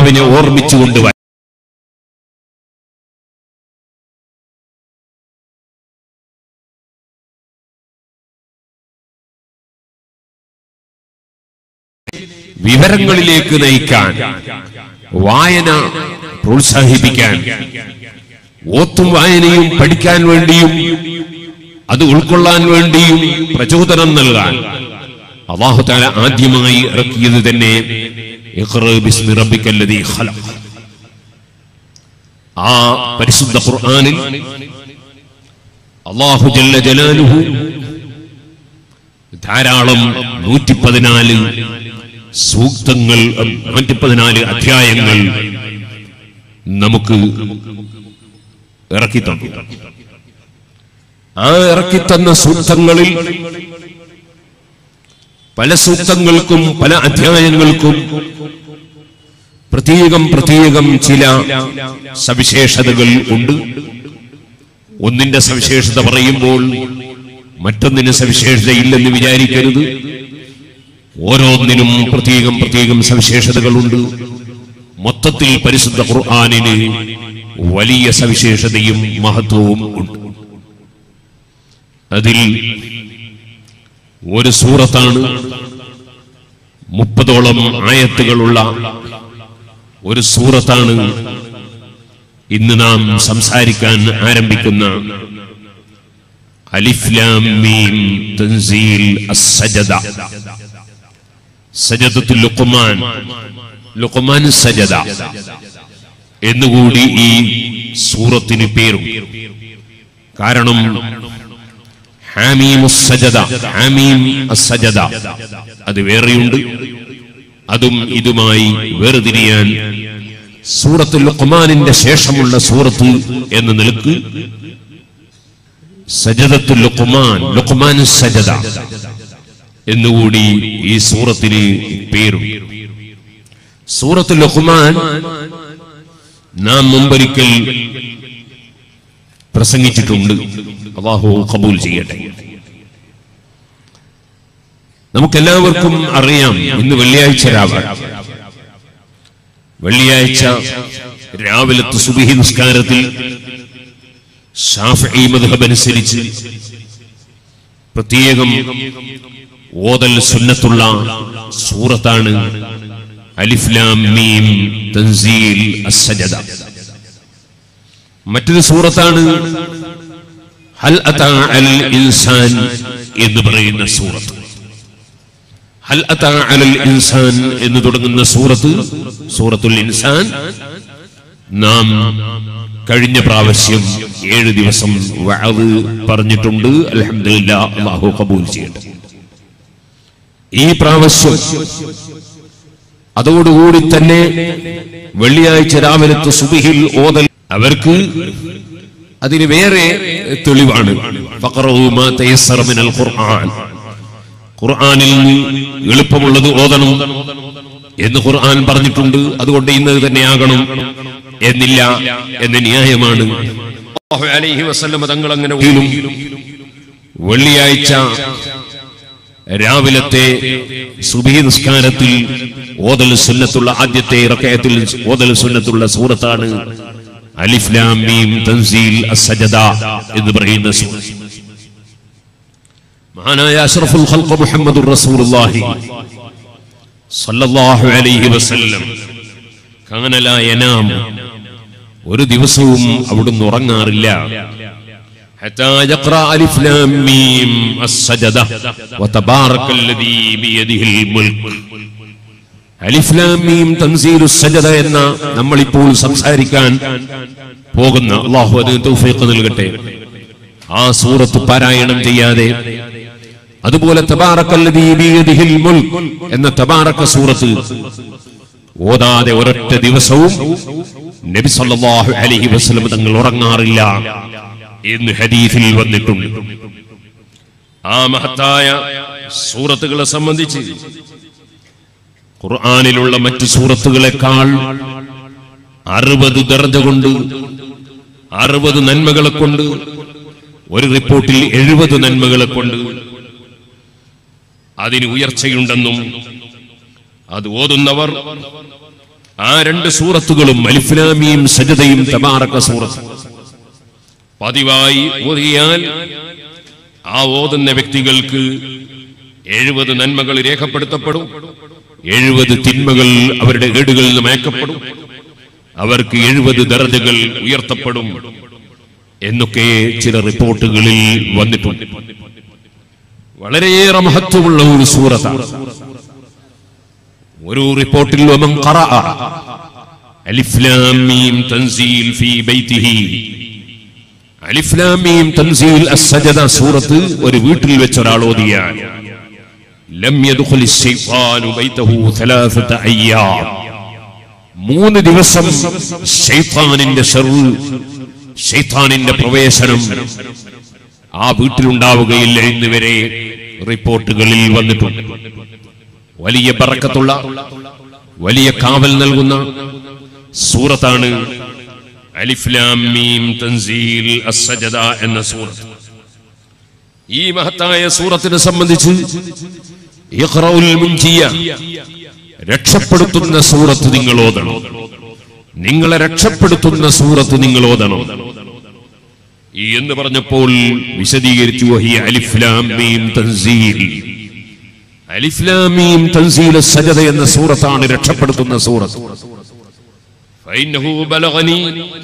ആത്മാവിനെ ഓർമ്മിച്ചു കൊണ്ടുവരാൻ വിവരങ്ങളിലേക്ക് നയിക്കാൻ വായന പ്രോത്സാഹിപ്പിക്കാൻ ഓത്തും വായനയും പഠിക്കാൻ വേണ്ടിയും അത് ഉൾക്കൊള്ളാൻ വേണ്ടിയും പ്രചോദനം നൽകാൻ അള്ളാഹു താല ആദ്യമായി ഇറക്കിയത് തന്നെ ഇഖ്റ ബിസ്മി റബ്ബിക്കല്ലദീ ഖലഖ്. ആ പരിശുദ്ധ ഖുർആനിൽ അള്ളാഹു ജല്ല ജലാലുഹു ധാരാളം നൂറ്റി പതിനാല് സൂക്തങ്ങൾ നൂറ്റി പതിനാല് അധ്യായങ്ങൾ നമുക്ക് ഇറക്കിത്തന്നു ആ ഇറക്കിത്തന്ന സൂക്തങ്ങളിൽ പല സൂക്തങ്ങൾക്കും പല അധ്യായങ്ങൾക്കും പ്രത്യേകം പ്രത്യേകം ചില സവിശേഷതകൾ ഉണ്ട് ഒന്നിന്റെ സവിശേഷത പറയുമ്പോൾ മറ്റൊന്നിന് സവിശേഷതയില്ലെന്ന് വിചാരിക്കരുത് ഓരോന്നിനും പ്രത്യേകം പ്രത്യേകം സവിശേഷതകളുണ്ട് മൊത്തത്തിൽ പരിശുദ്ധ ഖുർആാനിന് വലിയ സവിശേഷതയും മഹത്വവും ഉണ്ട് അതിൽ ഒരു സൂറത്താണ് മുപ്പതോളം ആയത്തുകളുള്ള ഒരു സൂറത്താണ് ഇന്ന് നാം സംസാരിക്കാൻ ആരംഭിക്കുന്ന അലിഫ്ലാം മീം തൻസീൽ അസ്സജദ സജദത്തുൽ ലുഖ്മാൻ ലുഖ്മാൻ സജദ എന്നുകൂടി ഈ സൂറത്തിന് പേരും കാരണം ഹാമീം സജദ ഹാമീം അസ്സജദ അത് വേറെയുണ്ട് അതും ഇതുമായി വേർതിരിയാൻ സൂറത്തുൽ ലുഖ്മാനിന്റെ ശേഷമുള്ള സൂറത്ത് എന്ന നിലക്ക് സജദത്തുൽ ലുഖ്മാൻ ലുഖ്മാൻ സജദ എന്നുകൂടി ഈ സൂറത്തിന് പേരും സൂറത്തുൽ ലുഖ്മാൻ നാം മുമ്പൊരിക്കൽ പ്രസംഗിച്ചിട്ടുണ്ട് അള്ളാഹു കബൂൽ ചെയ്യട്ടെ നമുക്കെല്ലാവർക്കും അറിയാം ഇന്ന് വെള്ളിയാഴ്ച രാവാണ് വെള്ളിയാഴ്ച രാവിലത്തെ സുബിഹി നിസ്കാരത്തിൽ ഷാഫി മദ്ഹബ് അനുസരിച്ച് പ്രത്യേകം ഓതൽ സുന്നത്തുള്ള സൂറത്താണ് അലിഫ്ലാം മീം തൻസീൽ അസ്സജദ മറ്റൊരു സൂറത്താണ് ഹൽ അതാ അൽ ഇൻസാൻ എന്ന് പറയുന്ന സൂറത്ത് ഹൽ അതാ അലൽ ഇൻസാൻ എന്ന് തുടങ്ങുന്ന സൂറത്ത് സൂറത്തുൽ ഇൻസാൻ നാം കഴിഞ്ഞ പ്രാവശ്യം ഏഴ് ദിവസം വഅദ് പറഞ്ഞിട്ടുണ്ട് അൽഹംദുലില്ലാ അല്ലാഹു കബൂൽ ചെയ്യട്ടെ ഈ പ്രാവശ്യം അതോടുകൂടി തന്നെ വെള്ളിയാഴ്ച രാവിലത്തെ സുബിഹിൽ ഓതൽ അവർക്ക് അതിന് വേറെ തെളിവാണ് ഫഖറഉ മാ തയസ്സറ മിനൽ ഖുർആൻ ഖുർആനിൽ എളുപ്പമുള്ളത് ഓതണം എന്ന് ഖുർആൻ പറഞ്ഞിട്ടുണ്ട് അതുകൊണ്ട് ഇന്നത് തന്നെയാകണം എന്നില്ല എന്ന ന്യായമാണ് അല്ലാഹു അലൈഹി വസല്ലമ തങ്ങൾ അങ്ങനെ ഒരിക്കലും വെള്ളിയാഴ്ച രാവിലത്തെ സുബഹി നിസ്കാരത്തിൽ ഓതൽ സുന്നത്തുള്ള ആദ്യത്തെ റക്കയത്തിൽ ഓതൽ സുന്നത്തുള്ള സൂറത്താണ് അലിഫ്ലാം മീം തൻസീൽ അസ്സജദ എന്ന് പറയുന്ന സൂറത്ത് മഹാനായ അഷ്റഫുൽ ഖൽഖ് മുഹമ്മദുർ റസൂലുള്ളാഹി സല്ലല്ലാഹു അലൈഹി വസല്ലം കാന ലാ യനാം ഒരു ദിവസവും അവിടുന്ന് ഉറങ്ങാറില്ല حتى يقرأ ألف لام ميم السجدة وتبارك الذي بيده الملك അലിഫ് ലാം മീം തൻസീലു സജദ എന്ന നമ്മളിപ്പോൾ സംസാരിക്കാൻ പോകുന്ന അള്ളാഹു അതിന് തൗഫീഖ് നൽകട്ടെ ആ സൂറത്ത് പാരായണം ചെയ്യാതെ അതുപോലെ തബാറക്കല്ലദീ ബിയദിഹിൽ മുൽക്ക് എന്ന തബാറക്ക സൂറത്ത് ഓതാതെ ഒരൊറ്റ ദിവസവും നബി സല്ലല്ലാഹു അലൈഹി വസല്ലം തങ്ങൾ ഉറങ്ങാറില്ല എന്ന് ഹദീസിൽ വന്നിട്ടുണ്ട് ആ മഹത്തായ സൂറത്തുകളെ സംബന്ധിച്ച് ഖുർആനിലുള്ള മറ്റു സൂറത്തുകളെക്കാൾ അറുപത് ദർജ കൊണ്ട് അറുപത് നന്മകളെ കൊണ്ട് ഒരു റിപ്പോർട്ടിൽ എഴുപത് നന്മകളെ കൊണ്ട് അതിന് ഉയർച്ചയുണ്ടെന്നും അത് ഓതുന്നവർ ആ രണ്ട് സൂറത്തുകളും അലിഫ്ലാമിയും സജതയും തബാറക്ക സൂറത്ത് പതിവായി ഓതിയാൽ ആ ഓതുന്ന വ്യക്തികൾക്ക് എഴുപത് നന്മകൾ രേഖപ്പെടുത്തപ്പെടും എഴുപത് തിന്മകൾ അവരുടെ ഏടുകളിൽ നിന്ന് മയക്കപ്പെടും അവർക്ക് എഴുപത് ദർജകൾ ഉയർത്തപ്പെടും എന്നൊക്കെ ചില റിപ്പോർട്ടുകളിൽ വന്നിട്ടുണ്ട് വളരെയേറെ മഹത്വമുള്ള ഒരു സൂറത്താണ് ഒരു റിപ്പോർട്ടിൽ വമൻ ഖറഅ അലിഫ് ലാം മീം തൻസീൽ ഫീ ബൈതിഹി അലിഫ് ലാം മീം തൻസീൽ അസ്സജദ സൂറത്ത് ഒരു വീട്ടിൽ വെച്ച് ഒരാൾ ഓതിയാൽ ലം യദ്ഖുലി ശൈത്താനു ബൈതഹു ثلاثه അയ്യാം മൂന്ന് ദിവസം ശൈത്താനിന്റെ ഷർറ് ശൈത്താനിന്റെ പ്രവേശനം ആ വീട്ടിലുണ്ടാവുകയില്ല എന്ന് വരെ റിപ്പോർട്ടുകളിൽ വന്നിട്ടുണ്ട് വലിയ ബറക്കത്തുള്ള വലിയ കാവൽ നൽകുന്ന സൂറത്താണ് അലിഫ്ലാം മീം തൻസീൽ അസ്സജദ എന്ന സൂറത്ത് ഈ മഹത്തായ സൂറത്തിനെ സംബന്ധിച്ച് ഇഖ്റഉൽ മുൻജിയ രക്ഷപ്പെടുത്തുന്ന സൂറത്ത് നിങ്ങൾ ഓതണം നിങ്ങളെ രക്ഷപ്പെടുത്തുന്ന സൂറത്ത് നിങ്ങൾ ഓതണം ഈ എന്ന് പറഞ്ഞപ്പോൾ വിശദീകരിച്ചു വഹിയ അലിഫ്ലാം മീം തൻസീൽ അലിഫ്ലാമീം തൻസീൽ സജദ എന്ന സൂറത്താണ് രക്ഷപ്പെടുത്തുന്ന സൂറത്ത് فإنه بلغني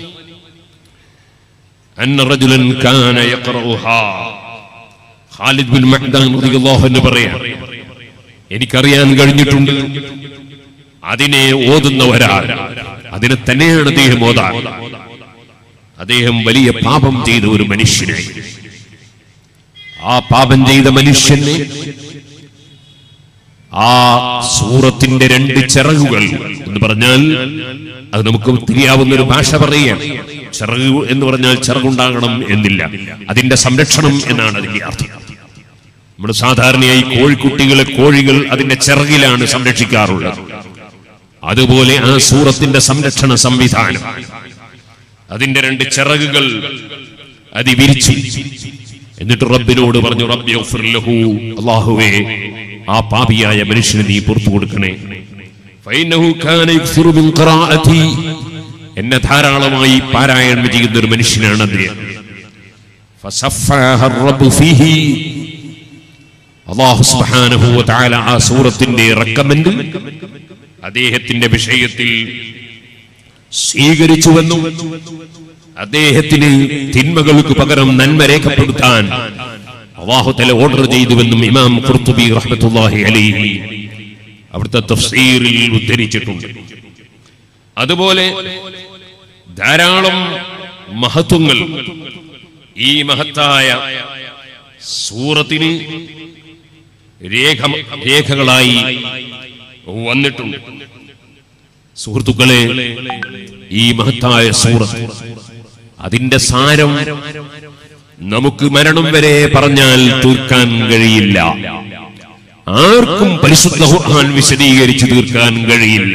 أن رجلا كان يقرأها ഖാലിദ് ബിൻ മഹ്ദാൻ റളിയല്ലാഹു അൻഹു പറയാം എനിക്കറിയാൻ കഴിഞ്ഞിട്ടുണ്ട് അതിനെ ഓതുന്ന ഒരാൾ അതിനെ തന്നെയാണ് അദ്ദേഹം ഓതാൻ അദ്ദേഹം വലിയ പാപം ചെയ്ത ഒരു മനുഷ്യനായി ആ പാപം ചെയ്ത മനുഷ്യനെ ആ സൂറത്തിന്റെ രണ്ട് ചിറകുകൾ എന്ന് പറഞ്ഞാൽ അത് നമുക്ക് തിരിയാവുന്ന ഒരു ഭാഷ പറയാം ചിറക് എന്ന് പറഞ്ഞാൽ ചിറകുണ്ടാകണം എന്നില്ല അതിന്റെ സംരക്ഷണം എന്നാണ് അതിന്റെ അർത്ഥം നമ്മൾ സാധാരണയായി കോഴിക്കുട്ടികളെ കോഴികൾ അതിന്റെ ചിറകിലാണ് സംരക്ഷിക്കാറുള്ളത് അതുപോലെ ആ സൂറത്തിന്റെ സംരക്ഷണ സംവിധാനം അതിന്റെ രണ്ട് ചിറകുകൾ അത് വിരിച്ചു എന്നിട്ട് റബ്ബിനോട് പറഞ്ഞു റബ്ബി ഗഫിർ ലഹു അല്ലാഹുവേ ആ പാപിയായ മനുഷ്യന് നീ പുറത്തു കൊടുക്കണേ ഫൈനഹു കാന യുക്സിറു മിൻ ഖിറാഅതി എന്നെ ധാരാളമായി പാരായണം ചെയ്യുന്ന ഒരു മനുഷ്യനാണ് അദ്ദേഹം ഫസഫഹ റബ്ബു ഫീഹി അല്ലാഹു സുബ്ഹാനഹു വ തആല ആ സൂറത്തിന്റെ റെക്കമെൻഡ് അദ്ദേഹത്തിന്റെ വിഷയത്തിൽ സ്വീകരിച്ചുവെന്നും അദ്ദേഹത്തിന് തിന്മകൾക്ക് പകരം നന്മ രേഖപ്പെടുത്താൻ അള്ളാഹുതല ഓർഡർ ചെയ്തുവെന്നും ഇമാം ഖുർത്തുബി റഹ്മത്തുള്ളാഹി അലൈഹി അവിടുത്തെ തഫ്സീറിൽ ഉദ്ധരിച്ചിട്ടുണ്ട് അതുപോലെ ധാരാളം മഹത്വങ്ങൾ ഈ മഹത്തായ സൂറത്തിന് രേഖ രേഖകളായി വന്നിട്ടുണ്ട് സുഹൃത്തുക്കളെ ഈ മഹത്തായ സൂറത്ത് അതിന്റെ സാരം നമുക്ക് മരണം വരെ പറഞ്ഞാൽ തീർക്കാൻ കഴിയില്ല ആർക്കും പരിശുദ്ധ ഖുർആൻ വിശദീകരിച്ചു തീർക്കാൻ കഴിയില്ല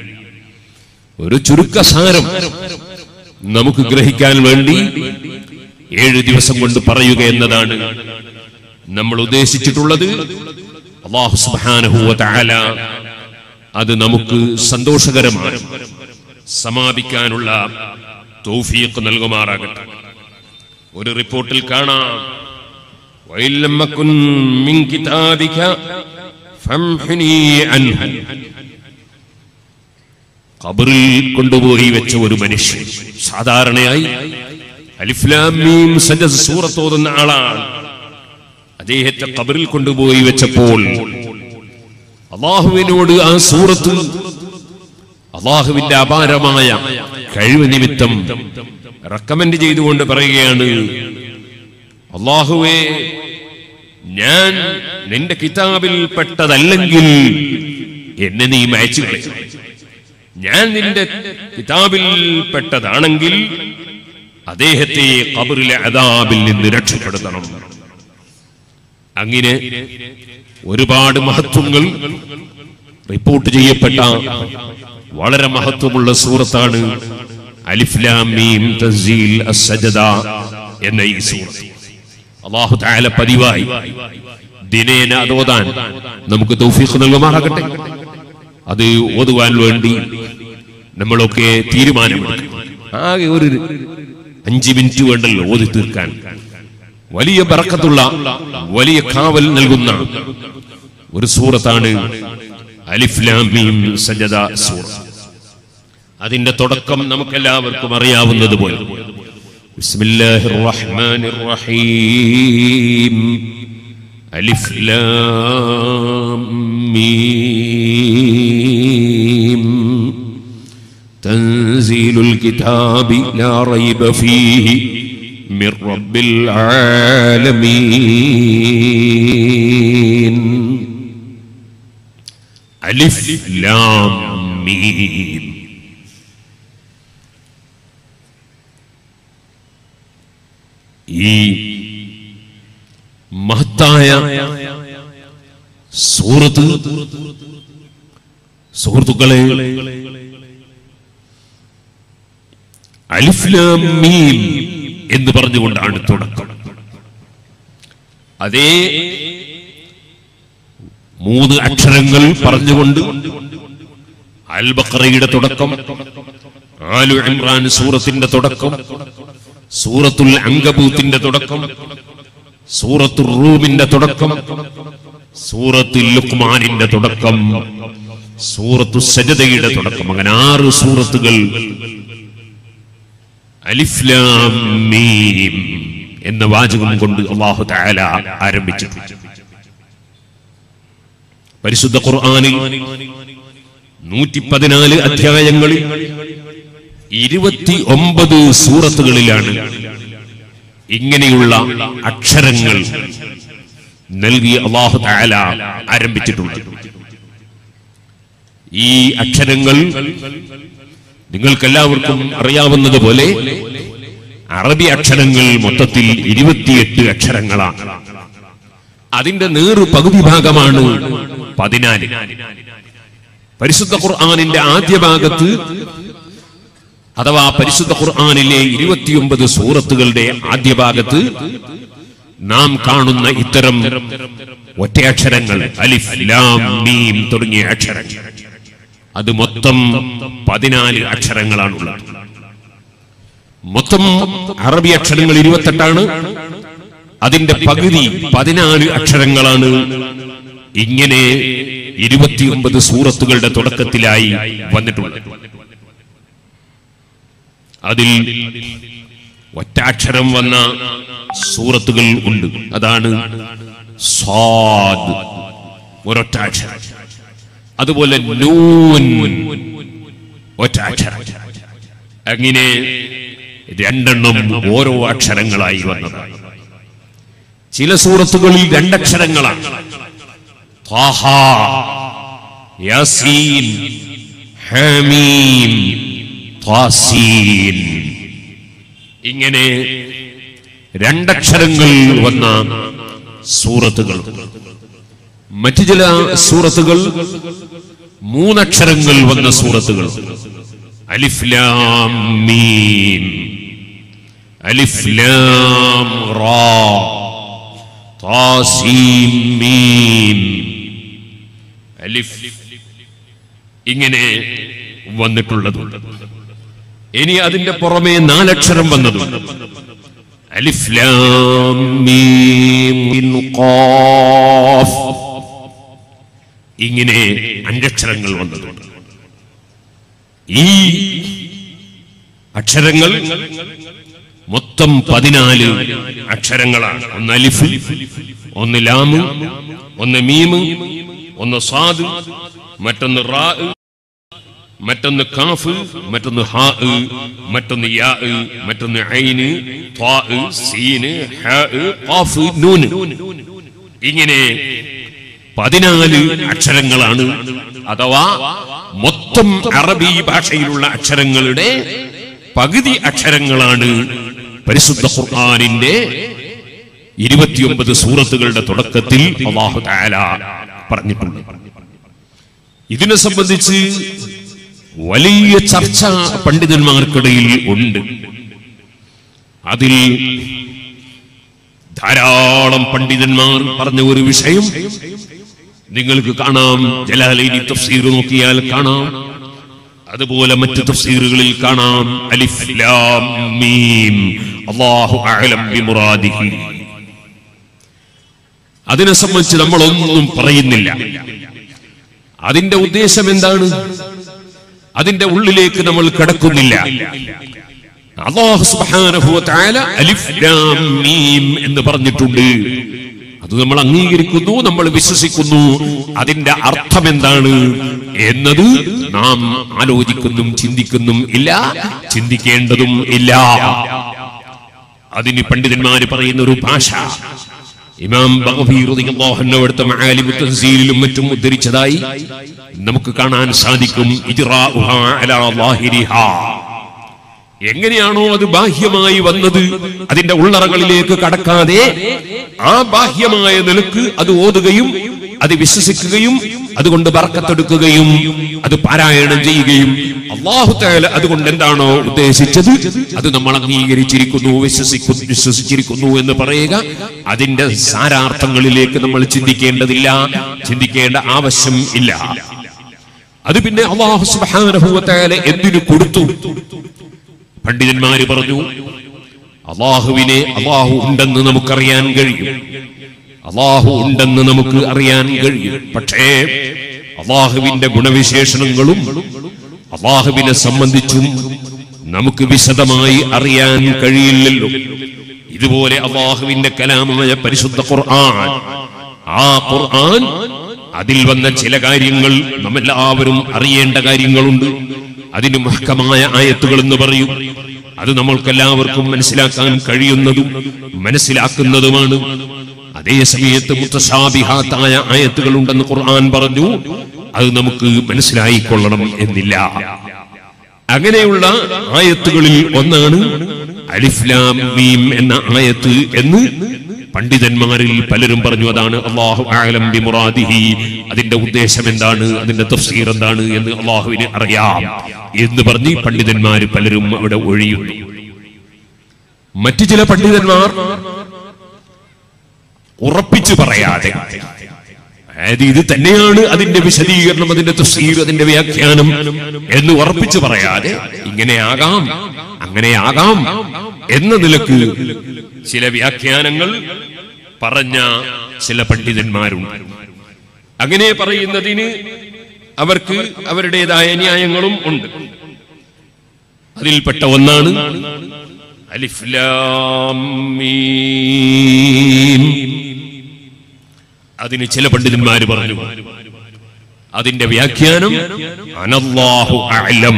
ഒരു ചുരുക്ക സാരം നമുക്ക് ഗ്രഹിക്കാൻ വേണ്ടി ഏഴ് ദിവസം കൊണ്ട് പറയുക എന്നതാണ് നമ്മൾ ഉദ്ദേശിച്ചിട്ടുള്ളത് അള്ളാഹു സുബ്ഹാനഹു വ തആല അത് നമുക്ക് സന്തോഷകരമാണ് സമാപിക്കാനുള്ള തൗഫീഖ് നൽകുമാറാകട്ടെ ഒരു റിപ്പോർട്ടിൽ കാണാം വൈലമ്മക്കുൻ മിൻ കിതാബിക ഫംഹനി അൻഹു ഖബറിൽ കൊണ്ടുപോയി വെച്ച ഒരു മനുഷ്യൻ സാധാരണയായി അലിഫ്ലാം മീം സജദ് സൂറത്ത് ഓതുന്ന ആളാണ് അദ്ദേഹത്തെ ഖബറിൽ കൊണ്ടുപോയി വെച്ചപ്പോൾ അള്ളാഹുവിനോട് ആ സൂറത്ത് അള്ളാഹുവിന്റെ അപാരമായ കഴിവ് നിമിത്തം റെക്കമെൻഡ് ചെയ്തുകൊണ്ട് പറയുകയാണ് അള്ളാഹുവേ ഞാൻ നിന്റെ കിതാബിൽ പെട്ടതല്ലെങ്കിൽ എന്നെ നീ അയച്ചു കളയും ഞാൻ നിന്റെ കിതാബിൽ പെട്ടതാണെങ്കിൽ അദ്ദേഹത്തെ കബറിലെ അതാബിൽ നിന്ന് രക്ഷപ്പെടുത്തണം അങ്ങനെ ഒരുപാട് മഹത്വങ്ങൾ റിപ്പോർട്ട് ചെയ്യപ്പെട്ട വളരെ മഹത്വമുള്ള സൂറത്താണ് അലിഫ്ലാം മീം തൻസീൽ അസ്സജദ എന്ന ഈ സൂറത്ത് അള്ളാഹു തആല പതിവായി ദിനേന അത് ഓതാൻ നമുക്ക് തൗഫീഖ് നൽകുമാറാകട്ടെ അത് ഓതുവാൻ വേണ്ടി നമ്മളൊക്കെ തീരുമാനമെടുക്കും ആകെ ഒരു അഞ്ച് മിനിറ്റ് വേണ്ടല്ലോ ഓതി തീർക്കാൻ വലിയ ബറക്കത്തുള്ള വലിയ കാവൽ നൽകുന്ന ഒരു സൂറത്താണ് അലിഫ്ലാമീം സജദ സൂറ അതിന്റെ തുടക്കം നമുക്കെല്ലാവർക്കും അറിയാവുന്നതുപോലെ ബിസ്മില്ലാഹിർ റഹ്മാനിർ റഹീം അലിഫ് ലാം മീം تنزيل الكتاب لا ريب فيه من رب العالمين ألف لام ميم ഈ മഹത്തായ സൂറത്ത് സുഹൃത്തുക്കളെ അലിഫ്ലാം മീം എന്ന് പറഞ്ഞുകൊണ്ടാണ് തുടക്കം അതേ മൂന്ന് അക്ഷരങ്ങൾ പറഞ്ഞുകൊണ്ട് അൽ ബഖറയുടെ തുടക്കം ആലു ഇമ്രാൻ സൂറത്തിന്റെ തുടക്കം സൂറത്തുൽ അങ്കബൂത്തിന്റെ തുടക്കം സൂറത്തുൽ റൂമിന്റെ തുടക്കം സൂറത്തുൽ ലുക്മാനിന്റെ തുടക്കം സൂറത്തു സജദയുടെ തുടക്കം അങ്ങനെ ആറ് സൂറത്തുകൾ അലിഫ്ലാം മീം എന്ന വാചകം കൊണ്ട് അള്ളാഹു തആല ആരംഭിച്ചിട്ടുണ്ട് പരിശുദ്ധ ഖുർആനിൽ നൂറ്റി പതിനാല് അധ്യായങ്ങളിൽ ഇരുപത്തി ഒമ്പത് സൂറത്തുകളിലാണ് ഇങ്ങനെയുള്ള അക്ഷരങ്ങൾ നൽകി അള്ളാഹു തആല ആരംഭിച്ചിട്ടുണ്ട് ഈ അക്ഷരങ്ങൾ നിങ്ങൾക്കെല്ലാവർക്കും അറിയാവുന്നതുപോലെ അറബി അക്ഷരങ്ങൾ മൊത്തത്തിൽ ഇരുപത്തിയെട്ട് അക്ഷരങ്ങളാണ് അതിന്റെ നേറു പകുതി ഭാഗമാണ് പതിനാല് പരിശുദ്ധ ഖുർആാനിന്റെ ആദ്യ ഭാഗത്ത് അഥവാ പരിശുദ്ധ ഖുർആാനിലെ ഇരുപത്തിയൊമ്പത് സൂറത്തുകളുടെ ആദ്യ ഭാഗത്ത് നാം കാണുന്ന ഇത്തരം ഒറ്റയക്ഷരങ്ങൾ അലിഫ് ലാം മീം തുടങ്ങിയ അക്ഷരങ്ങൾ അത് മൊത്തം പതിനാല് അക്ഷരങ്ങളാണുള്ളത് മൊത്തം അറബി അക്ഷരങ്ങൾ ഇരുപത്തെട്ടാണ് അതിന്റെ പകുതി പതിനാല് അക്ഷരങ്ങളാണ് ഇങ്ങനെ ഇരുപത്തിയൊമ്പത് സൂറത്തുകളുടെ തുടക്കത്തിലായി വന്നിട്ടുള്ളത് അതിൽ ഒറ്റാക്ഷരം വന്ന സൂറത്തുകൾ ഉണ്ട് അതാണ് സ്വാദ് ഒരൊറ്റാക്ഷരം അതുപോലെ നൂൻ ഒറ്റാക്ഷരം അങ്ങനെ രണ്ടെണ്ണം ഓരോ അക്ഷരങ്ങളായി വന്നത് ചില സൂറത്തുകളിൽ രണ്ടക്ഷരങ്ങളാണ് ത്വാഹ, യാസീൻ ഹാമീം ത്വാസീൻ ഇങ്ങനെ രണ്ടക്ഷരങ്ങൾ വന്ന സൂറത്തുകൾ മറ്റു ചില സൂറത്തുകൾ മൂന്നക്ഷരങ്ങൾ വന്ന സൂറത്തുകൾ അലിഫ്ലാം മീം അലിഫ്ലാം റാ താസീം മീം അലിഫ് ഇങ്ങനെ വന്നിട്ടുള്ളതുണ്ട് ഇനി അതിന്റെ പുറമെ നാലക്ഷരം വന്നതുണ്ട് അലിഫ്ലാം മീം ഖാഫ് ഇങ്ങനെ അഞ്ചക്ഷരങ്ങൾ വന്നതുണ്ട് ഈ അക്ഷരങ്ങൾ മൊത്തം പതിനാല് അക്ഷരങ്ങളാണ് ഒന്ന് അലിഫ് ഒന്ന് ലാമ് ഒന്ന് മീമ് ഒന്ന് സാദ് മറ്റൊന്ന് റാ മറ്റൊന്ന് കാഫ് മറ്റൊന്ന് ഹാ മറ്റൊന്ന് യാ മറ്റൊന്ന് ഐന് ത്വാ സീന് ഹാ ഖാഫ് നൂന് ഇങ്ങനെ പതിനാല് അക്ഷരങ്ങളാണ് അഥവാ മൊത്തം അറബി ഭാഷയിലുള്ള അക്ഷരങ്ങളുടെ പകുതി അക്ഷരങ്ങളാണ് പരിശുദ്ധ ഖുർആാനിന്റെ ഇരുപത്തിയൊമ്പത് സൂറത്തുകളുടെ തുടക്കത്തിൽ അള്ളാഹു തആല പറഞ്ഞിട്ടുണ്ട് ഇതിനെ സംബന്ധിച്ച് വലിയ ചർച്ച പണ്ഡിതന്മാർക്കിടയിൽ ഉണ്ട് അതിൽ ധാരാളം പണ്ഡിതന്മാർ പറഞ്ഞ ഒരു വിഷയം നിങ്ങൾക്ക് കാണാം ജലാലൈനി തഫ്സീർ നോക്കിയാൽ കാണാം അതുപോലെ മറ്റു തഫ്സീറുകളിൽ കാണാം അലിഫ് ലാം മീം അല്ലാഹു അഅലം ബിമുറാദിഹി അതിനെ സംബന്ധിച്ച് നമ്മളൊന്നും പറയുന്നില്ല അതിന്റെ ഉദ്ദേശം എന്താണ് അതിന്റെ ഉള്ളിലേക്ക് നമ്മൾ കടക്കുന്നില്ല അല്ലാഹു സുബ്ഹാനഹു വ തആല അലിഫ് ലാം മീം എന്ന് പറഞ്ഞിട്ടുണ്ട് അത് നമ്മൾ അംഗീകരിക്കുന്നു നമ്മൾ വിശ്വസിക്കുന്നു അതിന്റെ അർത്ഥം എന്താണ് എന്നത് നാം ആലോചിക്കുന്നും ചിന്തിക്കുന്നും ഇല്ല ചിന്തിക്കേണ്ടതും ഇല്ല അതിന് പണ്ഡിതന്മാര് പറയുന്ന ഒരു ഭാഷ ഇമാം ബഗ്വി റളിയല്ലാഹു അൻഹു അവിടുത്തെ മആലിമു തൻസീലിലും മറ്റും ഉദ്ധരിച്ചതായി നമുക്ക് കാണാൻ സാധിക്കും ഇജ്റാഉഹാ അലാ ളാഹിരിഹാ എങ്ങനെയാണോ അത് ബാഹ്യമായി വന്നത് അതിന്റെ ഉള്ളറകളിലേക്ക് കടക്കാതെ ആ ബാഹ്യമായ നിലക്ക് അത് ഓതുകയും അത് വിശ്വസിക്കുകയും അതുകൊണ്ട് ബർക്കത്തെടുക്കുകയും അത് പാരായണം ചെയ്യുകയും അള്ളാഹു തആല അതുകൊണ്ട് എന്താണോ ഉദ്ദേശിച്ചത് അത് നമ്മൾ അംഗീകരിച്ചിരിക്കുന്നു വിശ്വസിക്കുന്നു വിശ്വസിച്ചിരിക്കുന്നു എന്ന് പറയുക അതിന്റെ സാരാർത്ഥങ്ങളിലേക്ക് നമ്മൾ ചിന്തിക്കേണ്ടതില്ല ചിന്തിക്കേണ്ട ആവശ്യം ഇല്ല അത് പിന്നെ അള്ളാഹു സുബ്ഹാനഹു വ തആല എന്തിനു കൊടുത്തു പണ്ഡിതന്മാര് പറഞ്ഞു അള്ളാഹുവിനെ അള്ളാഹു ഉണ്ടെന്ന് നമുക്കറിയാൻ കഴിയും അള്ളാഹു ഉണ്ടെന്ന് നമുക്ക് അറിയാൻ കഴിയും പക്ഷേ അള്ളാഹുവിന്റെ ഗുണവിശേഷണങ്ങളും അള്ളാഹുവിനെ സംബന്ധിച്ചും നമുക്ക് വിശദമായി അറിയാൻ കഴിയില്ലല്ലോ ഇതുപോലെ അള്ളാഹുവിന്റെ കലാമായ പരിശുദ്ധ ഖുർആൻ ആ ഖുർആൻ അതിൽ വന്ന ചില കാര്യങ്ങൾ നമ്മെല്ലാവരും അറിയേണ്ട കാര്യങ്ങളുണ്ട് അതിന് മഹക്കമായ ആയത്തുകൾ എന്ന് പറയും അത് നമ്മൾക്കെല്ലാവർക്കും മനസ്സിലാക്കാൻ കഴിയുന്നതും മനസ്സിലാക്കുന്നതുമാണ് അതേ സമയത്ത് മുത്തശാബിഹാത്തായ ആയത്തുകൾ ഉണ്ടെന്ന് ഖുർആൻ പറഞ്ഞു അത് നമുക്ക് മനസ്സിലായിക്കൊള്ളണം എന്നില്ല അങ്ങനെയുള്ള ആയത്തുകളിൽ ഒന്നാണ് അലിഫ്ലാം മീം എന്ന ആയത്ത് എന്ന് പണ്ഡിതന്മാരിൽ പലരും പറഞ്ഞു അതാണ് അള്ളാഹു ആലം ബി മുറാദിഹി അതിന്റെ ഉദ്ദേശം എന്താണ് അതിന്റെ തഫ്സീർ എന്താണ് എന്ന് അള്ളാഹുവിന് അറിയാം എന്ന് പറഞ്ഞ് പണ്ഡിതന്മാർ പലരും അവിടെ ഒഴിയുന്നു മറ്റു ചില പണ്ഡിതന്മാർ ഉറപ്പിച്ചു പറയാതെ അതായത് ഇത് തന്നെയാണ് അതിന്റെ വിശദീകരണം അതിന്റെ തഫ്സീർ അതിന്റെ വ്യാഖ്യാനം എന്ന് ഉറപ്പിച്ചു പറയാതെ ഇങ്ങനെയാകാം അങ്ങനെയാകാം എന്ന നിലക്ക് ചില വ്യാഖ്യാനങ്ങൾ പറഞ്ഞ ചില പണ്ഡിതന്മാരുണ്ട് അങ്ങനെ പറയുന്നതിന് അവർക്ക് അവരുടേതായ ന്യായങ്ങളും ഉണ്ട് അതിൽപ്പെട്ട ഒന്നാണ് അലിഫ് ലാം മീം അതിന് ചില പണ്ഡിതന്മാര് പറഞ്ഞു അതിന്റെ വ്യാഖ്യാനം അനല്ലാഹു അഅലം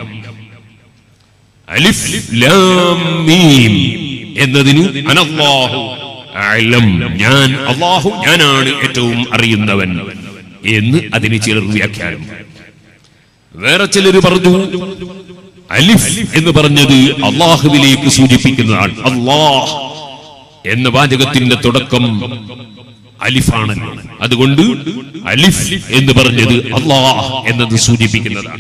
അലിഫ് ലാം മീം എന്നതിന് അനല്ലാഹു അഅലം ഞാൻ അല്ലാഹു ഞാനാണ് ഏറ്റവും അറിയുന്നവൻ എന്ന് അതിന് ചിലർ വ്യാഖ്യാനം വേറെ ചിലർ പറഞ്ഞു അലിഫ് എന്ന് പറഞ്ഞത് അള്ളാഹുവിലേക്ക് സൂചിപ്പിക്കുന്നതാണ് അള്ളാഹ് എന്ന വാചകത്തിന്റെ തുടക്കം അലിഫാണല്ലോ അതുകൊണ്ട് അലിഫ് എന്ന് പറഞ്ഞത് അള്ളാഹ് എന്നത് സൂചിപ്പിക്കുന്നതാണ്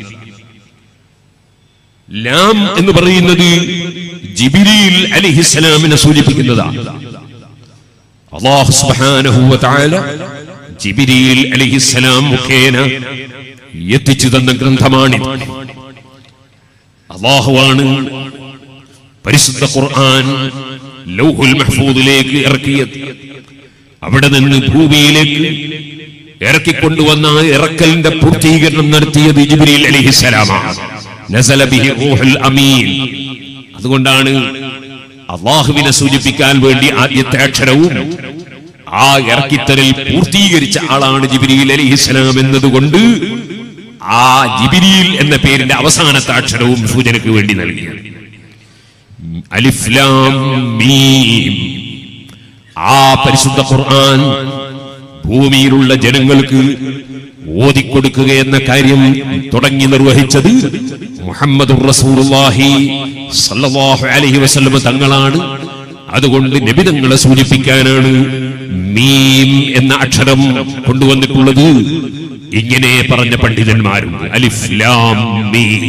ലാം എന്ന് പറയുന്നത് ജിബിരിൽ അലിഹിസ്സലാമിനെ സൂചിപ്പിക്കുന്നതാണ് അള്ളാഹു സുബ്ഹാനഹു വ തആല ജിബിരിൽ അലിഹിസ്സലാം മുഖേന എത്തിച്ചു തന്ന ഗ്രന്ഥമാണിത് അള്ളാഹുവാണ് പരിശുദ്ധ ഖുർആൻ ലൗഹുൽ മഹ്ഫൂദിലേക്ക് ഇറക്കിയത് അവിടെ നിന്ന് ഭൂമിയിലേക്ക് ഇറക്കിക്കൊണ്ടുവന്ന ആ ഇറക്കലിന്റെ പൂർത്തീകരണം നടത്തിയത് ജിബ്രീൽ അലിഹിസ്സലാമാണ് നസല ബിഹി റൂഹുൽ അമീൻ അതുകൊണ്ടാണ് അള്ളാഹുവിനെ സൂചിപ്പിക്കാൻ വേണ്ടി ആദ്യത്തെ അക്ഷരവും ആ ഇറക്കിത്തരൽ പൂർത്തീകരിച്ച ആളാണ് ജിബിരിയിൽ അലിഹിസ്സലാം എന്നതുകൊണ്ട് ആ ജിബിരിയിൽ എന്ന പേരിന്റെ അവസാനത്തെ അക്ഷരവും സൂചനയ്ക്ക് വേണ്ടി നൽകി അലിഫ്ലാം മീം ആ പരിശുദ്ധ ഖുർആൻ ഭൂമിയിലുള്ള ജനങ്ങൾക്ക് ഓതിക്കൊടുക്കുക എന്ന കാര്യം തുടങ്ങി നിർവഹിച്ചത് മുഹമ്മദ് റസൂലുള്ളാഹി സല്ലല്ലാഹു അലൈഹി വസല്ലം തങ്ങളാണ് അതുകൊണ്ട് നബിതങ്ങളെ സൂചിപ്പിക്കാനാണ് മീം എന്ന അക്ഷരം കൊണ്ടുവന്നിട്ടുള്ളത് ഇങ്ങനെ പറഞ്ഞ പണ്ഡിതന്മാരുണ്ട് അലിഫ് ലാം മീം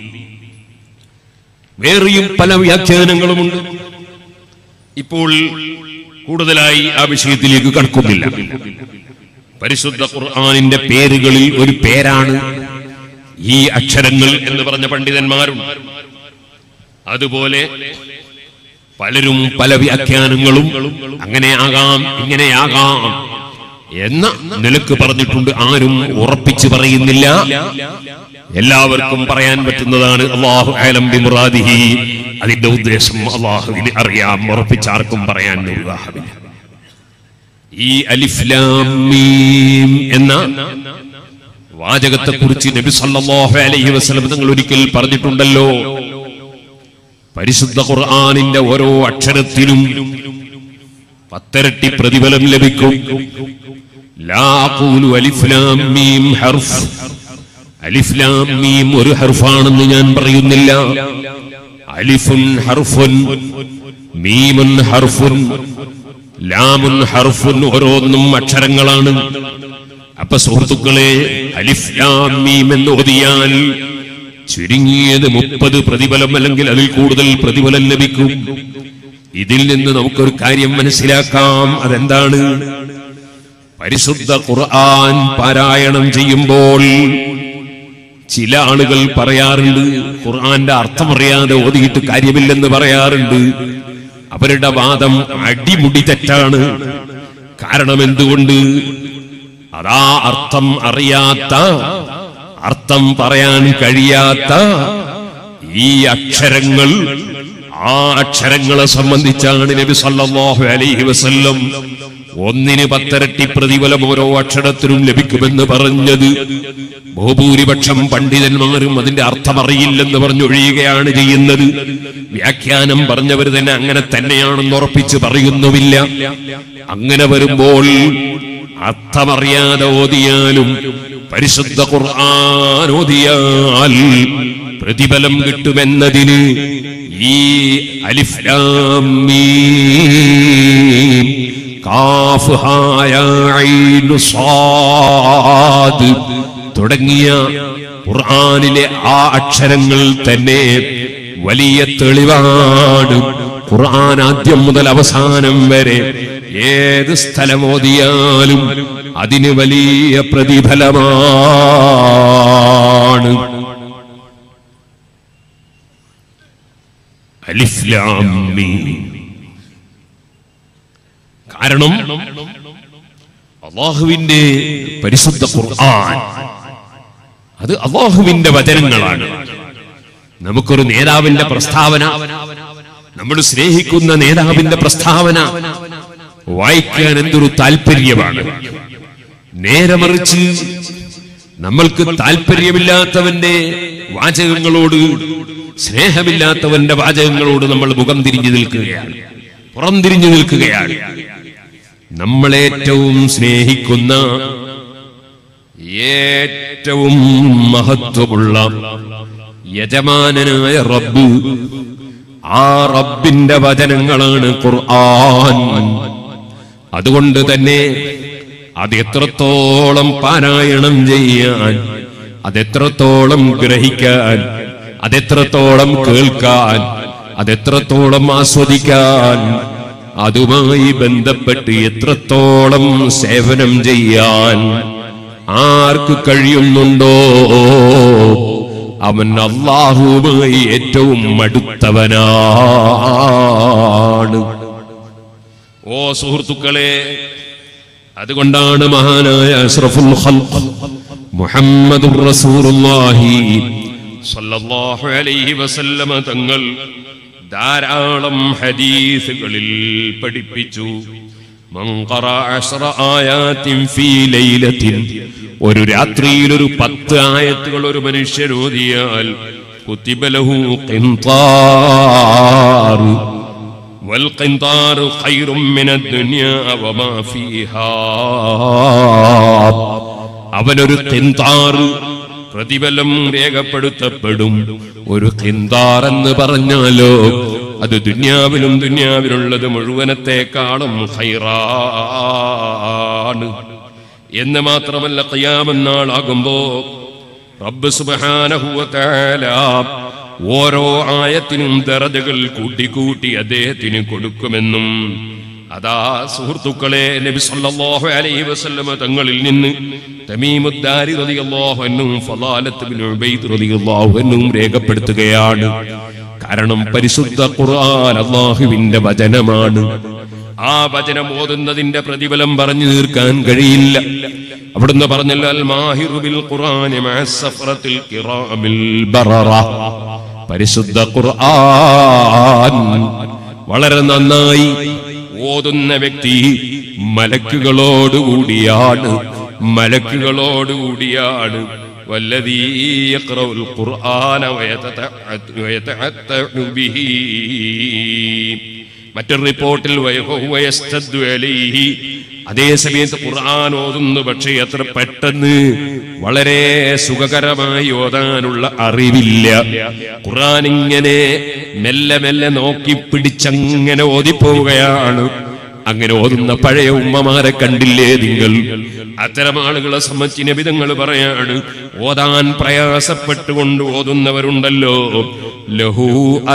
വേറെയും പല വ്യാഖ്യാനങ്ങളുമുണ്ട് ഇപ്പോൾ കൂടുതലായി ആ വിഷയത്തിലേക്ക് കടക്കുന്നില്ല പരിശുദ്ധ ഖുർആനിന്റെ പേരുകളിൽ ഒരു പേരാണ് ഈ അക്ഷരങ്ങൾ എന്ന് പറഞ്ഞ പണ്ഡിതന്മാരുണ്ട് അതുപോലെ പലരും പല വ്യാഖ്യാനങ്ങളും അങ്ങനെയാകാം ഇങ്ങനെയാകാം എന്ന നിലക്ക് പറഞ്ഞിട്ടുണ്ട് ആരും ഉറപ്പിച്ച് പറയുന്നില്ല എല്ലാവർക്കും പറയാൻ പറ്റുന്നതാണ് അള്ളാഹു ആലം ബിമുറാദിഹി അതിന്റെ ഉദ്ദേശം അള്ളാഹുവിന് അറിയാം ഉറപ്പിച്ചാർക്കും പറയാൻ നിർവാഹമില്ല ഈ അലിഫ്ലാം മീം എന്ന വാചകത്തെ കുറിച്ച് നബി സല്ലല്ലാഹു അലൈഹി വസല്ലം തങ്ങൾ ഒരിക്കൽ പറഞ്ഞിട്ടുണ്ടല്ലോ പരിശുദ്ധ ഖുർആനിന്റെ ഓരോ അക്ഷരത്തിലും പത്തരട്ടി പ്രതിഫലം ലഭിക്കും ലാ അഖൂലു അലിഫ് ലാം മീം ഹർഫ് അലിഫ് ലാം മീം ഒരു ഹർഫാണെന്ന് ഞാൻ പറയുന്നില്ല അലിഫുൻ ഹർഫുൻ മീമുൻ ഹർഫുൻ ലാമുൻ ഹർഫുൻ ഓരോന്നും അക്ഷരങ്ങളാണ് അപ്പൊ സുഹൃത്തുക്കളെ അലിഫ് ലാം മീം എന്ന് ഓതിയാൽ ചുരുങ്ങിയത് മുപ്പത് പ്രതിഫലം അല്ലെങ്കിൽ അതിൽ കൂടുതൽ പ്രതിഫലം ലഭിക്കും ഇതിൽ നിന്ന് നമുക്കൊരു കാര്യം മനസ്സിലാക്കാം അതെന്താണ് പരിശുദ്ധ ഖുർആൻ പാരായണം ചെയ്യുമ്പോൾ ചില ആളുകൾ പറയാറുണ്ട് ഖുർആന്റെ അർത്ഥമറിയാതെ ഓതിയിട്ട് കാര്യമില്ലെന്ന് പറയാറുണ്ട് അവരുടെ വാദം അടിമുടി തെറ്റാണ് കാരണം എന്തുകൊണ്ട് അതാ അർത്ഥം അറിയാത്ത അർത്ഥം പറയാൻ കഴിയാത്ത ഈ അക്ഷരങ്ങൾ ആ അക്ഷരങ്ങളെ സംബന്ധിച്ചാണ് നബി സല്ലല്ലാഹു അലൈഹി വസല്ലം ഒന്നിന് പത്തരട്ടി പ്രതിഫലം ഓരോ അക്ഷരത്തിനും ലഭിക്കുമെന്ന് പറഞ്ഞത് ബഹുഭൂരിപക്ഷം പണ്ഡിതന്മാരും അതിന്റെ അർത്ഥം അറിയില്ലെന്ന് പറഞ്ഞൊഴിയുകയാണ് ചെയ്യുന്നത് വ്യാഖ്യാനം പറഞ്ഞവർ തന്നെ അങ്ങനെ തന്നെയാണെന്ന് ഉറപ്പിച്ച് പറയുന്നുമില്ല അങ്ങനെ വരുമ്പോൾ അർത്ഥമറിയാതെ ഓതിയാലും പരിശുദ്ധ ഖുർആൻ ഓതിയാൽ പ്രതിഫലം കിട്ടുമെന്നതിന് ഈ അലിഫ് ലാം മീം കാഫ് ഹാ യാ ഐൻ സ്വാദ് തുടങ്ങിയ ഖുർആനിലെ ആ അക്ഷരങ്ങൾ തന്നെ വലിയ തെളിവാണ് ഖുർആൻ ആദ്യം മുതൽ അവസാനം വരെ ഏത് സ്ഥലമോദിയാലും അതിന് വലിയ പ്രതിഫലമാണ് അലിഫ് ലാം മീം. കാരണം അള്ളാഹുവിന്റെ പരിശുദ്ധ ഖുർആൻ അത് അള്ളാഹുവിന്റെ വചനങ്ങളാണ് നമുക്കൊരു നേതാവിന്റെ പ്രസ്താവന നമ്മൾ സ്നേഹിക്കുന്ന നേതാവിന്റെ പ്രസ്താവന വായിക്കാൻ എന്തൊരു താല്പര്യമാണ് നേരെ മറിച്ച് നമ്മൾക്ക് താല്പര്യമില്ലാത്തവന്റെ വാചകങ്ങളോട് സ്നേഹമില്ലാത്തവന്റെ വാചകങ്ങളോട് നമ്മൾ മുഖം തിരിഞ്ഞു നിൽക്കുകയാണ് പുറം തിരിഞ്ഞു നിൽക്കുകയാണ് നമ്മളേറ്റവും സ്നേഹിക്കുന്ന ഏറ്റവും മഹത്വമുള്ള യജമാനനായ റബ്ബ് ആ റബ്ബിന്റെ വചനങ്ങളാണ് ഖുർആൻ അതുകൊണ്ട് തന്നെ അത് എത്രത്തോളം പാരായണം ചെയ്യാൻ അതെത്രത്തോളം ഗ്രഹിക്കാൻ അതെത്രത്തോളം കേൾക്കാൻ അതെത്രത്തോളം ആസ്വദിക്കാൻ അതുമായി ബന്ധപ്പെട്ട് എത്രത്തോളം സേവനം ചെയ്യാൻ ആർക്ക് കഴിയുന്നുണ്ടോ അവൻ അള്ളാഹുവുമായി ഏറ്റവും അടുത്തവനാണ് ഓ സുഹൃത്തുക്കളെ അതുകൊണ്ടാണ് മഹാനായ അഷ്റഫുൽ ഖൽഖ് മുഹമ്മദുർ റസൂലുള്ളാഹി സല്ലല്ലാഹു അലൈഹി വസല്ലമ തങ്ങൾ ധാരാളം ഹദീസുകളിൽ പഠിപ്പിച്ചു മൻ ഖറഅ അശ്റ ആയാത്തിൻ ഫീ ലൈലത്തിൻ ഒരു രാത്രിയിൽ ഒരു പത്ത് ആയത്തുകൾ ഒരു മനുഷ്യൻ ഓതിയാൽ കുത്തിബ ലഹു ഖിൻതാർ والقنطار خير من الدنيا وما فيها അവനൊരു കിന്താർ പ്രതിഫലം രേഖപ്പെടുത്തപ്പെടും ഒരു കിന്താർ എന്ന് പറഞ്ഞാലോ അത് ദുന്യാവിലും ദുന്യാവിലുള്ളത് മുഴുവനത്തെക്കാളും ഹൈറാണ് എന്ന് മാത്രമല്ല ഖിയാമെന്നാളാകുമ്പോ റബ്ബ് സുബ്ഹാനഹു വ തആല ഓരോ ആയത്തിനും ദറജകൾ കൂട്ടിക്കൂട്ടി അദ്ദേഹത്തിന് കൊടുക്കുമെന്നും അതാ സുഹൃത്തുക്കളെ നബി സല്ലല്ലാഹു അലൈഹി വസല്ലമ തങ്ങളിൽ നിന്ന് തമീമുദ്ദാരി റളിയല്ലാഹു അൻഹും ഫളാലത്ത് ബിൻ ഉബൈദ് റളിയല്ലാഹു അൻഹും രേഖപ്പെടുത്തുകയാണ് കാരണം പരിശുദ്ധ ഖുർആൻ അല്ലാഹുവിന്റെ വചനമാണ് ആ വചനം ഓതുന്നതിന്റെ പ്രതിഫലം പറഞ്ഞു തീർക്കാൻ കഴിയില്ല അവിടുന്ന് പറഞ്ഞല്ലോ അൽ മാഹിറു ബിൽ ഖുർആനി മഅ സഫറത്തിൽ കിറാമിൽ ബററ പരിശുദ്ധ ഖുർആൻ വളരെ നന്നായി ഓതുന്ന വ്യക്തി മലക്കുകളോടുകൂടിയാണ് മലക്കുകളോടുകൂടിയാണ് വല്ലതീ യഖ്റഉൽ ഖുർആന വയതതഅ- വയതഅത്തഉ ബിഹി മറ്റൊരു റിപ്പോർട്ടിൽ വയഹുവ യസ്തദ്ദു അലൈഹി അതേ സമയത്ത് ഖുർആൻ ഓതുന്നു പക്ഷേ എത്ര പെട്ടെന്ന് വളരെ സുഖകരമായി ഓതാനുള്ള അറിവില്ല ഖുർആൻ ഇങ്ങനെ മെല്ലെ മെല്ലെ നോക്കി പിടിച്ചങ്ങനെ ഓതിപ്പോവുകയാണ് അങ്ങനെ ഓതുന്ന പഴയ ഉമ്മമാരെ കണ്ടില്ലേ നിങ്ങൾ അത്തരം ആളുകളെ സംബന്ധിച്ച് നബിതങ്ങൾ പറയാണ് ഓതാൻ പ്രയാസപ്പെട്ടുകൊണ്ട് ഓതുന്നവരുണ്ടല്ലോ ലഹു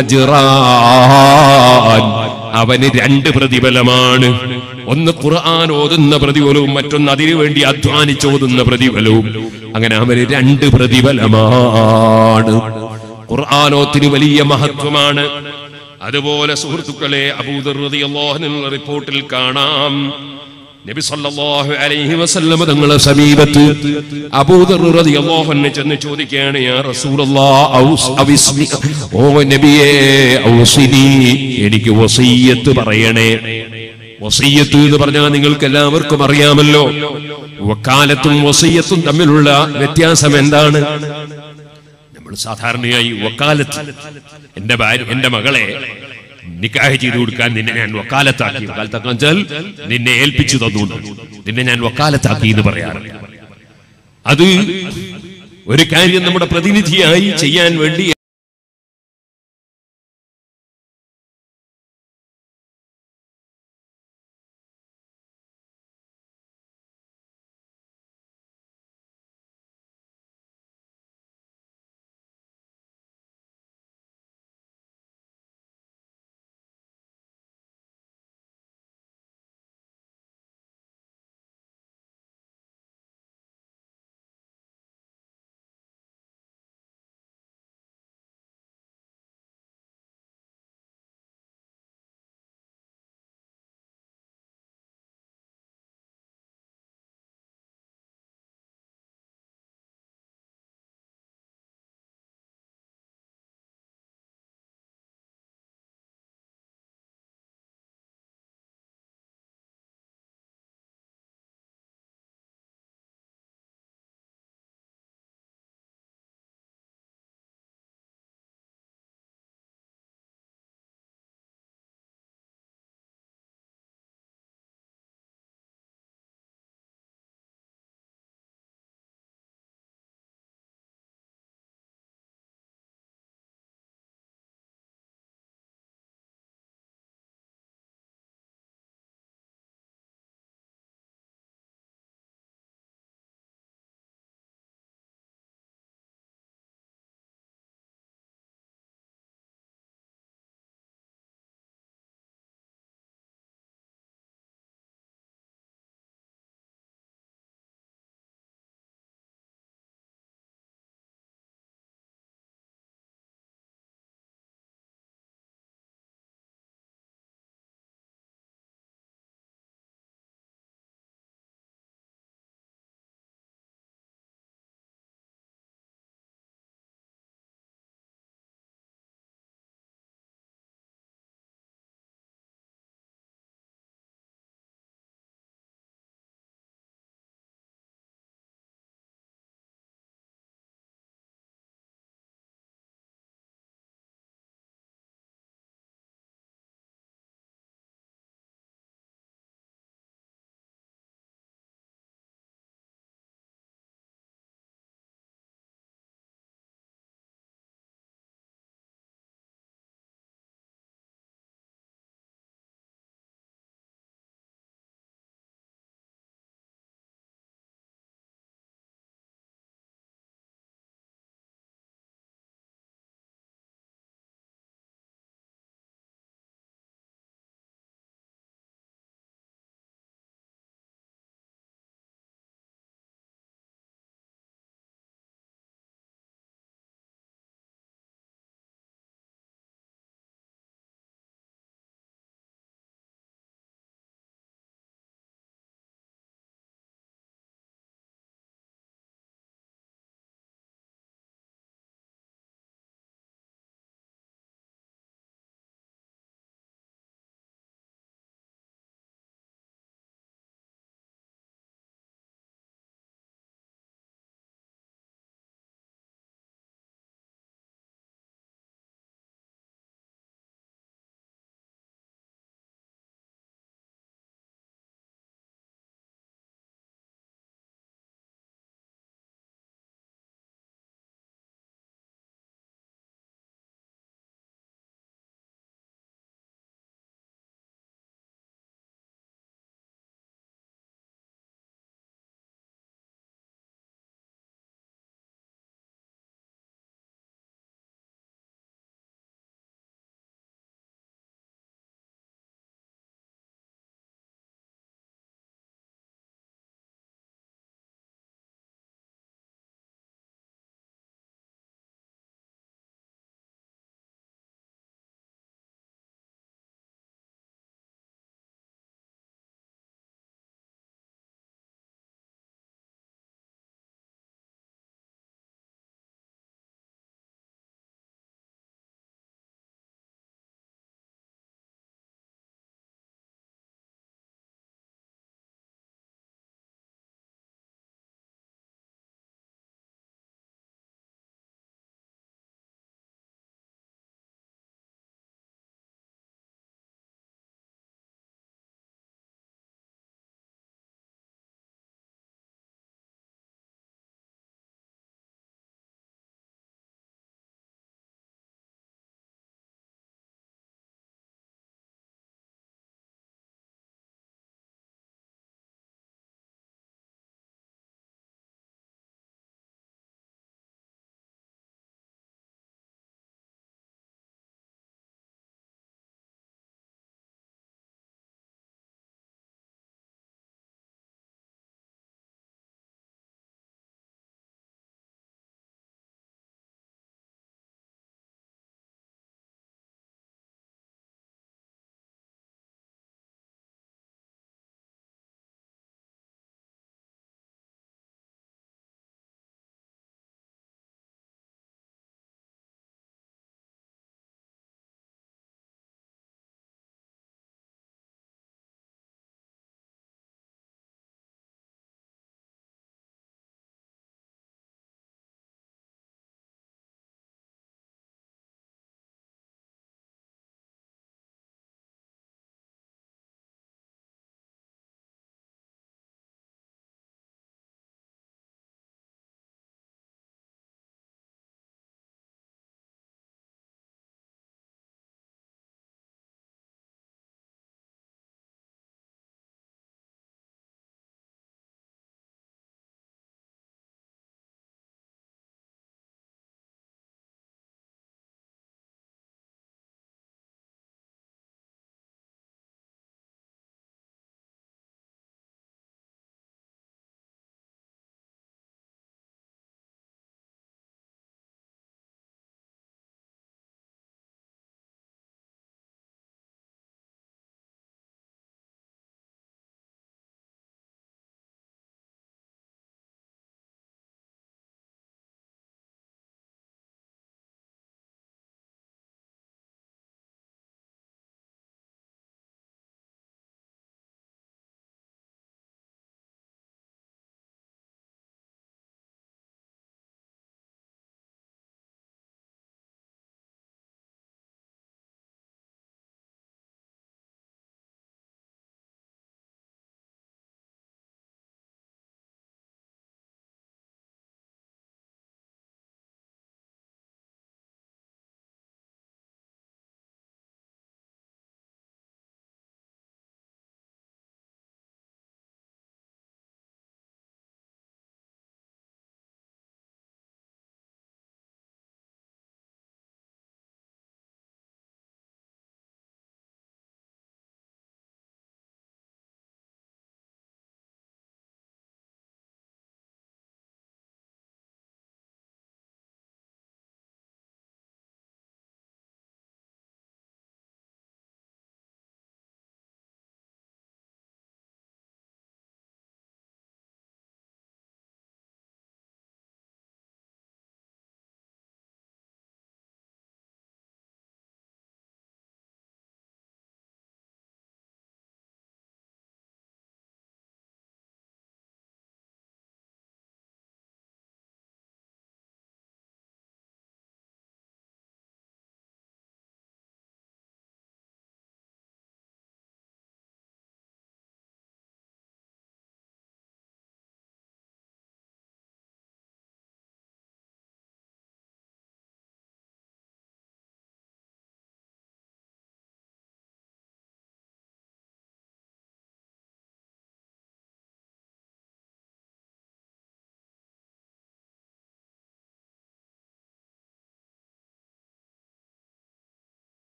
അജ്റാൻ അവന് രണ്ട് പ്രതിഫലമാണ് ഒന്ന് ഖുർആൻ ഓതുന്ന പ്രതിഫലവും മറ്റൊന്ന് അതിനു വേണ്ടി അധ്വാനിച്ചോതുന്ന പ്രതിഫലവും അങ്ങനെ അവന് രണ്ട് പ്രതിഫലമാണ് ഖുർആാനോത്തിന് വലിയ മഹത്വമാണ് അതുപോലെ സുഹൃത്തുക്കളെ അബൂദർ റളിയല്ലാഹു അൻഹു റിപ്പോർട്ടിൽ കാണാം നബി സല്ലല്ലാഹു അലൈഹി വസല്ലമ തങ്ങളെ സമീപത്ത് അബൂദർ റളിയല്ലാഹു അൻഹു ചെന്ന് ചോദിക്കുകയാണ് യാ റസൂലല്ലാഹ് ഔസ് അവിസ്മി ഓ നബിയേ ഔസിനി എനിക്ക് വസിയ്യത്ത് പറയണേ വസിയ്യത്ത് എന്ന് പറഞ്ഞാൽ നിങ്ങൾക്ക് എല്ലാവർക്കും അറിയാമല്ലോ വക്കാലത്തും വസിയ്യത്തും തമ്മിലുള്ള വ്യത്യാസം എന്താണ് നമ്മൾ സാധാരണയായി വക്കാലത്ത് എന്റെ ഭാര്യ എന്റെ മകളെ നിക്കാഹ് ചെയ്തു കൊടുക്കാൻ നിന്നെ ഞാൻ വക്കാലത്താക്കി വക്കാലത്താക്കാൻ വെച്ചാൽ നിന്നെ ഏൽപ്പിച്ചു തന്നു നിന്നെ ഞാൻ വക്കാലത്താക്കി എന്ന് പറയാറുണ്ട് അത് ഒരു കാര്യം നമ്മുടെ പ്രതിനിധിയായി ചെയ്യാൻ വേണ്ടി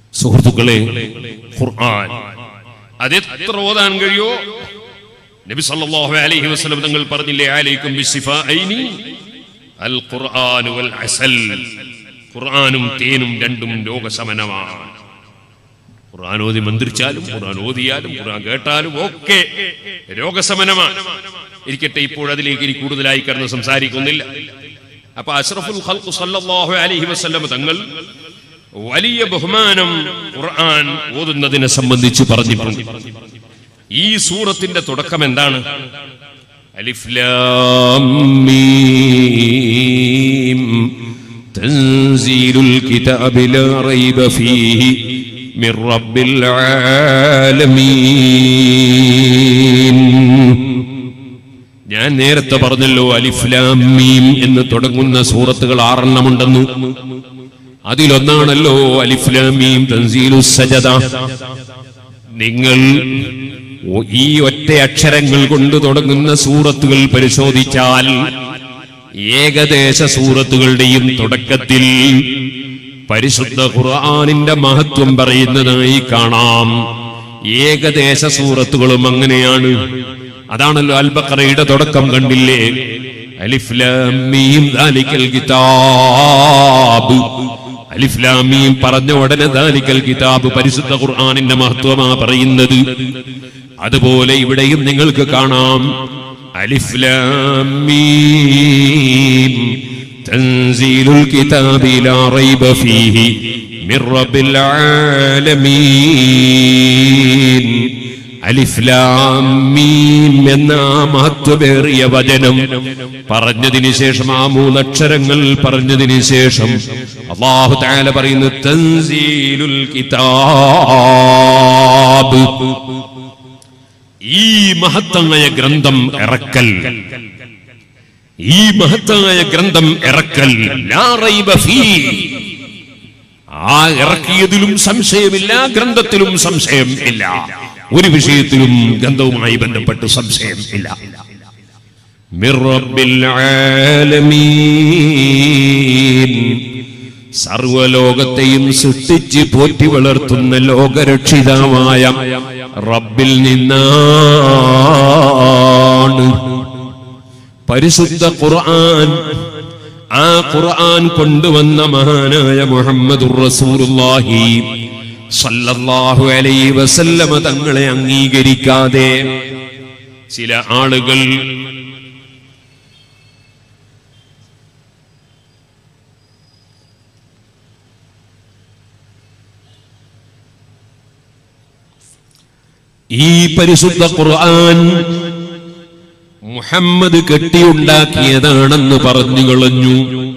സുഹൃത്തുക്കളെ ഖുർആൻ അതെത്ര ഓതാൻ കഴിയോ നബി സല്ലല്ലാഹു അലൈഹി വസല്ലം തങ്ങൾ പറഞ്ഞില്ലേ അലൈക്കും ബിസിഫാഇനി അൽ ഖുർആൻ വൽ അസൽ ഖുർആനും തേനും രണ്ടും രോഗശമനമാണ് ഖുർആൻ ഓതി മന്ത്രിച്ചാലും ഖുർആൻ ഓതിയാലും ഖുർആൻ കേട്ടാലും ഒക്കെ രോഗശമനമാണ് ഇരിക്കട്ടെ ഇപ്പോൾ അതിലേക്ക് ഇനി കൂടുതലായി കടന്ന് സംസാരിക്കുന്നില്ല അപ്പൊ അഷ്റഫുൽ ഖൽഖ് സല്ലല്ലാഹു അലൈഹി വസല്ലം തങ്ങൾ വലിയ ബഹുമാനം ഖുർആൻ ഓതുന്നതിനെ സംബന്ധിച്ച് പറഞ്ഞിട്ടുണ്ട് ഈ സൂറത്തിന്റെ തുടക്കം എന്താണ് അലിഫ് ലാം മീം തൻസീലുൽ കിതാബി ലാ റൈബ ഫീഹി മിർ റബ്ബിൽ ആലമീൻ ഞാൻ നേരത്തെ പറഞ്ഞല്ലോ അലിഫ് ലാം മീം എന്ന് തുടങ്ങുന്ന സൂറത്തുകൾ ആറെണ്ണമുണ്ടെന്ന് അതിലൊന്നാണല്ലോ അലിഫ് ലാം മീം തൻസീലു സജദ നിങ്ങൾ ഒ- ഈ ഒറ്റ അക്ഷരങ്ങൾ കൊണ്ട് തുടങ്ങുന്ന സൂറത്തുകൾ പരിശോധിച്ചാൽ ഏകദേശ സൂറത്തുകളുടെയും തുടക്കത്തിൽ പരിശുദ്ധ ഖുർആനിന്റെ മഹത്വം പറയുന്നതായി കാണാം ഏകദേശ സൂറത്തുകളും അങ്ങനെയാണ് അതാണല്ലോ അൽബക്കറയുടെ തുടക്കം കണ്ടില്ലേ അലിഫ് ലാം മീം ദാലിക്കൽ കിതാബ് അലിഫ് ലാം മീം പറഞ്ഞ ഉടനെ ദാലിക്കൽ കിതാബ് പരിശുദ്ധ ഖുർആനിന്റെ മഹത്വമാ പറയുന്നത് അതുപോലെ ഇവിടെയും നിങ്ങൾക്ക് കാണാം അലിഫ് ലാം മീം തൻസീലുൽ കിതാബി ലാ റൈബ ഫീഹി മിർ റബ്ബിൽ ആലമീൻ അലിഫ് ലാം മീം എന്ന ആ മഹത്വമേറിയ വചനം പറഞ്ഞതിന് ശേഷം ആ മൂന്നക്ഷരങ്ങൾ പറഞ്ഞതിന് ശേഷം അള്ളാഹു താല പറയുന്നു തൻസീലുൽ കിതാബ് ഈ മഹത്തായ ഗ്രന്ഥം ഇറക്കൽ ഈ മഹത്തായ ഗ്രന്ഥം ഇറക്കൽ ലാ റൈബ ഫീ ആ ഇറക്കിയതിലും സംശയമില്ല ഗ്രന്ഥത്തിലും സംശയം ഇല്ല ഒരു വിഷയത്തിലും ഗ്രന്ഥവുമായി ബന്ധപ്പെട്ട് സംശയം ഇല്ല മിർ റബ്ബിൽ ആലമീൻ സർവലോകത്തെയും സൃഷ്ടിച്ച് പോറ്റി വളർത്തുന്ന ലോകരക്ഷിതാവായ റബ്ബിൽ നിന്നാണ് പരിശുദ്ധ ഖുർആൻ ആ ഖുർആൻ കൊണ്ടുവന്ന മഹാനായ മുഹമ്മദുർ റസൂലുള്ളാഹി സല്ലല്ലാഹു അലൈഹി വസല്ലമ തങ്ങളെ അംഗീകരിക്കാതെ ചില ആളുകൾ ഈ പരിശുദ്ധ ഖുർആൻ മുഹമ്മദ് കെട്ടിയുണ്ടാക്കിയതാണെന്ന് പറഞ്ഞു കളഞ്ഞു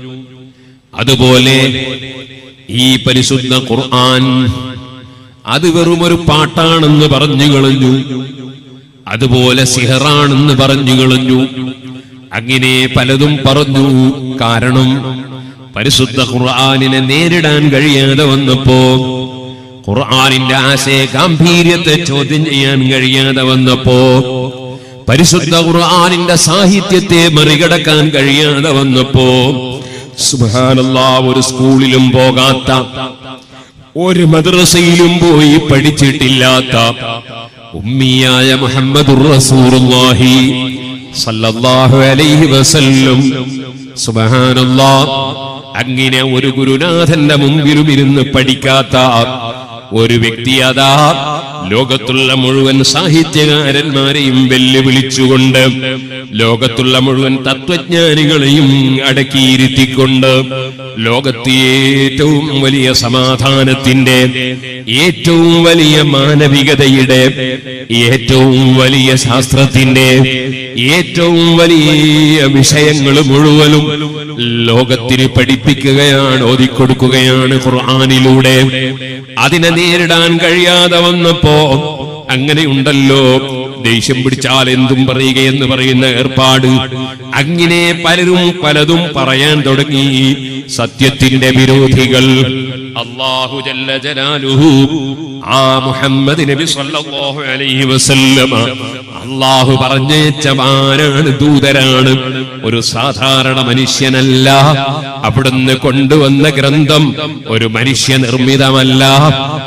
അതുപോലെ ഈ പരിശുദ്ധ ഖുർആൻ അത് വെറുമൊരു പാട്ടാണെന്ന് പറഞ്ഞു കളഞ്ഞു അതുപോലെ സിഹറാണെന്ന് പറഞ്ഞു കളഞ്ഞു അങ്ങനെ പലതും പറഞ്ഞു കാരണം പരിശുദ്ധ ഖുർആനിനെ നേരിടാൻ കഴിയാതെ വന്നപ്പോ ഖുർആനിന്റെ ആശയ ഗാംഭീര്യത്തെ ചോദ്യം ചെയ്യാൻ കഴിയാതെ വന്നപ്പോ പരിശുദ്ധ ഖുർആനിന്റെ സാഹിത്യത്തെ മറികടക്കാൻ കഴിയാതെ വന്നപ്പോ സുബ്ഹാനല്ലാ ഒരു സ്കൂളിലും പോകാത്ത ഒരു മദ്രസയിലും പോയി പഠിച്ചിട്ടില്ലാത്ത ഉമ്മിയായ മുഹമ്മദുർ റസൂലുള്ളാഹി സല്ലല്ലാഹു അലൈഹി വസല്ലം സുബ്ഹാനല്ലാ അങ്ങനെ ഒരു ഗുരുനാഥന്റെ മുമ്പിലും ഇരുന്ന് പഠിക്കാത്ത ഒരു വ്യക്തി അതാ ലോകത്തുള്ള മുഴുവൻ സാഹിത്യകാരന്മാരെയും വെല്ലുവിളിച്ചുകൊണ്ട് ലോകത്തുള്ള മുഴുവൻ തത്വജ്ഞാനികളെയും അടക്കിയിരുത്തിക്കൊണ്ട് ലോകത്തെ ഏറ്റവും വലിയ സമാധാനത്തിന്റെ ഏറ്റവും വലിയ മാനവികതയുടെ ഏറ്റവും വലിയ ശാസ്ത്രത്തിന്റെ ഏറ്റവും വലിയ വിഷയങ്ങൾ മുഴുവനും ലോകത്തിന് പഠിപ്പിക്കുകയാണ് ഓതിക്കൊടുക്കുകയാണ് ഖുർആാനിലൂടെ അതിനെ നേരിടാൻ കഴിയാതെ വന്നപ്പോ അങ്ങനെയുണ്ടല്ലോ ദേഷ്യം പിടിച്ചാൽ എന്തും പറയുകയെന്ന് പറയുന്ന ഏർപ്പാട് അങ്ങനെ പലരും പലതും പറയാൻ തുടങ്ങി സത്യത്തിന്റെ വിരോധികൾ അള്ളാഹു ജല്ല ജലാലുഹു ആ മുഹമ്മദ് നബി സല്ലല്ലാഹു അലൈഹി വസല്ലമ അള്ളാഹു പറഞ്ഞേച്ച ആരാണ് ദൂതരാണ് ഒരു സാധാരണ മനുഷ്യനല്ല അവിടുന്ന് കൊണ്ടുവന്ന ഗ്രന്ഥം ഒരു മനുഷ്യ നിർമ്മിതമല്ല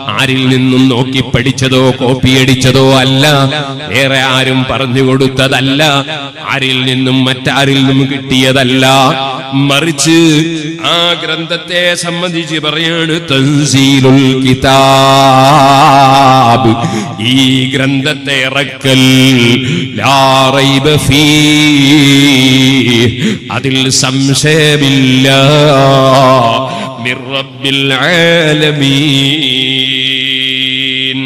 ആരിൽ നിന്നും നോക്കി പഠിച്ചതോ കോപ്പിയടിച്ചതോ അല്ല വേറെ ആരും പറഞ്ഞു കൊടുത്തതല്ല ആരിൽ നിന്നും മറ്റാരിൽ നിന്നും കിട്ടിയതല്ല മറിച്ച് ആ ഗ്രന്ഥത്തെ സംബന്ധിച്ച് പറയാണ് തൻസീലുൽ കിതാബ് ഈ ഗ്രന്ഥത്തെ ഇറക്കൽ ലാ റൈബ ഫീ അതിൽ സംശയമില്ല മിർ റബ്ബിൽ ആലമീൻ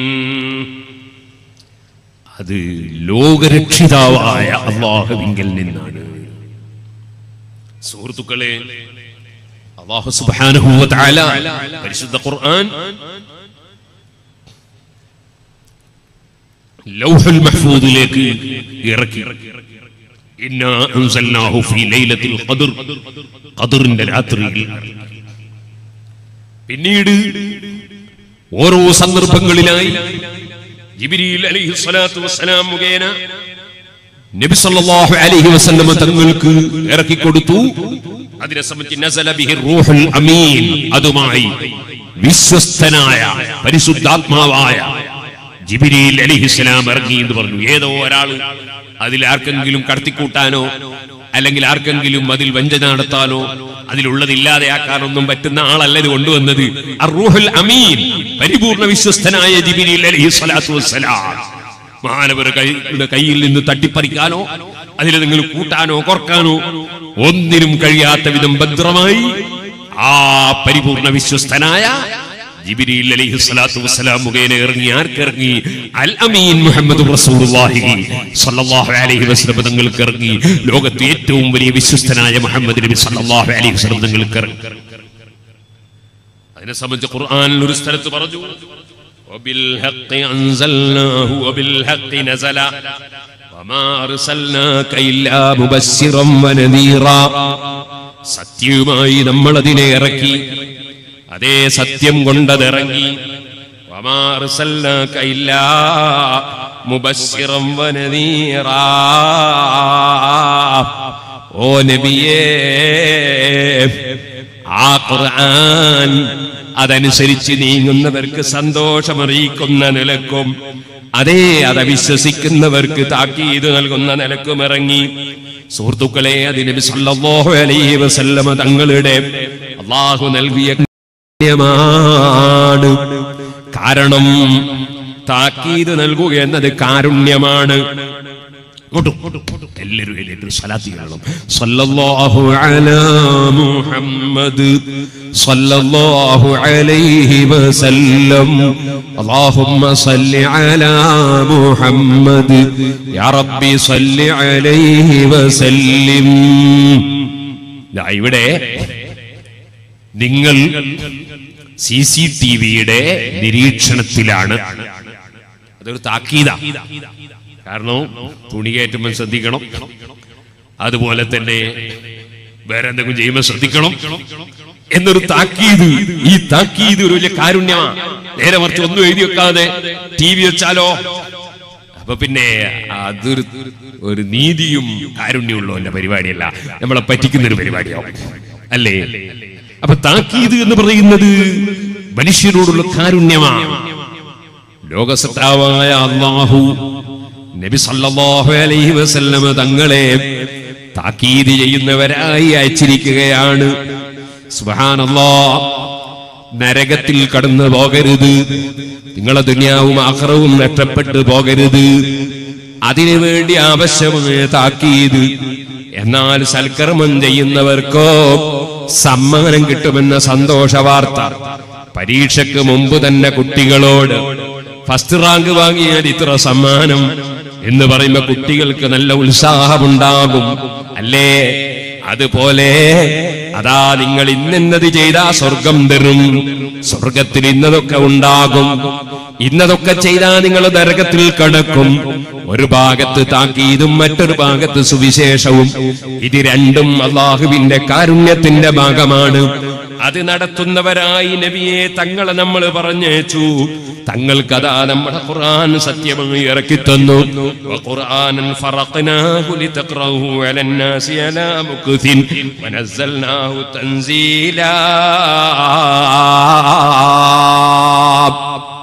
അത് ലോകരക്ഷിതാവായ അള്ളാഹുവിങ്കൽ നിന്നാണ് സുഹൃത്തുക്കളെ അള്ളാഹു സുബ്ഹാനഹു വ തആല പരിശുദ്ധ ഖുർആൻ ലൗഹുൽ മഹ്ഫൂദിലേക്ക് ഇറക്കി ഇന്നാ അൻസൽനാഹു ഫീ ലൈലത്തിൽ ഖദർ ഖദറിന്റെ രാത്രിയിൽ പിന്നീട് ഓരോ സന്ദർഭങ്ങളിലായി ജിബ്രീൽ അലൈഹി സ്വലാത്തു വസ്സലാം മുഖേന നബി സല്ലല്ലാഹു അലൈഹി വസല്ലം തങ്ങൾക്ക് ഇറക്കി കൊടുത്തു അതിനെ സംബന്ധിച്ച് നസല ബിഹി റൂഹുൽ അമീൻ അതുമായി വിശ്വസ്തനായ പരിശുദ്ധാത്മാവായ ജിബ്രീൽ അലൈഹിസ്സലാം ഇറങ്ങി എന്ന് പറഞ്ഞു ഏതോ ഒരാൾ അതിൽ ആർക്കെങ്കിലും കടത്തിക്കൂട്ടാനോ അല്ലെങ്കിൽ ആർക്കെങ്കിലും അതിൽ വഞ്ചന നടത്താനോ അതിലുള്ളതില്ലാതെയാക്കാനൊന്നും പറ്റുന്ന ആളല്ല ഇത് കൊണ്ടുവന്നത് അർറൂഹുൽ അമീൻ പരിപൂർണ വിശ്വസ്തനായ ജിബിരിൽ അലൈഹി സ്വലാത്തു വസ്സലാം മാനവരുടെ കൈയുടെ കയ്യിൽ നിന്ന് തട്ടിപ്പറിക്കാനോ അതിൽ നിങ്ങൾ കൂട്ടാനോ കുറക്കാനോ ഒന്നിനും കഴിയാത്ത വിധം ഭദ്രമായി ആ പരിപൂർണ വിശ്വസ്തനായ ജിബിരിൽ അലൈഹി സ്വലാത്തു വസ്സലാം മുഖേന ഇറങ്ങി ആർക്കിറങ്ങി അൽ അമീൻ മുഹമ്മദ് റസൂലുള്ളാഹി സ്വല്ലല്ലാഹു അലൈഹി വസല്ലം തങ്ങൾക്ക് ഇറങ്ങി ലോകത്തെ ഏറ്റവും വലിയ വിശ്വസ്തനായ മുഹമ്മദ് നബി സ്വല്ലല്ലാഹു അലൈഹി വസല്ലം തങ്ങൾക്ക് ഇറങ്ങി അതിനെ സംബന്ധിച്ച് ഖുർആനിൽ ഒരു സ്ഥലത്ത് പറഞ്ഞു وبالحق أنزلناه وبالحق نزل وما أرسلناك إلا مبشرا ونذيرا സത്യവുമായി നമ്മൾ അതിനെ ഇറക്കി അതേ സത്യം കൊണ്ടതിറങ്ങി وما أرسلناك إلا مبشرا ونذيرا ഓ നബിയേ ആ ഖുർആൻ അതനുസരിച്ച് നീങ്ങുന്നവർക്ക് സന്തോഷമറിയിക്കുന്ന നിലക്കും അതേ അത് വിശ്വസിക്കുന്നവർക്ക് താക്കീത് നൽകുന്ന നിലക്കും ഇറങ്ങി സുഹൃത്തുക്കളെ അതിന് നബി സല്ലല്ലാഹു അലൈഹി വസല്ലമ തങ്ങളുടെ അള്ളാഹു നൽകിയ കാരുണ്യമാണ് കാരണം താക്കീത് നൽകുക എന്നത് കാരുണ്യമാണ് ഇങ്ങോട്ടും എല്ലാവരും എല്ലാവരും സ്വലാത്തി കാണണം സല്ലല്ലാഹു അലാ മുഹമ്മദ് സല്ലല്ലാഹു അലൈഹി വസല്ലം അല്ലാഹുമ്മ സല്ലി അലാ മുഹമ്മദ് യാ റബ്ബി സല്ലി അലൈഹി വസല്ലിം ദാ ഇവിടെ നിങ്ങൾ സി സി ടി വിയുടെ നിരീക്ഷണത്തിലാണ് അതൊരു താക്കീത കാരണം തുണി കയറ്റുമ്പോൾ ശ്രദ്ധിക്കണം അതുപോലെ തന്നെ വേറെ എന്തെങ്കിലും ചെയ്യുമ്പോൾ ശ്രദ്ധിക്കണം എന്നൊരു താക്കീത് ഈ താക്കീത് ഒരു വലിയ കാരുണ്യമാണ് നേരെ മറിച്ച് ഒന്നും എഴുതി വെക്കാതെ ടി വി വെച്ചാലോ അപ്പൊ പിന്നെ അതൊരു ഒരു നീതിയും കാരുണ്യമുള്ള എന്റെ പരിപാടിയല്ല നമ്മളെ പറ്റിക്കുന്ന ഒരു പരിപാടിയാവും അല്ലേ അപ്പൊ താക്കീത് എന്ന് പറയുന്നത് മനുഷ്യരോടുള്ള കാരുണ്യമാണ് ലോകസത്താവായ അള്ളാഹു നബി സല്ലല്ലാഹു അലൈഹി വസല്ലമ തങ്ങളെ താക്കീത് ചെയ്യുന്നവരായി അയച്ചിരിക്കുകയാണ് സുബ്ഹാനല്ലാ നരകത്തിൽ കടന്നു പോകരുത് നിങ്ങളെ ദുനിയാവും ആഖിറവും നഷ്ടപ്പെട്ടു പോകരുത് അതിനു വേണ്ടി ആവശ്യമായ താക്കീത് എന്നാൽ സൽക്കർമ്മം ചെയ്യുന്നവർക്കോ സമ്മാനം കിട്ടുമെന്ന സന്തോഷ വാർത്ത പരീക്ഷയ്ക്ക് മുമ്പ് തന്നെ കുട്ടികളോട് ഫസ്റ്റ് റാങ്ക് വാങ്ങിയാൽ ഇത്ര സമ്മാനം എന്ന് പറയുമ്പോ കുട്ടികൾക്ക് നല്ല ഉത്സാഹമുണ്ടാകും അല്ലേ അതുപോലെ അതാ നിങ്ങൾ ഇന്നെന്നത് ചെയ്താ സ്വർഗം തരും സ്വർഗത്തിൽ ഇന്നതൊക്കെ ഉണ്ടാകും ഇന്നതൊക്കെ ചെയ്താ നിങ്ങൾ നരകത്തിൽ കടക്കും ഒരു ഭാഗത്ത് താക്കീതും മറ്റൊരു ഭാഗത്ത് സുവിശേഷവും ഇത് രണ്ടും അള്ളാഹുവിന്റെ കാരുണ്യത്തിന്റെ ഭാഗമാണ് അത് നടത്തുന്നവരായി നബിയെ തങ്ങളെ നമ്മൾ പറഞ്ഞേച്ചു തങ്ങൾക്കതാ നമ്മുടെ ഖുർആൻ സത്യമായി ഇറക്കി തന്നു ഖുർആനൻ ഫറഖ്നാഹു ലിതഖറഹു അലന്നാസി അലാ മുക്തിൻ വനസ്സൽനാഹു തൻസീലാ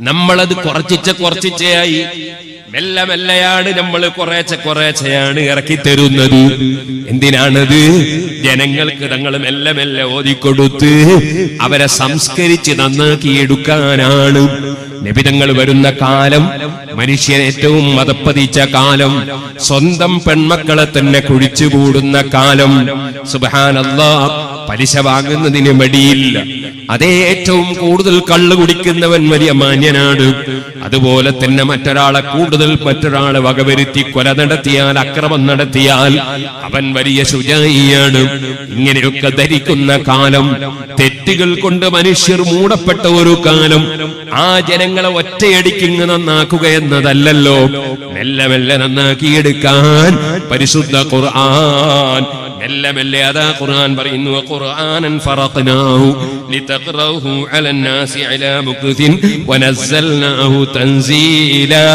നമ്മളത് കുറച്ചിച്ച കുറച്ചിച്ചയായി മെല്ലെ മെല്ലെയാണ് നമ്മൾ കുറേശ്ശെ കുറേശ്ശെയാണ് ഇറക്കി തരുന്നത് എന്തിനാണത് ജനങ്ങൾക്ക് തങ്ങൾ മെല്ലെ മെല്ലെ ഓതിക്കൊടുത്ത് അവരെ സംസ്കരിച്ച് നന്നാക്കി എടുക്കാനാണ് നിബിതങ്ങൾ വരുന്ന കാലം മനുഷ്യൻ ഏറ്റവും മതപ്പതിച്ച കാലം സ്വന്തം പെൺമക്കളെ തന്നെ കുഴിച്ചുകൂടുന്ന കാലം സുബാനല്ലാ പലിശ വാങ്ങുന്നതിന് മടിയില്ല അതേ ഏറ്റവും കൂടുതൽ കള്ളു കുടിക്കുന്നവൻ വലിയ മാന്യനാണ് അതുപോലെ തന്നെ മറ്റൊരാളെ കൂടുതൽ മറ്റൊരാളെ വകവരുത്തി കൊല നടത്തിയാൽ അക്രമം നടത്തിയാൽ അവൻ വലിയ ശുചായിയാണ് ഇങ്ങനെയൊക്കെ ധരിക്കുന്ന കാലം തെറ്റുകൾ കൊണ്ട് മനുഷ്യർ മൂടപ്പെട്ട ഒരു കാലം ആ ജനങ്ങളെ ഒറ്റയടിക്കിങ് നന്നാക്കുക എന്നതല്ലല്ലോ മെല്ലെ മെല്ലെ നന്നാക്കിയെടുക്കാൻ പരിശുദ്ധ ഖുർആൻ മെല്ലെ മെല്ലെ അതാ ഖുർആൻ പറയുന്നു ഖുർആനൻ ഫറഖ്നാഹു ലിതഖറഹു അലൻ നാസി അലാ മുക്തിൻ വനസ്സൽനാഹു തൻസീലാ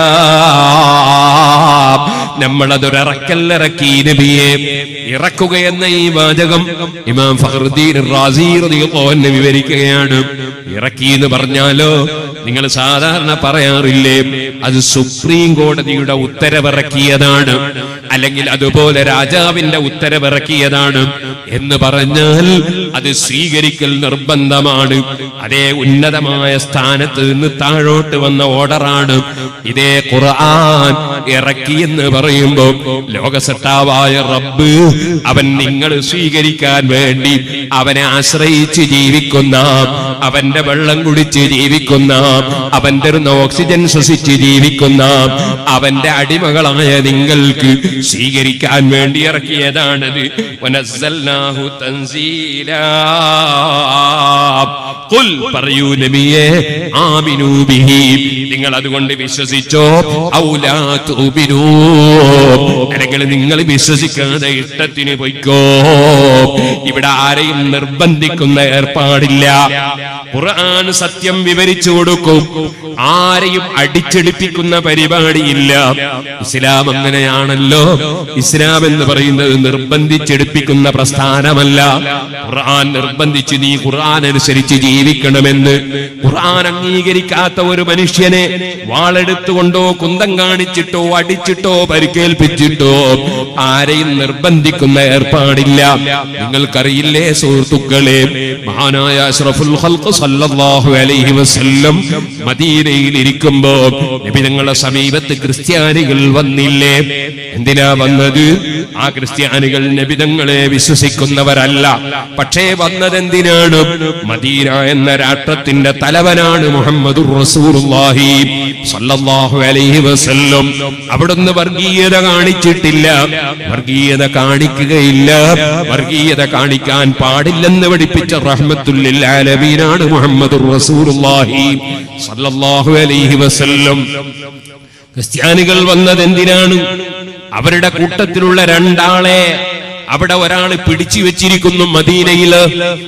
നമ്മൾ അതൊരിറക്കല്ലിറക്കി നബിയെ ഇറക്കുക എന്ന ഈ വാചകം ഇമാം ഫഖറുദ്ദീൻ റാസി റളിയല്ലാഹു അൻഹു വിവരിക്കുകയാണ് ഇറക്കി എന്ന് പറഞ്ഞാലോ നിങ്ങൾ സാധാരണ പറയാറില്ലേ അത് സുപ്രീം കോടതിയുടെ ഉത്തരവിറക്കിയതാണ് അല്ലെങ്കിൽ അതുപോലെ രാജാവിന്റെ ഉത്തരവിറക്കിയതാണ് എന്ന് പറഞ്ഞാൽ അത് സ്വീകരിക്കൽ നിർബന്ധമാണ് അതേ ഉന്നതമായ സ്ഥാനത്ത് നിന്ന് താഴോട്ട് വന്ന ഓർഡറാണ് ഇതേ ഖുർആൻ ഇറക്കി എന്ന് പറയുമ്പോ ലോകസട്ടാവായ റബ്ബ് അവൻ നിങ്ങൾ സ്വീകരിക്കാൻ വേണ്ടി അവനെ ആശ്രയിച്ച് ജീവിക്കുന്ന അവന്റെ വെള്ളം കുടിച്ച് ജീവിക്കുന്ന അവന്റെ ഒരു ഓക്സിജൻ ശ്വസിച്ച് ജീവിക്കുന്ന അവന്റെ അടിമകളായ നിങ്ങൾക്ക് സ്വീകരിക്കാൻ വേണ്ടി ഇറക്കിയതാണത് വനസ്സൽനാഹു തൻസീലാ ഖുൽ പറയൂ നബിയെ ആമിനൂ ബിഹി നിങ്ങൾ അതുകൊണ്ട് വിശ്വസിച്ചോ ഔലാ തുബിനൂ അല്ലെങ്കിൽ നിങ്ങൾ വിശ്വസിക്കാതെ ഇഷ്ടത്തിന് പൊയ്ക്കോ ഇവിടെ ആരെയും നിർബന്ധിക്കുന്ന ഏർപ്പാടില്ല ഖുർആൻ സത്യം വിവരിച്ചു കൊടുക്കും ആരെയും അടിച്ചെടുപ്പിക്കുന്ന പരിപാടിയില്ല ഇസ്ലാം അങ്ങനെയാണല്ലോ ഇസ്ലാം എന്ന് പറയുന്നത് നിർബന്ധിച്ചെടുപ്പിക്കുന്ന പ്രസ്ഥാനമല്ല ഖുർആൻ നിർബന്ധിച്ച് നീ ഖുർആൻ അനുസരിച്ച് ജീവിക്കണമെന്ന് ഖുർആൻ അംഗീകരിക്കാത്ത ഒരു മനുഷ്യനെ വാളെടുത്തുകൊണ്ടോ കുന്തം കാണിച്ചിട്ടോ അടിച്ചിട്ടോ പരിക്കേൽപ്പിച്ചിട്ടോ ആരെയും നിർബന്ധിക്കുന്ന ഏർപ്പാടില്ല നിങ്ങൾക്കറിയില്ലേ സുഹൃത്തുക്കളെ മഹാനായ അഷ്റഫുൽ ഖൽഖ് സല്ലല്ലാഹു അലൈഹി വസല്ലം മദീനയിൽ ഇരിക്കുമ്പോ നബി തങ്ങളുടെ സമീപത്ത് ക്രിസ്ത്യാനികൾ വന്നില്ലേ എന്തിനാ വന്നത് ആ ക്രിസ്ത്യാനികൾ നബിതങ്ങളെ വിശ്വസിക്കുന്നവരല്ല പക്ഷേ വന്നത് എന്തിനാണ് മദീന എന്ന രാഷ്ട്രത്തിന്റെ തലവനാണ് മുഹമ്മദ് റസൂലുള്ളാഹി സല്ലല്ലാഹു അലൈഹി വസല്ലം അവിടുന്ന് വർഗീയത കാണിച്ചിട്ടില്ല വർഗീയത കാണിക്കുകയില്ല വർഗീയത കാണിക്കാൻ പാടില്ലെന്ന് പഠിപ്പിച്ച റഹ്മത്തുല്ലിൽ ആലമീനാണ് മുഹമ്മദ് റസൂലുള്ളാഹി സല്ലല്ലാഹു അലൈഹി വസല്ലം ക്രിസ്ത്യാനികൾ വന്നത് എന്തിനാണ് അവരുടെ കൂട്ടത്തിലുള്ള രണ്ടാളെ അവിടെ ഒരാൾ പിടിച്ചു വെച്ചിരിക്കുന്നു മദീനയില്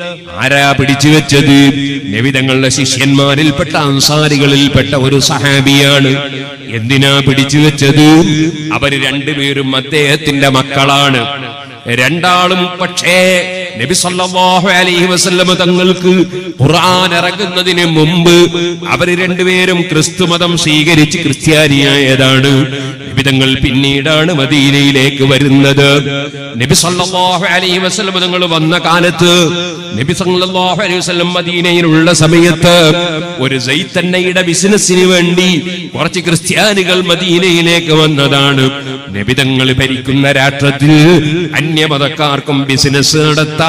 ആരാ പിടിച്ചു വെച്ചത് നബിതങ്ങളുടെ ശിഷ്യന്മാരിൽപ്പെട്ട അൻസാരികളിൽപ്പെട്ട ഒരു സഹാബിയാണ് എന്തിനാ പിടിച്ചു വെച്ചത് അവര് രണ്ടുപേരും അദ്ദേഹത്തിന്റെ മക്കളാണ് രണ്ടാളും പക്ഷേ നബി സല്ലല്ലാഹു അലൈഹി വസല്ലമ തങ്ങൾക്ക് ഖുർആൻ ഇറങ്ങുന്നതിന് മുമ്പ് അവര് രണ്ടുപേരും ക്രിസ്തു മതം സ്വീകരിച്ച് ക്രിസ്ത്യാനിയായതാണ് നബി തങ്ങൾ പിന്നീടാണ് മദീനയിലേക്ക് വരുന്നത് നബി സല്ലല്ലാഹു അലൈഹി വസല്ലമ തങ്ങൾ വന്ന കാലത്ത് നബി സല്ലല്ലാഹു അലൈഹി വസല്ലം മദീനയിലുള്ള സമയത്ത് ഒരു സൈത്തന്നയുടെ ബിസിനസ്സിന് വേണ്ടി കുറച്ച് ക്രിസ്ത്യാനികൾ മദീനയിലേക്ക് വന്നതാണ് നബിതങ്ങൾ ഭരിക്കുന്ന രാഷ്ട്രത്തിൽ അന്യമതക്കാർക്കും ബിസിനസ് നടത്താം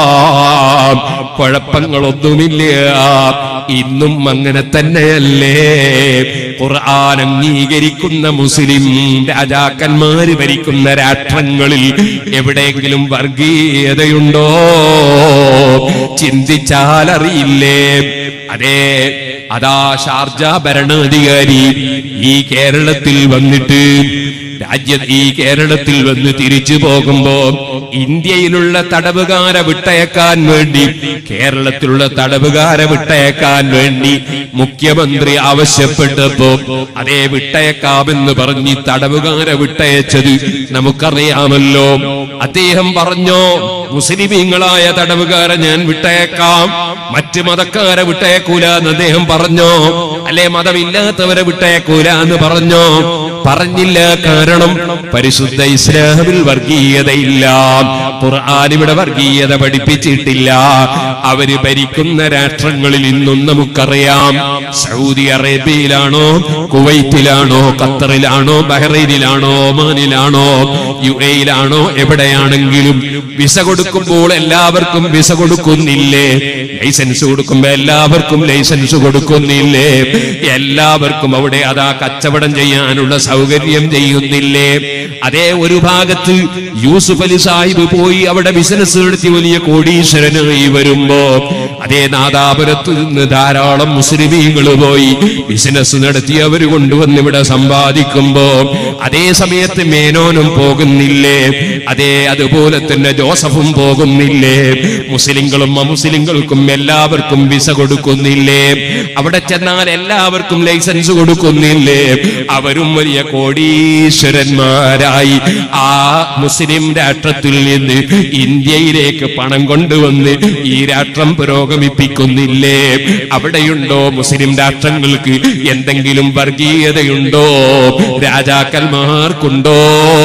കുഴപ്പങ്ങളൊന്നുമില്ല ഇന്നും അങ്ങനെ തന്നെയല്ലേ ഖുർആൻ അംഗീകരിക്കുന്ന മുസ്ലിം രാജാക്കന്മാര് ഭരിക്കുന്ന രാഷ്ട്രങ്ങളിൽ എവിടെയെങ്കിലും വർഗീയതയുണ്ടോ ചിന്തിച്ചാൽ അറിയില്ലേ അതെ അതാ ഷാർജ ഭരണാധികാരി ഈ കേരളത്തിൽ വന്നിട്ട് രാജ്യ ഈ കേരളത്തിൽ വന്ന് തിരിച്ചു പോകുമ്പോ ഇന്ത്യയിലുള്ള തടവുകാരെ വിട്ടയക്കാൻ വേണ്ടി കേരളത്തിലുള്ള തടവുകാരെ വിട്ടയക്കാൻ വേണ്ടി മുഖ്യമന്ത്രി ആവശ്യപ്പെട്ടപ്പോ അതേ വിട്ടയക്കാമെന്ന് പറഞ്ഞ് തടവുകാരെ വിട്ടയച്ചത് നമുക്കറിയാമല്ലോ അദ്ദേഹം പറഞ്ഞോ മുസ്ലിമീങ്ങളായ തടവുകാരെ ഞാൻ വിട്ടയക്കാം മറ്റ് മതക്കാരെ വിട്ടയക്കൂല എന്ന് അദ്ദേഹം പറഞ്ഞോ അല്ലെ മതമില്ലാത്തവരെ വിട്ടയക്കൂല എന്ന് പറഞ്ഞോ പറഞ്ഞില്ല കാരണം പരിശുദ്ധ ഇസ്ലാമിൽ വർഗീയതയില്ല ഖുർആൻ ഇവിടെ വർഗീയത പഠിപ്പിച്ചിട്ടില്ല അവര് ഭരിക്കുന്ന രാഷ്ട്രങ്ങളിൽ ഇന്നും നമുക്കറിയാം സൗദി അറേബ്യയിലാണോ കുവൈറ്റിലാണോ ഖത്തറിലാണോ ബഹ്റൈനിലാണോ ഒമാനിലാണോ യു എയിലാണോ എവിടെയാണെങ്കിലും വിസ കൊടുക്കുമ്പോൾ എല്ലാവർക്കും വിസ കൊടുക്കുന്നില്ലേ ലൈസൻസ് കൊടുക്കുമ്പോ എല്ലാവർക്കും ലൈസൻസ് കൊടുക്കുന്നില്ലേ എല്ലാവർക്കും അവിടെ അതാ കച്ചവടം ചെയ്യാനുള്ള സൗകര്യം ചെയ്യുന്നില്ലേ അതേ ഒരു ഭാഗത്ത് യൂസുഫ് അലി സാഹിബ് പോയി അവിടെ ബിസിനസ് നടത്തി വലിയ കോടീശ്വരനായി വരുമ്പോ അതേ നാദാപുരത്ത് നിന്ന് ധാരാളം മുസ്ലിമീങ്ങൾ പോയി ബിസിനസ് നടത്തി അവർ കൊണ്ടുവന്ന് ഇവിടെ സമ്പാദിക്കുമ്പോ അതേ സമയത്ത് മേനോനും പോകുന്നില്ലേ അതേ അതുപോലെ തന്നെ ജോസഫും പോകുന്നില്ലേ മുസ്ലിങ്ങളും അമുസ്ലിങ്ങൾക്കും എല്ലാവർക്കും വിസ കൊടുക്കുന്നില്ലേ അവിടെ ചെന്നാൽ എല്ലാവർക്കും ലൈസൻസ് കൊടുക്കുന്നില്ലേ അവരും വലിയ കോടീശ്വരന്മാരായി ആ മുസ്ലിം രാഷ്ട്രത്തിൽ നിന്ന് ഇന്ത്യയിലേക്ക് പണം കൊണ്ടുവന്ന് ഈ രാഷ്ട്രം പുരോഗമിപ്പിക്കുന്നില്ലേ അവിടെയുണ്ടോ മുസ്ലിം രാഷ്ട്രങ്ങൾക്ക് എന്തെങ്കിലും വർഗീയതയുണ്ടോ രാജാക്കന്മാർക്കുണ്ടോ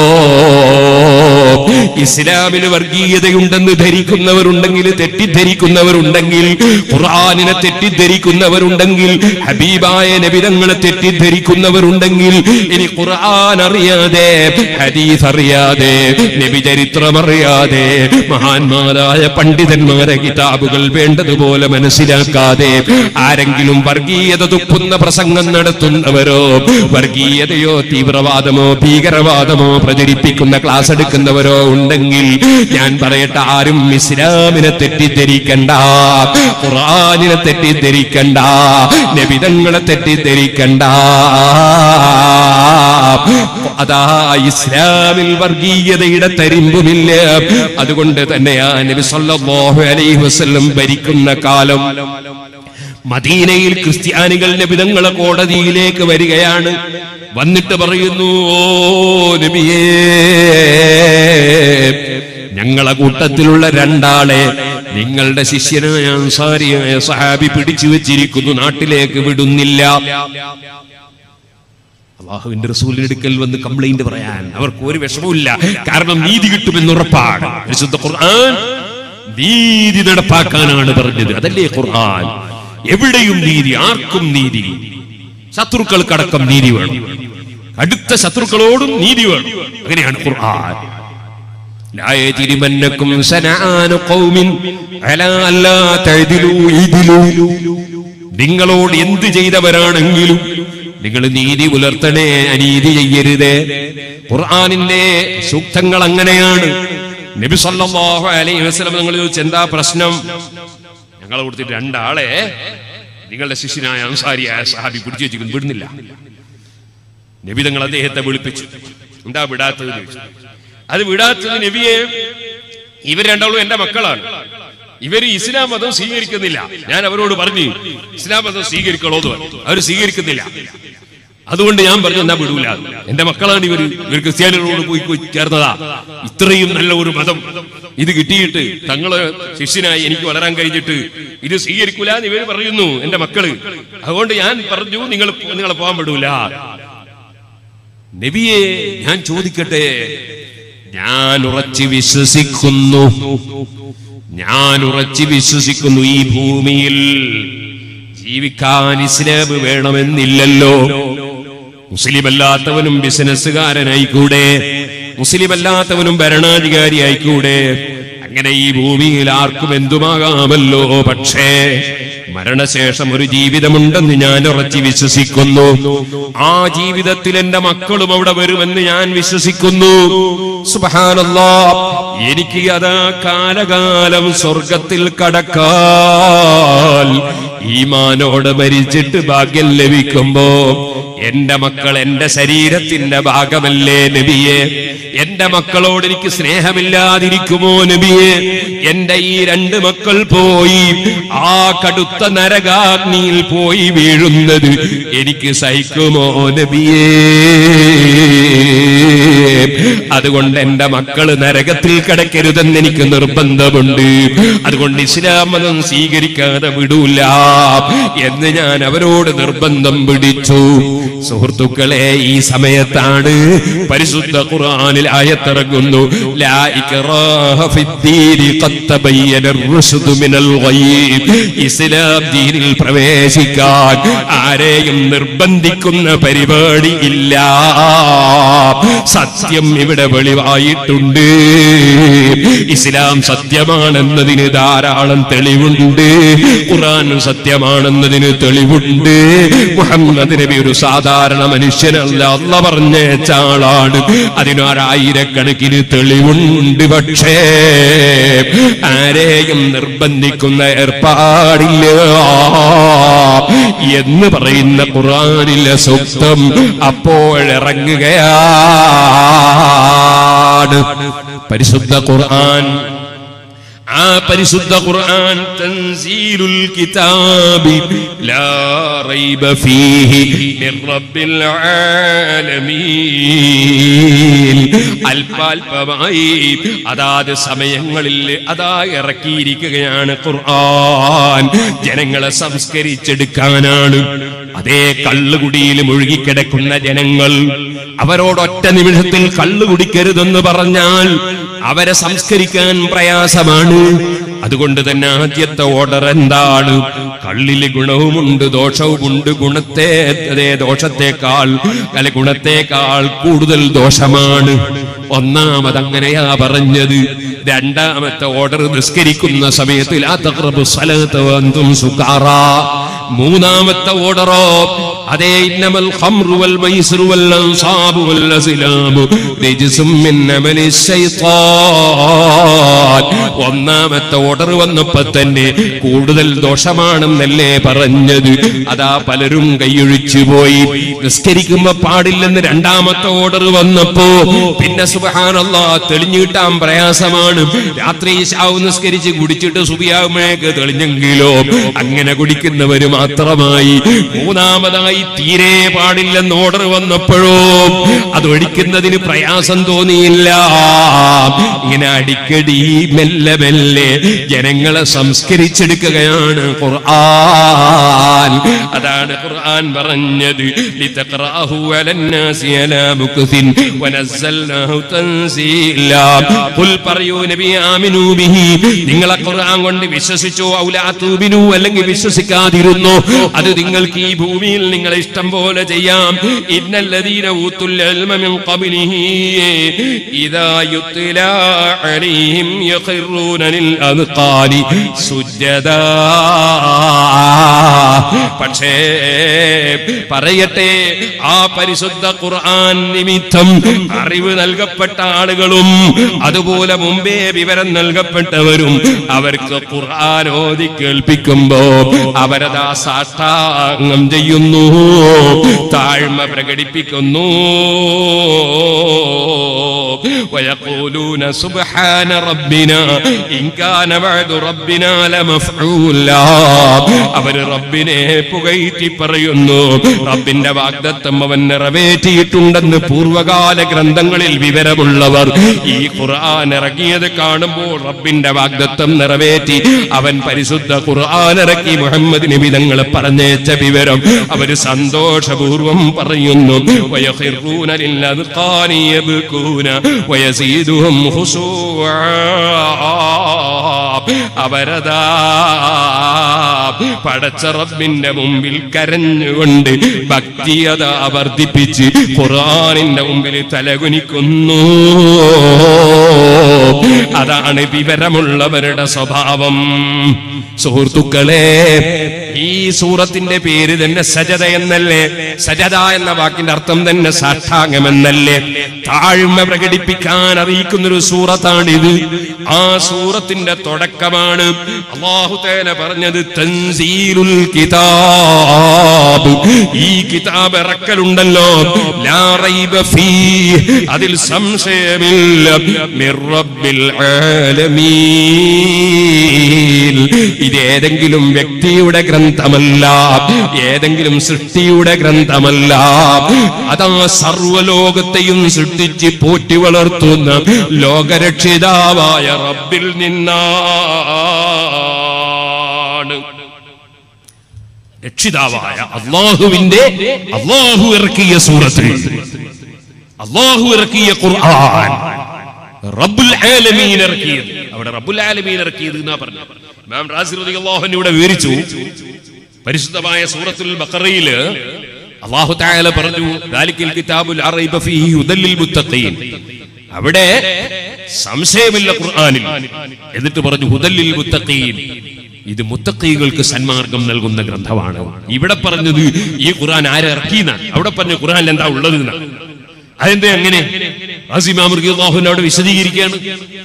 ഇസ്ലാമിന് വർഗീയതയുണ്ടെന്ന് ധരിക്കുന്നവരുണ്ടെങ്കിൽ തെറ്റിദ്ധരിക്കുന്നവരുണ്ടെങ്കിൽ ഖുർആാനിനെ തെറ്റിദ്ധരിക്കുന്നവരുണ്ടെങ്കിൽ ഹബീബായ നബിതങ്ങളെ തെറ്റിദ്ധരിക്കുന്നവരുണ്ടെങ്കിൽ ഇനി ഖുർആൻ അറിയാതെ ഹദീസ് അറിയാതെ നബി ചരിത്രം അറിയാതെ മഹാന്മാരായ പണ്ഡിതന്മാരെ കിതാബുകൾ വേണ്ടതുപോലെ മനസ്സിലാക്കാതെ ആരെങ്കിലും വർഗീയത തുപ്പുന്ന പ്രസംഗം നടത്തുന്നവരോ വർഗീയതയോ തീവ്രവാദമോ ഭീകരവാദമോ പ്രചരിപ്പിക്കുന്ന ക്ലാസ് എടുക്കുന്നവരോ ഉണ്ടെങ്കിൽ ഞാൻ പറയട്ടെ ആരും ഇസ്ലാമിനെ തെറ്റിദ്ധരിക്കണ്ട ഖുറാനിനെ തെറ്റിദ്ധരിക്കണ്ട നബിതങ്ങളെ തെറ്റിദ്ധരിക്കണ്ട അതാ ഇസ്ലാമിൽ വർഗീയതയുടെ തരിമ്പുമില്ല അതുകൊണ്ട് തന്നെയാ നബി സല്ലല്ലാഹു അലൈഹി വസല്ലം ഭരിക്കുന്ന കാലം മദീനയിൽ ക്രിസ്ത്യാനികൾ നബിതങ്ങളെ കോടതിയിലേക്ക് വരികയാണ് വന്നിട്ട് പറയുന്നു ഓ നബിയേ ഞങ്ങളെ കൂട്ടത്തിലുള്ള രണ്ടാളെ നിങ്ങളുടെ ശിഷ്യനായ അൻസാരിയായ സഹാബി പിടിച്ചു വെച്ചിരിക്കുന്നു നാട്ടിലേക്ക് വിടുന്നില്ല അള്ളാഹുവിന്റെ റസൂലിന്റെ അടുക്കൽ വന്ന് കംപ്ലൈന്റ് പറയാൻ അവർക്ക് ഒരു വിഷമവുമില്ല കാരണം നീതി കിട്ടുമെന്ന് ഉറപ്പാണ് പരിശുദ്ധ ഖുർആൻ നീതി നടപ്പാക്കാനാണ് പറഞ്ഞത് അതല്ലേ ഖുർആൻ എവിടെയും നീതി ആർക്കും നീതി ശത്രുക്കൾക്കടക്കം നീതി വേണം അടുത്ത ശത്രുക്കളോടും നീതി വേണം അങ്ങനെയാണ് ഖുർആൻ لا يجرمنكم سنآن قوم على ألا تعدلوا اعدلوا. നിങ്ങളോട് എന്ത് ചെയ്തവരാണെങ്കിലും നിങ്ങൾ നീതി പുലർത്തണേ അനീതി ചെയ്യരുത് ഖുർആനിന്റെ സൂക്തങ്ങൾ അങ്ങനെയാണ് നബി സല്ലല്ലാഹു അലൈഹി വസല്ലം നിങ്ങൾ ചോദിച്ചു എന്താ പ്രശ്നം ഞങ്ങളെ കൊടുത്തിട്ട് രണ്ടാളെ നിങ്ങളുടെ ശിഷ്യനായ അൻസാരിയായ സഹാബി പിടിച്ചു വെച്ചിരിക്കുന്നു വിടുന്നില്ല നബി തങ്ങൾ അദ്ദേഹത്തെ വിളിപ്പിച്ചു എന്താ വിടാത്തത് എന്ന് ചോദിച്ചു അത് വിടാത്തത് നബിയെ ഇവർ രണ്ടാളും എന്റെ മക്കളാണ് ഇവര് ഇസ്ലാം മതം സ്വീകരിക്കുന്നില്ല ഞാൻ അവരോട് പറഞ്ഞു ഇസ്ലാം മതം സ്വീകരിക്കണോ എന്ന് പറഞ്ഞു അവർ സ്വീകരിക്കുന്നില്ല അതുകൊണ്ട് ഞാൻ പറഞ്ഞു എന്നാ വിടൂല എന്റെ മക്കളാണ് ഇവർ ഇവർ ക്രിസ്ത്യാനികളോട് പോയി പോയി ചേർന്നതാ ഇത്രയും നല്ല ഒരു മതം ഇത് കിട്ടിയിട്ട് തങ്ങള് ശിഷ്യനായി എനിക്ക് വളരാൻ കഴിഞ്ഞിട്ട് ഇത് സ്വീകരിക്കൂല എന്ന് ഇവർ പറയുന്നു എന്റെ മക്കള് അതുകൊണ്ട് ഞാൻ പറഞ്ഞു നിങ്ങൾ നിങ്ങളെ പോകാൻ വിടൂല നബിയെ ഞാൻ ചോദിക്കട്ടെ ഞാൻ ഉറച്ചു വിശ്വസിക്കുന്നു ഞാൻ ഉറച്ചു വിശ്വസിക്കുന്നു ഈ ഭൂമിയിൽ ജീവിക്കാൻ ഇസ്ലാം വേണമെന്നില്ലല്ലോ മുസ്ലിം അല്ലാത്തവനും ബിസിനസ്സുകാരനായിക്കൂടെ മുസ്ലിം അല്ലാത്തവനും ഭരണാധികാരി ആയിക്കൂടെ അങ്ങനെ ഈ ഭൂമിയിൽ ആർക്കും എന്തുമാകാമല്ലോ പക്ഷേ മരണശേഷം ഒരു ജീവിതമുണ്ടെന്ന് ഞാൻ ഉറച്ചു വിശ്വസിക്കുന്നു ആ ജീവിതത്തിൽ എന്റെ മക്കളും അവിടെ വരുമെന്ന് ഞാൻ വിശ്വസിക്കുന്നു സുബ്ഹാനല്ലാ എനിക്ക് അതാ കാലകാലം സ്വർഗത്തിൽ കടക്കാൻ ഈമാനോട് മരിച്ചിട്ട് ഭാഗ്യം ലഭിക്കുമ്പോ എന്റെ മക്കൾ എന്റെ ശരീരത്തിന്റെ ഭാഗമല്ലേ നബിയെ എന്റെ മക്കളോട് എനിക്ക് സ്നേഹമില്ലാതിരിക്കുമോ നബിയെ എന്റെ ഈ രണ്ട് മക്കൾ പോയി ആ കടുത്ത നരകാഗ്നിയിൽ പോയി വീഴുന്നത് എനിക്ക് സഹിക്കുമോ നബിയേ അതുകൊണ്ട് എന്റെ മക്കള് നരകത്തിൽ കിടക്കരുതെന്ന് എനിക്ക് നിർബന്ധമുണ്ട് അതുകൊണ്ട് ഇസ്ലാം മതം സ്വീകരിക്കാതെ വിടൂല എന്ന് ഞാൻ അവരോട് നിർബന്ധം പിടിച്ചു സുഹൃത്തുക്കളെ ഈ സമയത്താണ് പരിശുദ്ധ ഖുർആനിൽ ആയത്തിറങ്ങുന്നു ലാ ഇക്റാഹ ഫിദ്ദീനി ഖദ് തബയ്യന الرشد من الغي ഇസ്ലാം ദീനിൽ പ്രവേശിക്കാൻ ആരെയും നിർബന്ധിക്കുന്ന പരിപാടി ഇല്ല സത്യം ഇവിടെ വെളിവായിട്ടുണ്ട് ഇസ്ലാം സത്യമാണെന്നതിന് ധാരാളം തെളിവുണ്ട് ഖുർആൻ സത്യമാണെന്നതിന് തെളിവുണ്ട് മുഹമ്മദ് നബി ഒരു സാധാരണ മനുഷ്യനല്ല അല്ല പറഞ്ഞേച്ച ആളാണ് അതിനൊരായിരക്കണക്കിന് തെളിവുണ്ട് പക്ഷേ ആരെയും നിർബന്ധിക്കുന്ന ഏർപ്പാടില്ല എന്ന് പറയുന്ന ഖുർആനിലെ സൂക്തം അപ്പോഴിറങ്ങുകയാണ് പരിശുദ്ധ ഖുർആൻ ആ പരിശുദ്ധ ഖുർആൻ തൻസീലുൽ കിതാബി ലാ റൈബ ഫീഹി മിർ റബ്ബിൽ ആലമീൻ അല്പാൽപമായി അതാത് സമയങ്ങളിൽ അതാ ഇറക്കിയിരിക്കുകയാണ് ഖുർആൻ ജനങ്ങളെ സംസ്കരിച്ചെടുക്കാനാണ് അതേ കള്ളുകുടിയിൽ മുഴുകിക്കിടക്കുന്ന ജനങ്ങൾ അവരോടൊറ്റ നിമിഷത്തിൽ കള്ളു കുടിക്കരുതെന്ന് പറഞ്ഞാൽ അവരെ സംസ്കരിക്കാൻ പ്രയാസമാണ് അതുകൊണ്ട് തന്നെ ആദ്യത്തെ ഓർഡർ എന്താണ് കള്ളില് ഗുണവുമുണ്ട് ദോഷവുമുണ്ട് ഗുണത്തെ അതേ ദോഷത്തെക്കാൾ അല്ലെ ഗുണത്തെക്കാൾ കൂടുതൽ ദോഷമാണ് ഒന്നാമത് അങ്ങനെയാ പറഞ്ഞത് രണ്ടാമത്തെ ഓർഡർ നിസ്കരിക്കുന്ന സമയത്ത് ലാ തഖ്റബു സ്വലാത്ത വഅൻതും സുകാറാ മൂന്നാമത്തെ ഓർഡറോ അതേ ഇന്നമൽ ഖംറു വൽ മൈസ്റു വൽ അൻസാബു വൽ അസ്ലാമു റിജ്സും മിൻ അമലി ശൈത്താൻ ഒന്നാമത്തെ ഓർഡർ വന്നപ്പോ തന്നെ കൂടുതൽ ദോഷമാണെന്നല്ലേ പറഞ്ഞത് അതാ പലരും കൈയൊഴിച്ചു പോയി നിസ്കരിക്കുമ്പോ പാടില്ലെന്ന് രണ്ടാമത്തെ ഓർഡർ വന്നപ്പോ പിന്നെ സുബഹാനല്ലാ തെളിഞ്ഞു കിട്ടാൻ പ്രയാസമാണ് രാത്രി ശാവ് നിസ്കരിച്ച് കുടിച്ചിട്ട് സുബിയാകുമ്പോഴേക്ക് തെളിഞ്ഞെങ്കിലോ അങ്ങനെ കുടിക്കുന്നവര് മാത്രമായി മൂന്നാമതായി തീരെ പാടില്ലെന്ന് ഓർഡർ വന്നപ്പോഴോ അത് ഒഴിക്കുന്നതിന് പ്രയാസം തോന്നിയില്ല ഇങ്ങനെ അടിക്കടി മെല്ലെ മെല്ലെ ജനങ്ങളെ സംസ്കരിച്ചെടുക്കുകയാണ് ഖുർആൻ അതാണ് ഖുർആൻ പറഞ്ഞത് ലിതഖറാഹു അലന്നാസി അലാ മുക്തിൻ വനസ്സൽനാഹു തൻസീലാ ഖുൽ പറയൂ നബി ആമിനൂ ബിഹി നിങ്ങളെ ഖുർആൻ കൊണ്ട് വിശ്വസിച്ചോ ഔലാ തൂബിനു അല്ലെങ്കിൽ വിശ്വസിക്കാതിരുന്നോ അത് നിങ്ങൾക്ക് ഈ ഭൂമിയിൽ നിങ്ങളെ ഇഷ്ടം പോലെ ചെയ്യാം ഇന്നല്ലദീന ഊത്തുൽ ഇൽമ മിൻ ഖബ്ലിഹി ഇദാ യുത്ലാ അലൈഹിം യഖിറൂന ലിൽ അദ്ഖാനി സുജ്ജദാ പക്ഷേ പറയട്ടെ ആ പരിശുദ്ധ ഖുർആൻ നിമിത്തം അറിവ് നൽകപ്പെട്ട ആളുകളും അതുപോലെ മുമ്പേ വിവരം നൽകപ്പെട്ടവരും അവർക്ക് ഖുർആൻ ഓതി കേൾപ്പിക്കുമ്പോ അവരതാ സാഷ്ടാംഗം ചെയ്യുന്നു താഴ്മ പ്രകടിപ്പിക്കുന്നു ويقولون سبحان ربنا إن كان بعد ربنا لمفعولا അവര് റബ്ബിനെ പുകഴ്ത്തി പറയുന്നു റബ്ബിന്റെ വാഗ്ദത്തം അവൻ നിറവേറ്റിയിട്ടുണ്ടെന്ന് പൂർവകാല ഗ്രന്ഥങ്ങളിൽ വിവരമുള്ളവർ ഈ ഖുർആൻ ഇറങ്ങിയത് കാണുമ്പോൾ റബ്ബിന്റെ വാഗ്ദത്തം നിറവേറ്റി അവൻ പരിശുദ്ധ ഖുർആൻ ഇറക്കി മുഹമ്മദ് നബി തങ്ങളെ പറഞ്ഞേച്ച വിവരം അവര് സന്തോഷപൂർവം പറയുന്നു വയഖിറൂന ലില്ലദ്ഖാനി യബ്കൂന വയസീദുഹും ഖുശൂആ അവരതാ പടച്ച റബ്ബിന്റെ മുമ്പിൽ കരഞ്ഞുകൊണ്ട് ഭക്തിയത വർദ്ധിപ്പിച്ച് ഖുർആനിന്റെ മുമ്പിൽ തലകുനിക്കുന്നു അതാണ് വിവരമുള്ളവരുടെ സ്വഭാവം സുഹൃത്തുക്കളെ ഈ സൂറത്തിന്റെ പേര് തന്നെ സജത എന്നല്ലേ സജത എന്ന വാക്കിന്റെ അർത്ഥം തന്നെ സാഷ്ടാംഗമെന്നല്ലേ താഴ്മ പ്രകടിപ്പിക്കാൻ അറിയിക്കുന്ന ഒരു സൂറത്താണിത് ആ സൂറത്തിന്റെ തുടക്കമാണ് അള്ളാഹു തേല പറഞ്ഞത് തൻ തൻസീലുൽ കിതാബ് ഈ കിതാബ് ഇറക്കലുണ്ടല്ലോ ലാ റൈബ ഫീ അതിൽ സംശയമില്ല മിർ റബ്ബിൽ ആലമീൻ ഇത് ഏതെങ്കിലും വ്യക്തിയുടെ ഗ്രന്ഥമല്ല ഏതെങ്കിലും സൃഷ്ടിയുടെ ഗ്രന്ഥമല്ല അതാ സർവലോകത്തെയും സൃഷ്ടിച്ച് പോറ്റി വളർത്തുന്ന ലോകരക്ഷിതാവായ റബ്ബിൽ നിന്നാണ് രക്ഷിതാവായ അള്ളാഹുവിന്റെ അള്ളാഹു ഇറക്കിയ സൂറത്ത് അള്ളാഹു ഇറക്കിയ ഖുർആൻ റബ്ബുൽ ആലമീൻ ഇറക്കിയത് അവിടെ റബ്ബുൽ ആലമീൻ ഇറക്കിയത് എന്നാ പറഞ്ഞു ഇമാം റാസി റളിയല്ലാഹു അൻഹു ഇവിടെ വിവരിച്ചു പരിശുദ്ധമായ സൂറത്തുൽ ബഖറയിൽ അള്ളാഹു തആല പറഞ്ഞു ദാലിക്കൽ കിതാബുൽ അറൈബ ഫീഹി ഹുദൽ മുത്തഖീൻ അവിടെ സംശയമില്ല ഖുർആനിൽ എന്നിട്ട് പറഞ്ഞു ഹുദല്ലിൽ മുത്തഖീൻ ഇത് മുത്തഖീകൾക്ക് സന്മാർഗം നൽകുന്ന ഗ്രന്ഥമാണ് ഇവിടെ പറഞ്ഞത് ഈ ഖുർആൻ ആരെ ഇറക്കിയെന്നാണ് അവിടെ പറഞ്ഞ ഖുർആനിൽ എന്താ ഉള്ളത് എന്നാണ് അതെന്താ അങ്ങനെ അവിടെ വിശദീകരിക്കുകയാണ്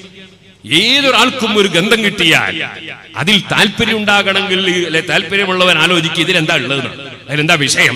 ഏതൊരാൾക്കും ഒരു ഗന്ധം കിട്ടിയാൽ അതിൽ താല്പര്യം ഉണ്ടാകണമെങ്കിൽ അല്ലെ താല്പര്യമുള്ളവൻ ആലോചിക്കുക ഇതിലെന്താ ഉള്ളത് അതിലെന്താ വിഷയം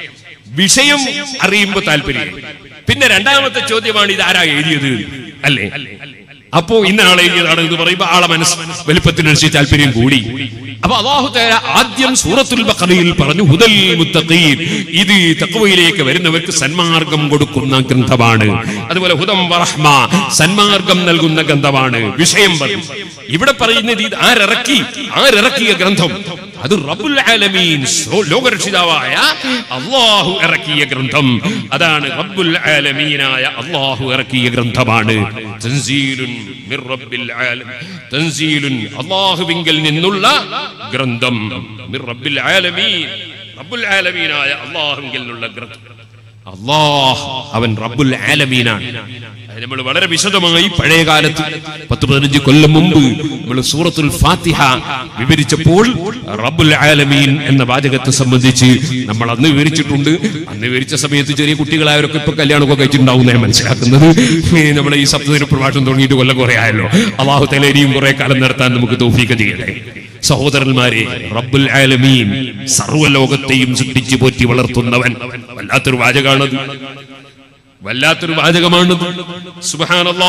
വിഷയം അറിയുമ്പോ താല്പര്യം പിന്നെ രണ്ടാമത്തെ ചോദ്യമാണ് ഇത് ആരാ എഴുതിയത് അല്ലേ അപ്പോ ഇന്ന ആളെ എഴുതിയതാണ് എന്ന് പറയുമ്പോ ആളെ മനസ്സ് വലുപ്പത്തിനനുസരിച്ച് താല്പര്യം കൂടി അപ്പൊ അള്ളാഹു തആല ആദ്യം സൂറത്തുൽ ബഖറയിൽ പറഞ്ഞു ഹുദൽ മുത്തഖീൻ ഇത് തഖ്വയിലേക്ക് വരുന്നവർക്ക് സന്മാർഗം കൊടുക്കുന്ന ഗ്രന്ഥമാണ് അതുപോലെ ഹുദം വറഹ്മ സന്മാർഗം നൽകുന്ന ഗ്രന്ഥമാണ് വിഷയം പറഞ്ഞു ഇവിടെ പറയുന്നത് ഇത് ആരിറക്കി ആരിറക്കിയ ഗ്രന്ഥം അത് റബ്ബുൽ ആലമീൻ സോ- ലോകരക്ഷിതാവായ അള്ളാഹു ഇറക്കിയ ഗ്രന്ഥം അതാണ് റബ്ബുൽ ആലമീനായ അള്ളാഹു ഇറക്കിയ ഗ്രന്ഥമാണ് തൻസീലുൻ മിർ റബ്ബിൽ ആലം തൻസീലുൻ അള്ളാഹുവിങ്കൽ നിന്നുള്ള ഗ്രന്ഥം മിർ റബ്ബിൽ ആലമീൻ റബ്ബുൽ ആലമീനായ അള്ളാഹുവിങ്കൽ നിന്നുള്ള ഗ്രന്ഥം അള്ളാഹ് അവൻ റബ്ബുൽ ആലമീനാണ് അത് നമ്മൾ വളരെ വിശദമായി പഴയ കാലത്ത് പത്ത് പതിനഞ്ച് കൊല്ലം മുമ്പ് നമ്മൾ സൂറത്തുൽ ഫാത്തിഹ വിവരിച്ചപ്പോൾ റബ്ബുൽ ആലമീൻ എന്ന വാചകത്തെ സംബന്ധിച്ച് നമ്മൾ അന്ന് വിവരിച്ചിട്ടുണ്ട് അന്ന് വിവരിച്ച സമയത്ത് ചെറിയ കുട്ടികളായവരൊക്കെ ഇപ്പൊ കല്യാണമൊക്കെ കഴിച്ചിട്ടുണ്ടാവും ഞാൻ മനസ്സിലാക്കുന്നത് നമ്മുടെ ഈ സപ്തദിന പ്രഭാഷണം തുടങ്ങിയിട്ട് കൊല്ലം കുറെ ആയല്ലോ അള്ളാഹു തലേരിയും കുറെ കാലം നടത്താൻ നമുക്ക് തോഫീക്ക് ചെയ്യട്ടെ സഹോദരന്മാരെ റബ്ബുൽ ആലമീൻ സർവ്വലോകത്തെയും സൃഷ്ടിച്ചു പോറ്റി വളർത്തുന്നവൻ വല്ലാത്തൊരു വാചകാണത് വല്ലാത്തൊരു വാചകമാണത് സുബഹാനല്ലാ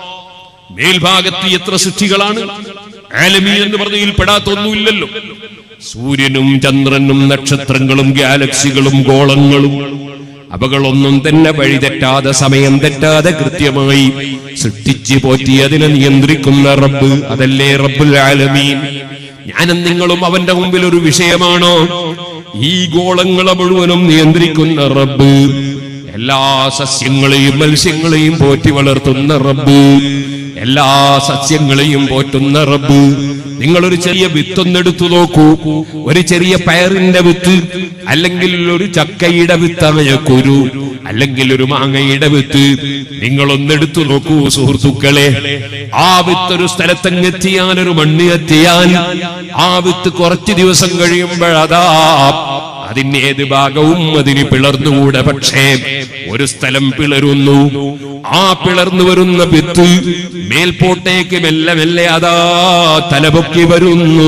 മേൽഭാഗത്ത് എത്ര സൃഷ്ടികളാണ് ആലമീൻ എന്ന് പറഞ്ഞതിൽ പെടാത്തൊന്നുമില്ലല്ലോ സൂര്യനും ചന്ദ്രനും നക്ഷത്രങ്ങളും ഗാലക്സികളും ഗോളങ്ങളും അവകളൊന്നും തന്നെ വഴിതെറ്റാതെ സമയം തെറ്റാതെ കൃത്യമായി സൃഷ്ടിച്ച് പോറ്റി അതിനെ നിയന്ത്രിക്കുന്ന റബ്ബ് അതല്ലേ റബ്ബുൽ ആലമീൻ ഞാനും നിങ്ങളും അവന്റെ മുമ്പിൽ ഒരു വിഷയമാണോ ഈ ഗോളങ്ങളെ മുഴുവനും നിയന്ത്രിക്കുന്ന റബ്ബ് എല്ലാ സസ്യങ്ങളെയും മത്സ്യങ്ങളെയും പോറ്റി വളർത്തുന്ന റബ്ബ് എല്ലാ സസ്യങ്ങളെയും പോറ്റുന്ന റബ്ബ് നിങ്ങളൊരു ചെറിയ വിത്തൊന്നെടുത്തു നോക്കൂ ഒരു ചെറിയ പയറിന്റെ വിത്ത് അല്ലെങ്കിൽ ഒരു ചക്കയുടെ വിത്തായ കുരു അല്ലെങ്കിൽ ഒരു മാങ്ങയുടെ വിത്ത് നിങ്ങളൊന്നെടുത്തു നോക്കൂ സുഹൃത്തുക്കളെ ആ വിത്ത് ഒരു സ്ഥലത്തങ്ങെത്തിയാൽ ഒരു മണ്ണ് എത്തിയാൽ ആ വിത്ത് കുറച്ച് ദിവസം കഴിയുമ്പോഴതാ അതിന് ഏത് ഭാഗവും അതിന് പിളർന്നുകൂടെ പക്ഷേ ഒരു സ്ഥലം പിളരുന്നു ആ പിളർന്നു വരുന്ന വിത്ത് മേൽപോട്ടേക്ക് മെല്ലെ മെല്ലെ അതാ തലപൊക്കി വരുന്നു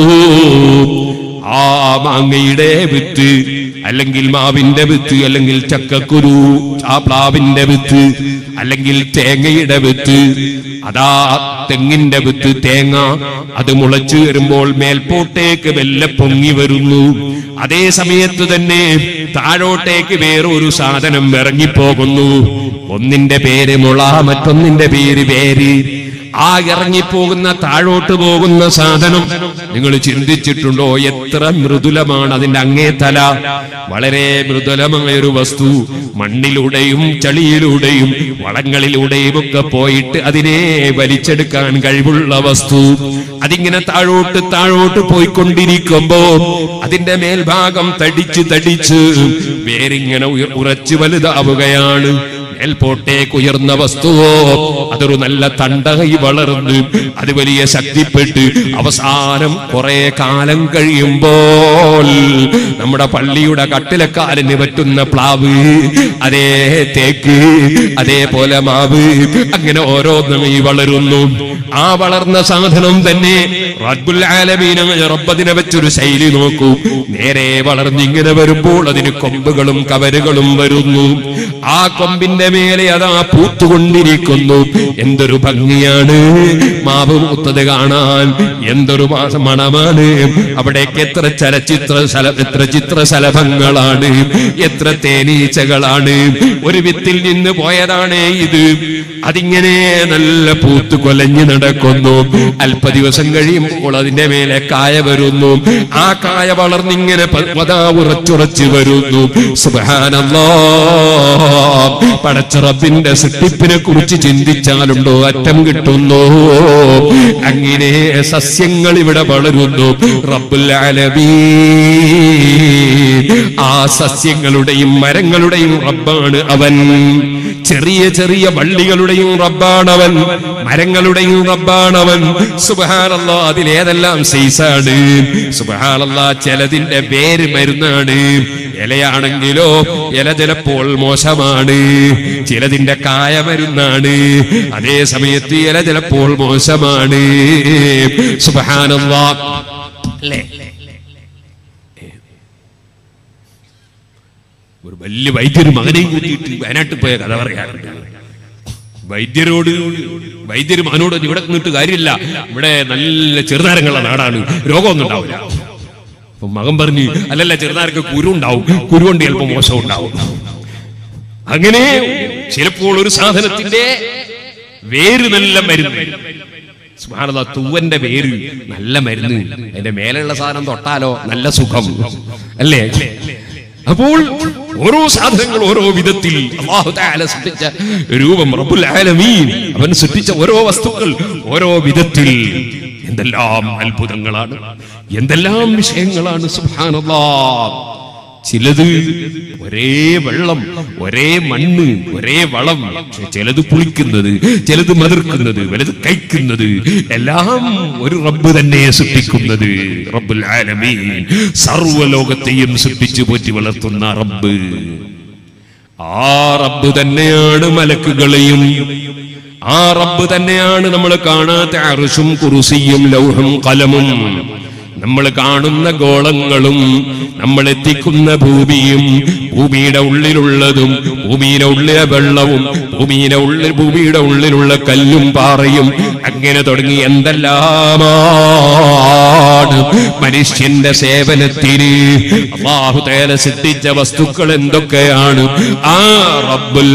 ആ മാങ്ങയുടെ വിത്ത് അല്ലെങ്കിൽ മാവിന്റെ വിത്ത് അല്ലെങ്കിൽ ചക്കക്കുരു ആ പ്ലാവിന്റെ വിത്ത് അല്ലെങ്കിൽ തേങ്ങയുടെ വിത്ത് അതാ തെങ്ങിന്റെ വിത്ത് തേങ്ങ അത് മുളച്ചു വരുമ്പോൾ മേൽപോട്ടേക്ക് മെല്ലെ പൊങ്ങി വരുന്നു അതേ സമയത്ത് തന്നെ താഴോട്ടേക്ക് വേറൊരു സാധനം ഇറങ്ങിപ്പോകുന്നു ഒന്നിന്റെ പേര് മുള മറ്റൊന്നിന്റെ പേര് വേര് ആ ഇറങ്ങിപ്പോകുന്ന താഴോട്ട് പോകുന്ന സാധനം നിങ്ങൾ ചിന്തിച്ചിട്ടുണ്ടോ എത്ര മൃദുലമാണ് അതിന്റെ അങ്ങേ തല വളരെ മൃദുലമായ ഒരു വസ്തു മണ്ണിലൂടെയും ചളിയിലൂടെയും വളങ്ങളിലൂടെയും ഒക്കെ പോയിട്ട് അതിനെ വലിച്ചെടുക്കാൻ കഴിവുള്ള വസ്തു അതിങ്ങനെ താഴോട്ട് താഴോട്ട് പോയിക്കൊണ്ടിരിക്കുമ്പോ അതിന്റെ മേൽഭാഗം തടിച്ച് തടിച്ച് വേരിങ്ങനെ ഉയ- ഉറച്ചു വലുതാവുകയാണ് മേൽപോട്ടേക്ക് ഉയർന്ന വസ്തുവോ അതൊരു നല്ല തണ്ടകൈ വളർന്ന് അത് വലിയ ശക്തിപ്പെട്ട് അവസാനം കുറെ കാലം കഴിയുമ്പോൾ നമ്മുടെ പള്ളിയുടെ കട്ടിലക്കാലിന് പറ്റുന്ന പ്ലാവ് അതേ തേക്ക് അതേപോലെ മാവ് അങ്ങനെ ഓരോന്നും ഈ വളരുന്നു ആ വളർന്ന സാധനം തന്നെ റബ്ബുൽ ആലമീനായ റബ്ബതിനെ വെച്ചൊരു ശൈലി നോക്കൂ നേരെ വളർന്നിങ്ങനെ വരുമ്പോൾ അതിന് കൊമ്പുകളും കവരുകളും വരുന്നു ആ കൊമ്പിന്റെ മേലെ അതാ പൂത്തുകൊണ്ടിരിക്കുന്നു എന്തൊരു ഭംഗിയാണ് മാവ് മൂത്തത് കാണാൻ എന്തൊരു മാസം മണമാണ് അവിടേക്ക് എത്ര ചലച്ചിത്ര ശല എത്ര ചിത്രശലഭങ്ങളാണ് എത്ര തേനീച്ചകളാണ് ഒരു വിത്തിൽ നിന്ന് പോയതാണ് ഇത് അതിങ്ങനെ നല്ല പൂത്ത് കൊലഞ്ഞു നടക്കുന്നു അല്പ ദിവസം കഴിയുമ്പോൾ അതിന്റെ മേലെ കായ വരുന്നു ആ കായ വളർന്നിങ്ങനെ പ- പതാ ഉറച്ചുറച്ച് വരുന്നു സുബ്ഹാനല്ലാ പടച്ചറബിന്റെ സൃഷ്ടിപ്പിനെ കുറിച്ച് ചിന്തിച്ചാലുണ്ടോ അറ്റം കിട്ടുന്നു അങ്ങനെ സസ്യങ്ങൾ ഇവിടെ വളരുന്നു റബ്ബുൽ ആലമീൻ ആ സസ്യങ്ങളുടെയും മരങ്ങളുടെയും റബ്ബാണ് അവൻ ചെറിയ ചെറിയ വള്ളികളുടെയും റബ്ബാണവൻ മരങ്ങളുടെയും റബ്ബാണവൻ സുബഹാനല്ലാ അതിലേതെല്ലാം സൈസാണ് സുബഹാനല്ലാ ചിലതിന്റെ പേര് മരുന്നാണ് ഇലയാണെങ്കിലോ ഇല ചിലപ്പോൾ മോശമാണ് ചിലതിന്റെ കായ മരുന്നാണ് അതേ സമയത്ത് ഇല ചിലപ്പോൾ മോശമാണ് സുബഹാനല്ലാ അല്ലേ ഒരു വലിയ വൈദ്യര് മകനെയും കൂട്ടിയിട്ട് വയനാട്ടിൽ പോയ കഥ പറയാറുണ്ട് വൈദ്യരോട് വൈദ്യര് മകനോട് ഇവിടെ നിന്നിട്ട് കാര്യമില്ല ഇവിടെ നല്ല ചെറുതാരങ്ങളുള്ള നാടാണ് രോഗമൊന്നും ഉണ്ടാവില്ല അപ്പൊ മകൻ പറഞ്ഞു അല്ലല്ല ചെറുതാരക്ക് കുരു ഉണ്ടാവും കുരു കൊണ്ട് ചിലപ്പോൾ മോശം ഉണ്ടാവും അങ്ങനെ ചിലപ്പോൾ ഒരു സാധനത്തിന്റെ വേര് നല്ല മരുന്ന് സുബ്ഹാനല്ലാഹ്, തൂവന്റെ വേര് നല്ല മരുന്ന് അതിന്റെ മേലെയുള്ള സാധനം തൊട്ടാലോ നല്ല സുഖം അല്ലേ അപ്പോൾ ഓരോ സാധനങ്ങൾ ഓരോ വിധത്തിൽ അല്ലാഹു തആല സൃഷ്ടിച്ച രൂപം റബ്ബുൽ ആലമീൻ അവൻ സൃഷ്ടിച്ച ഓരോ വസ്തുക്കൾ ഓരോ വിധത്തിൽ എന്തെല്ലാം അത്ഭുതങ്ങളാണ് എന്തെല്ലാം വിഷയങ്ങളാണ് സുബ്ഹാനല്ലാഹ് ചിലത് ഒരേ വെള്ളം ഒരേ മണ്ണ് ഒരേ വളം പക്ഷെ ചിലത് പുളിക്കുന്നത് ചിലത് മതിർക്കുന്നത് വലുത് കഴിക്കുന്നത് എല്ലാം ഒരു റബ്ബ് തന്നെ സൃഷ്ടിക്കുന്നത് റബ്ബുൽ ആലമീൻ സർവ്വലോകത്തെയും സൃഷ്ടിച്ചു പോറ്റി വളർത്തുന്ന റബ്ബ് ആ റബ്ബ് തന്നെയാണ് മലക്കുകളെയും ആ റബ്ബ് തന്നെയാണ് നമ്മൾ കാണാത്ത അറുഷും കുറുസിയും ലൗഹും കലമും നമ്മൾ കാണുന്ന ഗോളങ്ങളും നമ്മൾ എത്തിക്കുന്ന ഭൂമിയും ഭൂമിയുടെ ഉള്ളിലുള്ളതും ഭൂമിയുടെ ഉള്ളിലെ വെള്ളവും ഭൂമിയുടെ ഉള്ളിൽ ഭൂമിയുടെ ഉള്ളിലുള്ള കല്ലും പാറയും അങ്ങനെ തുടങ്ങി എന്തെല്ലാമാണ് മനുഷ്യന്റെ സേവനത്തിന് അള്ളാഹു തേല സിദ്ധിച്ച വസ്തുക്കൾ എന്തൊക്കെയാണ് ആ റബ്ബുൽ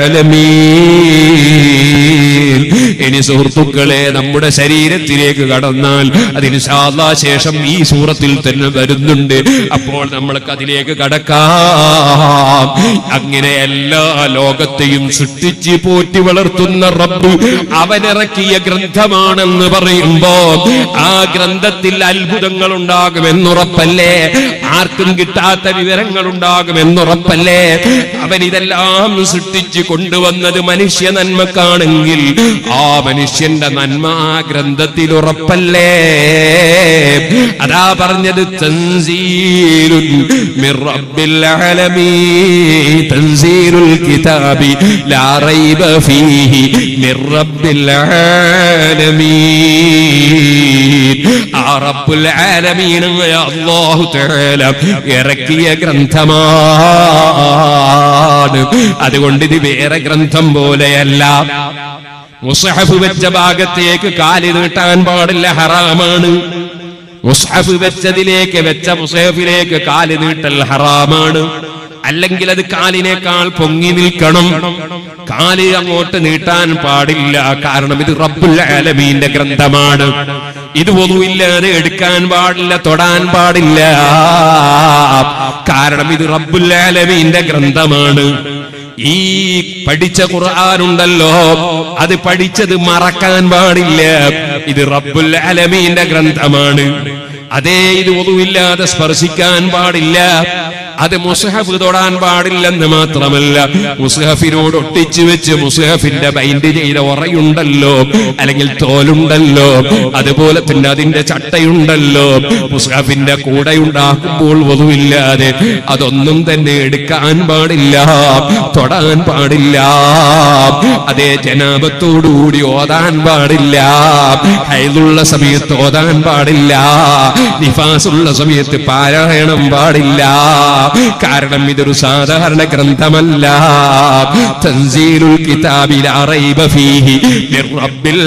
ആലമീൻ ഇനി സുഹൃത്തുക്കളെ നമ്മുടെ ശരീരത്തിലേക്ക് കടന്നാൽ അതിന് സാധാ ശേഷം ഈ സൂറത്തിൽ തന്നെ വരുന്നുണ്ട് അപ്പോൾ നമ്മൾക്ക് അതിലേക്ക് കടക്കാം അങ്ങനെ എല്ലാ ലോകത്തെയും സൃഷ്ടിച്ച് പോറ്റി വളർത്തുന്ന റബ്ബ് അവനിറക്കിയ ഗ്രന്ഥമാണെന്ന് പറയുമ്പോ ആ ഗ്രന്ഥത്തിൽ അത്ഭുതങ്ങൾ ഉണ്ടാകുമെന്നുറപ്പല്ലേ ആർക്കും കിട്ടാത്ത വിവരങ്ങൾ ഉണ്ടാകുമെന്നുറപ്പല്ലേ അവൻ ഇതെല്ലാം സൃഷ്ടിച്ച് കൊണ്ടുവന്നത് മനുഷ്യ നന്മക്കാണെങ്കിൽ ആ മനുഷ്യന്റെ നന്മ ആ ഗ്രന്ഥത്തിൽ ഉറപ്പല്ലേ അതാ പറഞ്ഞത് തൻസീലുൻ മിർ റബ്ബിൽ ആലമീൻ തൻസീലുൽ കിതാബി ലാ റൈബ ഫീഹി മിർ റബ്ബിൽ ആലമീൻ ആ റബ്ബുൽ ആലമീൻ അല്ലാഹു തആല ഇറക്കിയ ഗ്രന്ഥമാണ് അതുകൊണ്ട് ഇത് വേറെ ഗ്രന്ഥം പോലെയല്ല മുസഹഫ് വെച്ച ഭാഗത്തേക്ക് കാല് നീട്ടാൻ പാടില്ല ഹറാമാണ് മുസ്ഹഫ് വെച്ചതിലേക്ക് വെച്ച മുസഹഫിലേക്ക് കാല് നീട്ടൽ ഹറാമാണ് അല്ലെങ്കിൽ അത് കാലിനേക്കാൾ പൊങ്ങി നിൽക്കണം കാല് അങ്ങോട്ട് നീട്ടാൻ പാടില്ല കാരണം ഇത് റബ്ബുൽ ആലമീന്റെ ഗ്രന്ഥമാണ് ഇത് ഒന്നുമില്ലാതെ എടുക്കാൻ പാടില്ല തൊടാൻ പാടില്ല കാരണം ഇത് റബ്ബുൽ ആലമീന്റെ ഗ്രന്ഥമാണ് ഈ പഠിച്ച ഖുർആാനുണ്ടല്ലോ അത് പഠിച്ചത് മറക്കാൻ പാടില്ല ഇത് റബ്ബുൽ അലമീന്റെ ഗ്രന്ഥമാണ് അതേ ഇത് ഒന്നുമില്ലാതെ സ്പർശിക്കാൻ പാടില്ല അത് മുസ്ഹഫ് തൊടാൻ പാടില്ലെന്ന് മാത്രമല്ല മുസ്ഹഫിനോട് ഒട്ടിച്ചു വെച്ച് മുസ്ഹഫിന്റെ ബൈൻഡ് ചെയ്ത ഉറയുണ്ടല്ലോ അല്ലെങ്കിൽ തോലുണ്ടല്ലോ അതുപോലെ തന്നെ അതിന്റെ ചട്ടയുണ്ടല്ലോ മുസ്ഹഫിന്റെ കൂടെ ഉണ്ടാക്കുമ്പോൾ വധുവില്ലാതെ അതൊന്നും തന്നെ എടുക്കാൻ പാടില്ല തൊടാൻ പാടില്ല അതേ ജനാപത്തോടുകൂടി ഓതാൻ പാടില്ല ഹൈദുള്ള സമയത്ത് ഓതാൻ പാടില്ല നിഫാസുള്ള സമയത്ത് പാരായണം പാടില്ല കാരണം ഇതൊരു സാധാരണ ഗ്രന്ഥമല്ല തൻസീലുൽ കിതാബിൽ റൈബ ഫീഹി മിർ റബ്ബിൽ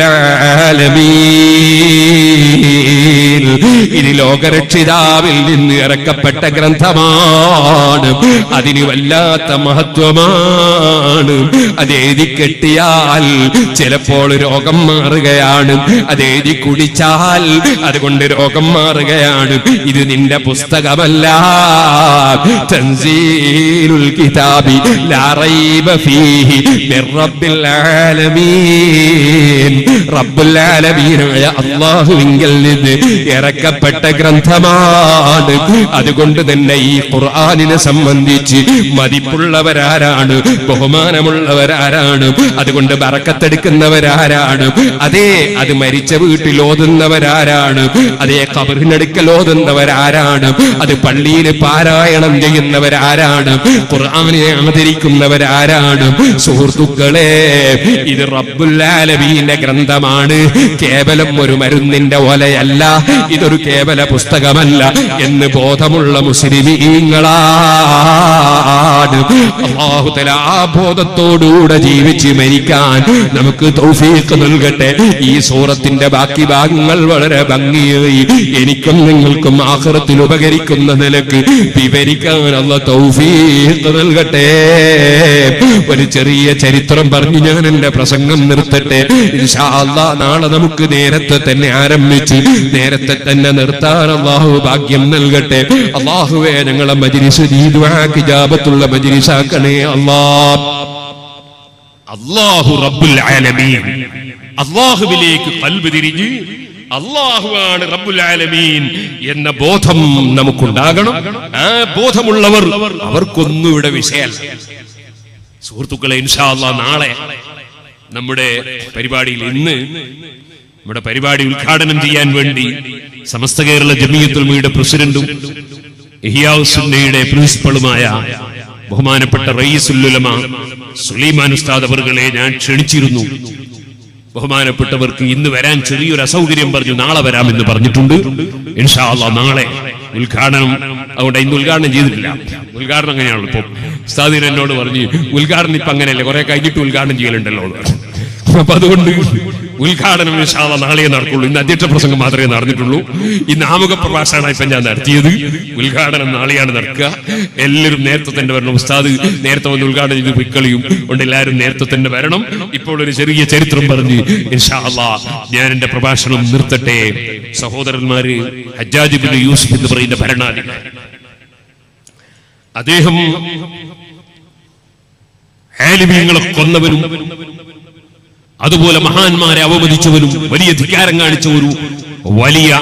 ആലമീൻ ഇത് ലോകരക്ഷിതാവിൽ നിന്ന് ഇറക്കപ്പെട്ട ഗ്രന്ഥമാണ് അതിന് വല്ലാത്ത മഹത്വമാണ് അത് എഴുതി കെട്ടിയാൽ ചിലപ്പോൾ രോഗം മാറുകയാണ് അത് എഴുതി കുടിച്ചാൽ അതുകൊണ്ട് രോഗം മാറുകയാണ് ഇത് നിന്റെ പുസ്തകമല്ല തൻസീലുൽ കിതാബി ലാ റൈബ ഫീഹി മിർ റബ്ബിൽ ആലമീൻ റബ്ബുൽ ആലമീനായ അല്ലാഹുവിങ്കൽ നിന്ന് ഇറക്കപ്പെട്ട ഗ്രന്ഥമാണ് അതുകൊണ്ട് തന്നെ ഈ ഖുർആനിനെ സംബന്ധിച്ച് മതിപ്പുള്ളവരാരാണ് ബഹുമാനമുള്ളവരാരാണ് അതുകൊണ്ട് ബറക്കത്തെടുക്കുന്നവരാരാണ് അതേ അത് മരിച്ച വീട്ടിൽ ഓതുന്നവരാരാണ് അതേ കബറിനടുക്കൽ ഓതുന്നവരാരാണ് അത് പള്ളിയിൽ പാരായണം ചെയ്യുന്നവരാരാണ് ഖുർആനെ ആദരിക്കുന്നവരാരാണ് സുഹൃത്തുക്കളെ ഇത് റബ്ബുല്ലാലബീന്റെ ഗ്രന്ഥമാണ് കേവലം ഒരു മരുന്നിന്റെ ഒലയല്ല ഇതൊരു കേവല പുസ്തകമല്ല എന്ന് ബോധമുള്ള മുസ്ലിമീങ്ങളാണ് അള്ളാഹുതല ആ ബോധത്തോടുകൂടെ ജീവിച്ച് മരിക്കാൻ നമുക്ക് തൗഫീഖ് നൽകട്ടെ ഈ സൂറത്തിന്റെ ബാക്കി ഭാഗങ്ങൾ വളരെ ഭംഗിയായി എനിക്കും നിങ്ങൾക്കും ആഹ്റത്തിൽ ഉപകരിക്കുന്ന നിലക്ക് വിവരിക്കാൻ അല്ല തൗഫീഖ് നൽകട്ടെ ഒരു ചെറിയ ചരിത്രം പറഞ്ഞ് ഞാൻ എന്റെ പ്രസംഗം നിർത്തട്ടെ ഇൻഷാ അല്ലാ നാളെ നമുക്ക് നേരത്തെ തന്നെ ആരംഭിച്ച് നേരത്തെ തന്നെ നിർത്താൻ അള്ളാഹു ഭാഗ്യം നൽകട്ടെ അള്ളാഹുവേ ഞങ്ങളെ മജിരിസ് ജീതുവാക്കിജാപത്തുള്ള മജിരിസാക്കണേ അള്ളാ അള്ളാഹു റബ്ബുൽ ആലമീൻ അള്ളാഹുവിലേക്ക് കൽബ് തിരിഞ്ഞ് അള്ളാഹുവാണ് റബ്ബുൽ ആലമീൻ എന്ന ബോധം നമുക്കുണ്ടാകണം ആ ബോധമുള്ളവർ അവർക്കൊന്നും ഇവിടെ വിഷയമല്ല സുഹൃത്തുക്കളെ ഇൻഷാ അല്ലാ നാളെ നമ്മുടെ പരിപാടിയിൽ ഇന്ന് നമ്മുടെ പരിപാടി ഉദ്ഘാടനം ചെയ്യാൻ വേണ്ടി സമസ്ത കേരള ജമീയത്തുൽ മീയുടെ പ്രസിഡന്റും ഇഹിയാസുന്നയുടെ പ്രിൻസിപ്പളുമായ ബഹുമാനപ്പെട്ട റയീസുല്ലുലമ സുലൈമാൻ ഉസ്താദ് അവറുകളെ ഞാൻ ക്ഷണിച്ചിരുന്നു ബഹുമാനപ്പെട്ടവർക്ക് ഇന്ന് വരാൻ ചെറിയൊരു അസൗകര്യം പറഞ്ഞു നാളെ വരാമെന്ന് പറഞ്ഞിട്ടുണ്ട് ഇൻഷാ അല്ലാ നാളെ ഉദ്ഘാടനം അതുകൊണ്ട് ഇന്ന് ഉദ്ഘാടനം ചെയ്തിട്ടില്ല ഉദ്ഘാടനം അങ്ങനെയാണല്ലോ ഇപ്പൊ ഉസ്താദിന് എന്നോട് പറഞ്ഞു ഉദ്ഘാടനം ഇപ്പൊ അങ്ങനെയല്ലേ കുറെ കഴിഞ്ഞിട്ട് ഉദ്ഘാടനം ചെയ്യലുണ്ടല്ലോ എന്ന് പറഞ്ഞു. അപ്പൊ അതുകൊണ്ട് ഉദ്ഘാടനം ഇൻഷാ അല്ലാ നാളെ നടക്കുള്ളൂ ഇന്ന് അധ്യക്ഷ പ്രസംഗം മാത്രമേ നടന്നിട്ടുള്ളൂ ഇന്ന് ആമുഖ പ്രഭാഷണമാണ് ഇപ്പൊ ഞാൻ നടത്തിയത് ഉദ്ഘാടനം നാളെയാണ് നടക്കുക എല്ലാവരും നേരത്തെ തന്നെ വരണം ഉസ്താദ് നേരത്തെ വന്ന് ഉദ്ഘാടനം ചെയ്ത് പൊയ്ക്കളിയും കൊണ്ട് എല്ലാവരും നേരത്തെ തന്നെ വരണം ഇപ്പോൾ ഒരു ചെറിയ ചരിത്രം പറഞ്ഞ് ഇൻഷാ അല്ലാ ഞാൻ എന്റെ പ്രഭാഷണം നിർത്തട്ടെ സഹോദരന്മാര് ഹജ്ജാജ് ബിൻ യൂസുഫ് എന്ന് പറയുന്ന ഭരണാധികാരി അദ്ദേഹം ആലിമീങ്ങളെ കൊന്നവരും അതുപോലെ മഹാന്മാരെ അവമതിച്ചവരും വലിയ ധിക്കാരം കാണിച്ച ഒരു വലിയ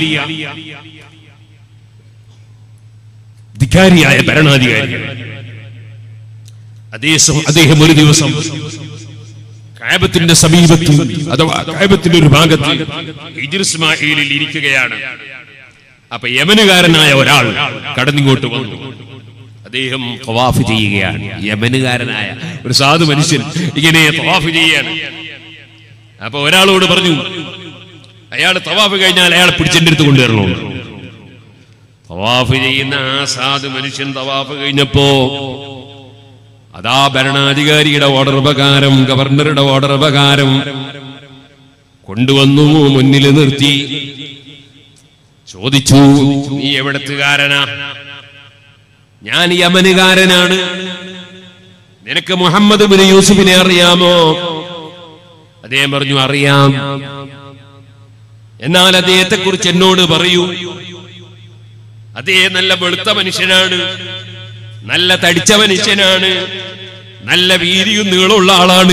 ധിക്കാരിയായ ഭരണാധികാരി അദ്ദേഹം അദ്ദേഹം ഒരു ദിവസം കാബത്തിന്റെ സമീപത്ത് അഥവാ കാബത്തിന്റെ ഒരു ഭാഗത്ത് ഹിജ്ർ ഇസ്മായിലിൽ ഇരിക്കുകയാണ് അപ്പൊ യമനുകാരനായ ഒരാൾ കടന്നിങ്ങോട്ട് വന്നു അദ്ദേഹം തവാഫ് ചെയ്യുകയാണ് യമനുകാരനായ ഒരു സാധു മനുഷ്യൻ ഇങ്ങനെ തവാഫ് ചെയ്യാണ് അപ്പൊ ഒരാളോട് പറഞ്ഞു അയാൾ തവാഫ് കഴിഞ്ഞാൽ അയാളെ പിടിച്ചെന്റെ അടുത്ത് കൊണ്ടുവരണോ തവാഫ് ചെയ്യുന്ന ആ സാധു മനുഷ്യൻ തവാഫ് കഴിഞ്ഞപ്പോ അതാ ഭരണാധികാരിയുടെ ഓർഡർ പ്രകാരം ഗവർണറുടെ ഓർഡർ പ്രകാരം കൊണ്ടുവന്നു മുന്നിൽ നിർത്തി ചോദിച്ചു നീ എവിടത്തുകാരനാ ഞാൻ യമനുകാരനാണ് നിനക്ക് മുഹമ്മദ് ബിൻ യൂസുഫിനെ അറിയാമോ അദ്ദേഹം പറഞ്ഞു അറിയാം എന്നാൽ അദ്ദേഹത്തെ കുറിച്ച് എന്നോട് പറയൂ അദ്ദേഹം നല്ല വെളുത്ത മനുഷ്യനാണ് നല്ല തടിച്ച മനുഷ്യനാണ് നല്ല വീതിയും നീളമുള്ള ആളാണ്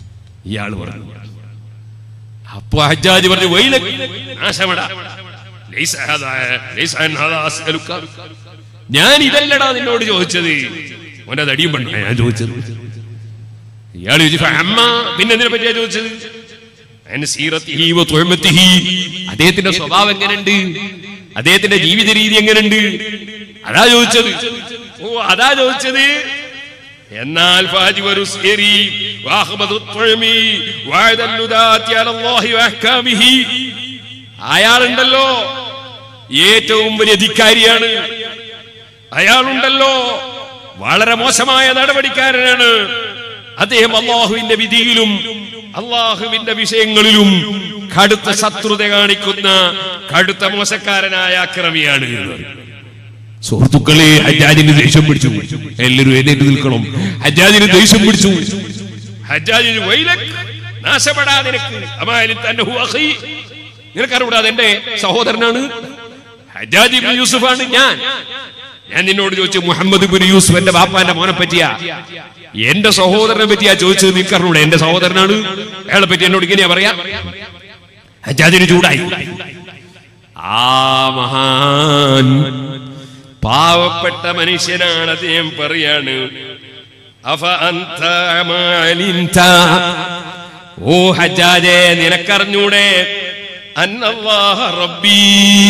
ഇയാൾ പറഞ്ഞു അപ്പൊ ഹജ്ജാജ് പറഞ്ഞു വൈല നാശമട ലൈസ ഹദാ ലൈസ അൻ ഹദാ അസ്അലുക ഞാൻ ഇതല്ലടാ നിന്നോട് ചോദിച്ചത് മോനെ തടിയും പണ്ട ഞാൻ ചോദിച്ചത് ഇയാൾ ചോദിച്ചു അമ്മ പിന്നെ എന്തിനെ പറ്റിയാ ചോദിച്ചത് അതിന് സീറത്തിഹി വ തുഅമത്തിഹി. അദ്ദേഹത്തിന്റെ സ്വഭാവം എങ്ങനെയുണ്ട് അദ്ദേഹത്തിന്റെ ജീവിത രീതി എങ്ങനെയുണ്ട് അതാ ചോദിച്ചത് ഓ അതാ ചോദിച്ചത് എന്നാൽ ഫാജിവരു സിരി വാഹ്മദു തുഅമി വഅദല്ലുദാത്തി അലല്ലാഹി വഅഹ്കാമിഹി അയാളുണ്ടല്ലോ ഏറ്റവും വലിയ ധിക്കാരിയാണ് അയാളുണ്ടല്ലോ വളരെ മോശമായ നടപടിക്കാരനാണ് അദ്ദേഹം അള്ളാഹുവിന്റെ വിധിയിലും അള്ളാഹുവിന്റെ വിഷയങ്ങളിലും കടുത്ത ശത്രുത കാണിക്കുന്ന കടുത്ത മോശക്കാരനായ അക്രമിയാണ് സുഹൃത്തുക്കളെ ഹജ്ജാജിന് ദേഷ്യം പിടിച്ചു എല്ലാവരും എഴുന്നേറ്റ് നിൽക്കണം ഹജ്ജാജിന് ദേഷ്യം പിടിച്ചു ഹജ്ജാജിന് വൈലക് നാശപ്പെടാ നിനക്ക് അമാലിൻ തന്നഹു അഖി നിനക്കറിവിടാ എന്റെ സഹോദരനാണ് ഹജ്ജാജ് ഇബ്നു യൂസുഫാണ് ഞാൻ ഞാൻ നിന്നോട് ചോദിച്ചു മുഹമ്മദ് ബിൻ യൂസുഫ് എന്റെ ബാപ്പാന്റെ മോനെ പറ്റിയാ എന്റെ സഹോദരനെ പറ്റിയാ ചോദിച്ചത് നിനക്കറിഞ്ഞൂടെ എന്റെ സഹോദരനാണ് അയാളെ പറ്റി എന്നോട് ഇങ്ങനെയാ പറയാ ഹജ്ജാജിന് ചൂടായി ആ മഹാൻ പാവപ്പെട്ട മനുഷ്യനാണ് അദ്ദേഹം പറയാണ് അഫ അന്ത അമാലിൻത. ഓ ഹജ്ജാജെ നിനക്കറിഞ്ഞൂടെ അന്നല്ലാഹ റബ്ബീ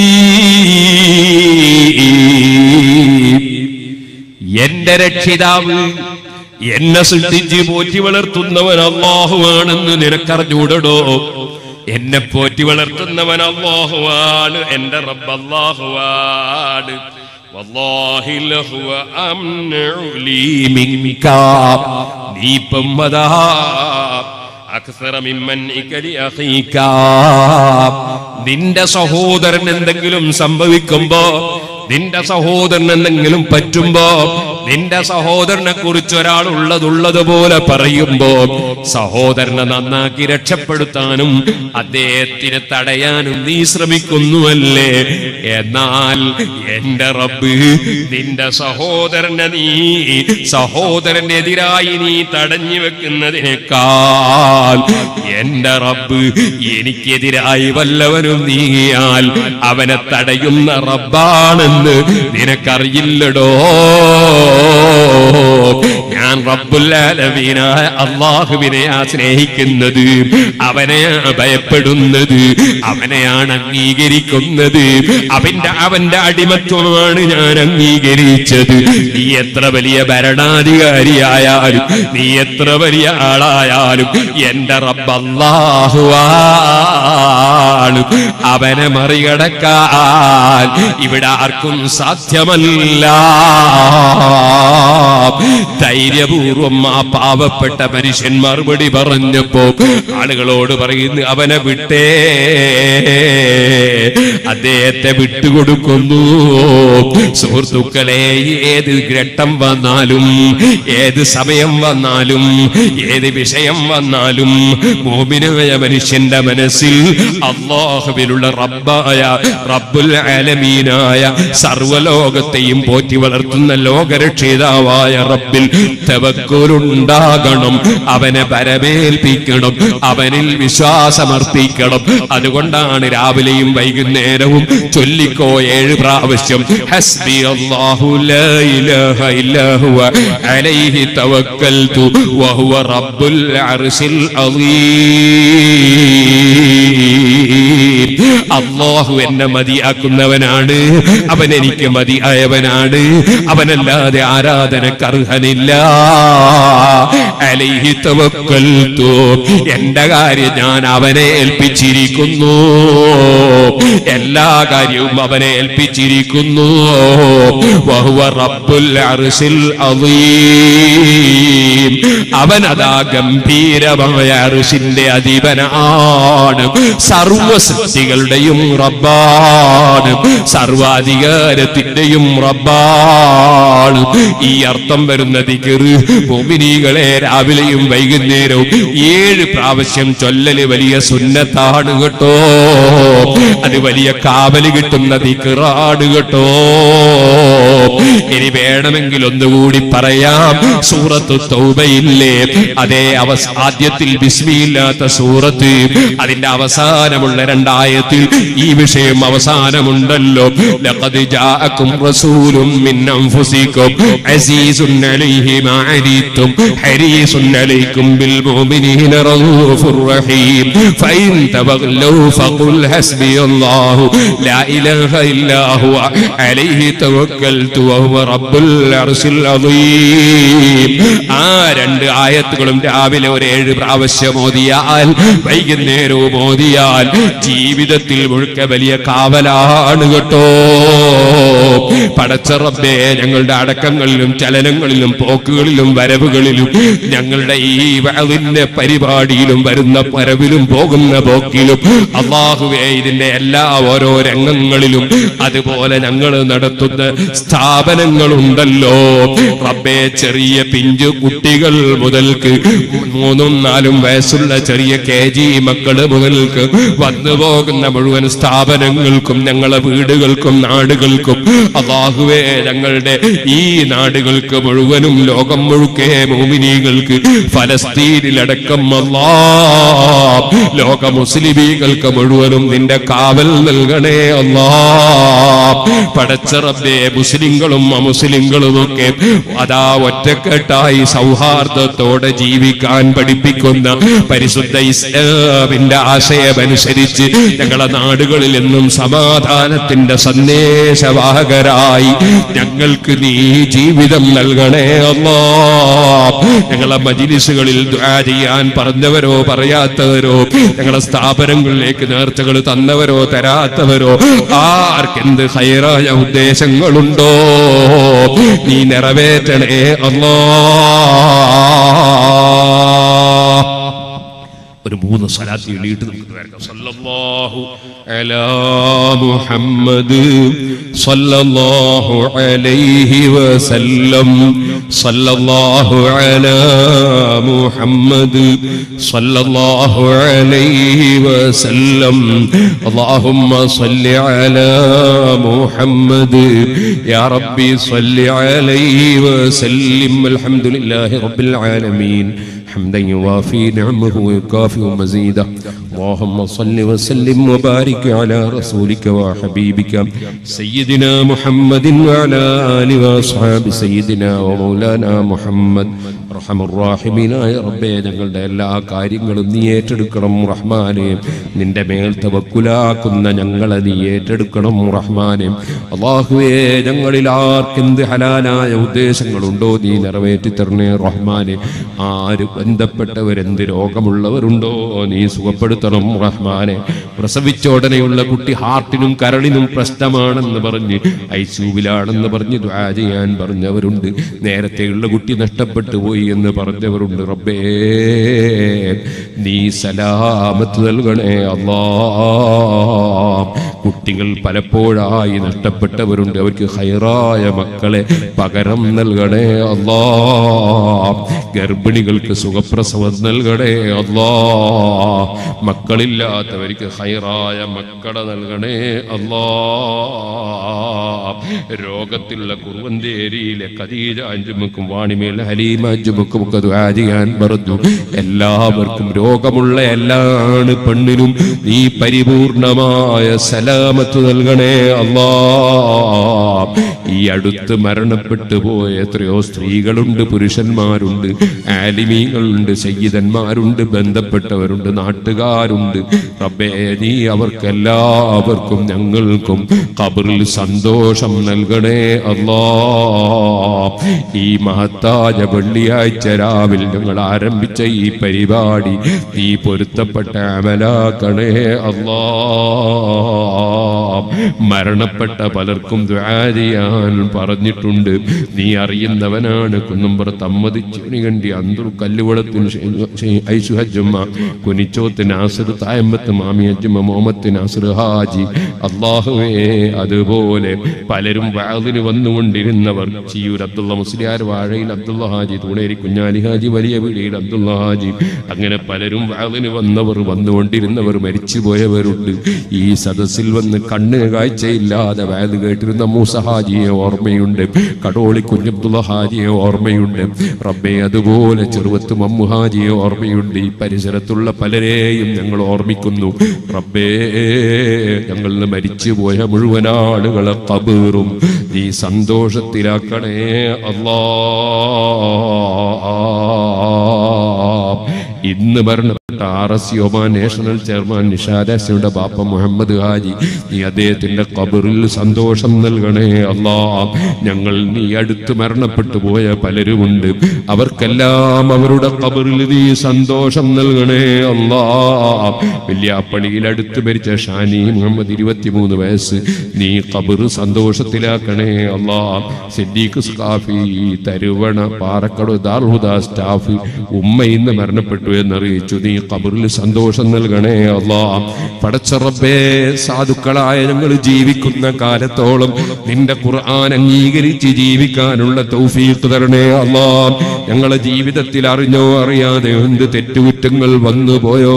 എന്റെ രക്ഷിതാവ് എന്നെ സൃഷ്ടിച്ച് പോറ്റി വളർത്തുന്നവൻ അള്ളാഹുവാണെന്ന് നിനക്കറിഞ്ഞൂടടോ എന്നെ പോറ്റി വളർത്തുന്നവൻ അള്ളാഹുവാണ് എന്റെ റബ്ബ് അള്ളാഹുവാണ് വല്ലാഹി ലഹുവ അംനഉ ലീ മിൻക. നീ ഇപ്പം അതാ അക്സറ മിമ്മൻ ഇകലി അഖീക. നിന്റെ സഹോദരൻ എന്തെങ്കിലും സംഭവിക്കുമ്പോ നിന്റെ സഹോദരൻ എന്തെങ്കിലും പറ്റുമ്പോ നിന്റെ സഹോദരനെ കുറിച്ച് ഒരാൾ ഉള്ളതുള്ളതുപോലെ പറയുമ്പോ സഹോദരനെ നന്നാക്കി രക്ഷപ്പെടുത്താനും അദ്ദേഹത്തിന് തടയാനും നീ ശ്രമിക്കുന്നുവല്ലേ എന്നാൽ എന്റെ റബ്ബ് നിന്റെ സഹോദരനെ നീ സഹോദരനെതിരായി നീ തടഞ്ഞു വെക്കുന്നതിനേക്കാൾ എന്റെ റബ്ബ് എനിക്കെതിരായി വല്ലവനും നീങ്ങിയാൽ അവനെ തടയുന്ന റബ്ബാണെന്ന് നിനക്കറിയില്ലടോ ഞാൻ റബ്ബുല്ലാലമീനായ അള്ളാഹുവിനെയാ സ്നേഹിക്കുന്നത് അവനെയാണ് ഭയപ്പെടുന്നത് അവനെയാണ് അംഗീകരിക്കുന്നത് അവന്റെ അവന്റെ അടിമത്വമാണ് ഞാൻ അംഗീകരിച്ചത് നീ എത്ര വലിയ ഭരണാധികാരിയായാലും നീ എത്ര വലിയ ആളായാലും എന്റെ റബ്ബ് അള്ളാഹുവാണ് അവനെ മറികടക്കാൻ ഇവിടെ ആർക്കും സാധ്യമല്ല ധൈര്യപൂർവം ആ പാവപ്പെട്ട മനുഷ്യൻ മറുപടി പറഞ്ഞപ്പോ ആളുകളോട് പറയുന്നു അവനെ വിട്ടേ അദ്ദേഹത്തെ വിട്ടുകൊടുക്കുന്നു സുഹൃത്തുക്കളെ ഏത് ഘട്ടം വന്നാലും ഏത് സമയം വന്നാലും ഏത് വിഷയം വന്നാലും മോമിനായ മനുഷ്യന്റെ മനസ്സിൽ അള്ളാഹുവിലുള്ള റബ്ബായ റബ്ബുൽ ആലമീനായ സർവലോകത്തെയും പോറ്റി വളർത്തുന്ന ലോകരക്ഷിതാവായ റബ്ബിൽ തവക്കുലുണ്ടാകണം അവനെ പരമേൽപ്പിക്കണം അവനിൽ വിശ്വാസമർപ്പിക്കണം അതുകൊണ്ടാണ് രാവിലെയും വൈകുന്നേരവും ചൊല്ലിക്കോ ഏഴ് പ്രാവശ്യം ഹസ്ബി അല്ലാഹു ലാ ഇലാഹ ഇല്ലാ ഹുവ അലൈഹി തവക്കൽതു വഹുവ റബ്ബുൽ അർശിൽ അളീം അള്ളാഹു എന്നെ മതിയാക്കുന്നവനാണ് അവൻ എനിക്ക് മതിയായവനാണ് അവനല്ലാതെ ആരാധനക്ക് അർഹനില്ല അലൈഹി തവക്കൽതു എന്റെ കാര്യം ഞാൻ അവനെ ഏൽപ്പിച്ചിരിക്കുന്നു എല്ലാ കാര്യവും അവനെ ഏൽപ്പിച്ചിരിക്കുന്നു വഹുവ റബ്ബുൽ അർശിൽ അളീം അവൻ അതാ ഗംഭീരമായ അർശിന്റെ അധിപനാണ് സർവ സൃഷ്ടികളുടെയും റബ്ബാണ് സർവാധികാരത്തിന്റെയും റബ്ബാണ് ഈ അർത്ഥം വരുന്ന ദിക്റ് ദിക്റ് മോമിനീകളെ രാവിലെയും വൈകുന്നേരവും ഏഴ് പ്രാവശ്യം ചൊല്ലല് വലിയ സുന്നത്താണ് കേട്ടോ അത് വലിയ കാവല് കിട്ടുന്ന ദിക്റാണ് കേട്ടോ ഇനി വേണമെങ്കിൽ ഒന്നുകൂടി പറയാം സൂറത്ത് തൗബയില്ലേ അതേ അവസ ആദ്യത്തിൽ ബിസ്മിയില്ലാത്ത സൂറത്ത് അതിന്റെ അവസാനമുള്ള രണ്ടായത്തിൽ ഈ വിഷയം അവസാനമുണ്ടല്ലോ ലഖദ് ജാഅക്കും റസൂലും മിൻ അൻഫുസിക്കും അസീസുൻ അലൈഹി മാ അനീതും ഹരീസുൻ അലൈക്കും ബിൽ മുഅ്മിനീന റഊഫുർ റഹീം ഫഇൻ തവല്ലൂ ഫഖുൽ ഹസ്ബിയല്ലാഹു ലാ ഇലാഹ ഇല്ലാ ഹുവ അലൈഹി തവക്കൽതു വഹുവ റബ്ബുൽ അർശിൽ അദീം ആ രണ്ട് ആയത്തുകളും രാവിലെ ഒരു ഏഴ് പ്രാവശ്യം ഓതിയാൽ വൈകുന്നേരവും ഓതിയാൽ ജീവിതത്തിൽ മുഴുക്ക വലിയ കാവലാണ് കേട്ടോ പടച്ച റബ്ബേ ഞങ്ങളുടെ അടക്കങ്ങളിലും ചലനങ്ങളിലും പോക്കുകളിലും വരവുകളിലും ഞങ്ങളുടെ ഈ വഴവിന്റെ പരിപാടിയിലും വരുന്ന വരവിലും പോകുന്ന പോക്കിലും അള്ളാഹുവേ ഇതിന്റെ എല്ലാ ഓരോ രംഗങ്ങളിലും അതുപോലെ ഞങ്ങൾ നടത്തുന്ന സ്ഥാപനങ്ങളുണ്ടല്ലോ റബ്ബേ ചെറിയ പിഞ്ചു കുട്ടികൾ മുതൽക്ക് മൂന്നും നാലും വയസ്സുള്ള ചെറിയ കെ ജി മക്കള് മുതൽക്ക് വന്നു പോകുന്ന മുഴുവൻ സ്ഥാപനങ്ങൾക്കും ഞങ്ങളെ വീടുകൾക്കും നാടുകൾക്കും അള്ളാഹുവേ ഞങ്ങളുടെ ഈ നാടുകൾക്ക് മുഴുവനും ലോകം മുഴുക്കെ മോമിനികൾക്ക് ഫലസ്തീനിലടക്കം അല്ലാ ലോക മുസ്ലിമീകൾക്ക് മുഴുവനും നിന്റെ കാവൽ നൽകണേ അല്ലാ പടച്ച റബ്ബേ മുസ്ലിങ്ങളും അമുസ്ലിങ്ങളും ഒക്കെ അതാ ഒറ്റക്കെട്ടായി സൗഹാർദ്ദത്തോടെ ജീവിക്കാൻ പഠിപ്പിക്കുന്ന പരിശുദ്ധ ഇസ്ലാമിന്റെ ആശയമനുസരിച്ച് ഞങ്ങളെ നാടുകളിൽ എന്നും സമാധാനത്തിന്റെ സന്ദേശവാഹകരായി ഞങ്ങൾക്ക് നീ ജീവിതം നൽകണേ അല്ലാ ഞങ്ങളെ മജിലിസുകളിൽ ദുആ ചെയ്യാൻ പറഞ്ഞവരോ പറയാത്തവരോ ഞങ്ങളെ സ്ഥാപനങ്ങളിലേക്ക് നേർച്ചകൾ തന്നവരോ തരാത്തവരോ ആർക്കെന്ത് ഹൈറായ ഉദ്ദേശങ്ങളുണ്ടോ നീ നിറവേറ്റണേ അല്ലാ ഒരു മൂന്ന് സ്വലാത്തി എഴുതിയിട്ട് നമുക്ക് വരക്കാം സല്ലല്ലാഹു അലാ മുഹമ്മദ് സല്ലല്ലാഹു അലൈഹി വസല്ലം സല്ലല്ലാഹു അലാ മുഹമ്മദ് സല്ലല്ലാഹു അലൈഹി വസല്ലം اللهم صل على محمد يا ربي صل عليه وسلم الحمد لله رب العالمين حمدا يوافي نعمه ويكافئ مزيده اللهم صل وسلم وبارك على رسولك وحبيبك سيدنا محمد وعلى آله وأصحاب سيدنا ومولانا محمد റഹമുറാഹിമീനായ റബ്ബേ ഞങ്ങളുടെ എല്ലാ കാര്യങ്ങളും നീ ഏറ്റെടുക്കണം റഹ്മാനെ നിന്റെ മേൽ തവക്കുലാക്കുന്ന ഞങ്ങളെ നീ ഏറ്റെടുക്കണം റഹ്മാനെ അള്ളാഹുവേ ഞങ്ങളിൽ ആർക്കെന്ത് ഹലാലായ ഉദ്ദേശങ്ങളുണ്ടോ നീ നിറവേറ്റി തരണേ റഹ്മാനെ ആര് ബന്ധപ്പെട്ടവരെന്ത് രോഗമുള്ളവരുണ്ടോ നീ സുഖപ്പെടുത്തണം റഹ്മാനെ പ്രസവിച്ച ഉടനെയുള്ള കുട്ടി ഹാർട്ടിനും കരളിനും പ്രശ്നമാണെന്ന് പറഞ്ഞ് ഐസ്യൂവിലാണെന്ന് പറഞ്ഞ് ദ്വാ ചെയ്യാൻ പറഞ്ഞവരുണ്ട് നേരത്തെയുള്ള കുട്ടി നഷ്ടപ്പെട്ടു പോയി എന്ന് പറഞ്ഞവരുണ്ട് റബ്ബേ നീ സലാമത്ത് നൽകണേ അല്ലാ കുട്ടികൾ പലപ്പോഴായി നഷ്ടപ്പെട്ടവരുണ്ട് അവർക്ക് ഹൈറായ മക്കളെ പകരം നൽകണേ അല്ലാ ഗർഭിണികൾക്ക് സുഖപ്രസവം നൽകണേ അല്ലാ മക്കളില്ലാത്തവർക്ക് ഹൈറായ മക്കളെ നൽകണേ അല്ലാ രോഗത്തിലുള്ള കുറുവന്തേരിയിലെ ഖദീജ അഞ്ചുമുക്കും വാണിമേൽ ഹലീമ അഞ്ചുമുക്കും ഒക്കെ ദുആ ചെയ്യാൻ പറഞ്ഞു എല്ലാവർക്കും രോഗമുള്ള എല്ലാണ് പെണ്ണിനും നീ പരിപൂർണമായ സലാമത്ത് നൽകണേ അല്ലാ ഈ അടുത്ത് മരണപ്പെട്ടു പോയ എത്രയോ സ്ത്രീകളുണ്ട് പുരുഷന്മാരുണ്ട് ആലിമീങ്ങളുണ്ട് സയ്യിദന്മാരുണ്ട് ബന്ധപ്പെട്ടവരുണ്ട് നാട്ടുകാരുണ്ട് റബ്ബേ നീ അവർക്കെല്ലാവർക്കും ഞങ്ങൾക്കും ഖബറിൽ സന്തോഷം നൽകണേ അല്ലാ ഈ മഹത്തായ വെള്ളിയാഴ്ച രാവിൽ ഞങ്ങൾ ആരംഭിച്ച ഈ പരിപാടി നീ പൊരുത്തപ്പെട്ട അമലാക്കണേ അല്ലാ മരണപ്പെട്ട പലർക്കും ദ്വാ ചെയ്യാൻ ഖുർആൻ പറഞ്ഞിട്ടുണ്ട് നീ അറിയുന്നവനാണ് കുന്നുംപുറത്ത് അമ്മതിച്ചുണി കണ്ടി അന്തുർ കല്ലുവളത്തിന് ഐസുഹജ്ജമ്മ കുനിച്ചോത്ത് നാസർ തായമ്പത്ത് മാമിയജ്ജമ്മ മോമത്ത് നാസർ ഹാജി അള്ളാഹുവേ അതുപോലെ പലരും വാതിന് വന്നുകൊണ്ടിരുന്നവർ ചിയൂർ അബ്ദുള്ള മുസ്ലിയാർ വാഴയിൽ അബ്ദുള്ള ഹാജി തൂണേരി കുഞ്ഞാലി ഹാജി വലിയ വീടിയിൽ അബ്ദുള്ള ഹാജി അങ്ങനെ പലരും വാതിന് വന്നവർ വന്നുകൊണ്ടിരുന്നവർ മരിച്ചുപോയവരുണ്ട് ഈ സദസ്സിൽ വന്ന് കണ്ണ് കാഴ്ചയില്ലാതെ വാത് കേട്ടിരുന്ന മൂസ ഹാജിയെ ഓർമ്മയുണ്ട് കടോളി കുഞ്ഞബ്ദുള്ള ഹാജിയെ ഓർമ്മയുണ്ട് റബ്ബെ അതുപോലെ ചെറുവത്ത് മമ്മു ഹാജിയെ ഓർമ്മയുണ്ട് ഈ പരിസരത്തുള്ള പലരെയും ഞങ്ങൾ ഓർമ്മിക്കുന്നു റബ്ബേ ഞങ്ങൾ മരിച്ചുപോയ മുഴുവൻ ആളുകളെ കബീറും നീ സന്തോഷത്തിലാക്കണേ അല്ലാ ഇന്ന് ഭരണപ്പെട്ട R S Oman national chairman നിഷാദയുടെ ബാപ്പ മുഹമ്മദ് ഹാജി നീ അദ്ദേഹത്തിന്റെ കബറിൽ സന്തോഷം നൽകണേ അല്ലാ ഞങ്ങൾ നീ അടുത്ത് മരണപ്പെട്ടു പോയ പലരുമുണ്ട് അവർക്കെല്ലാം അവരുടെ കബറിൽ നീ സന്തോഷം നൽകണേ അല്ലാ വലിയാപ്പണിയിൽ അടുത്ത് മരിച്ച ഷാനി മുഹമ്മദ് ഇരുപത്തിമൂന്ന് വയസ്സ് നീ കബർ സന്തോഷത്തിലാക്കണേ അല്ലാ സിദ്ദീഖ് സ്കാഫി തരുവണ പാറക്കട ദാർഹുദ സ്റ്റാഫ് ഉമ്മ ഇന്ന് മരണപ്പെട്ടു എന്നറിയിച്ചു നീ കബറിൽ സന്തോഷം നൽകണേ അല്ലാ പടച്ചറബേ സാധുക്കളായ ഞങ്ങൾ ജീവിക്കുന്ന കാലത്തോളം നിന്റെ ഖുർആൻ അംഗീകരിച്ച് ജീവിക്കാനുള്ള തൗഫീഖ് തരണേ അല്ലാ ഞങ്ങളെ ജീവിതത്തിൽ അറിഞ്ഞോ അറിയാതെ എന്ത് തെറ്റുകുറ്റങ്ങൾ വന്നു പോയോ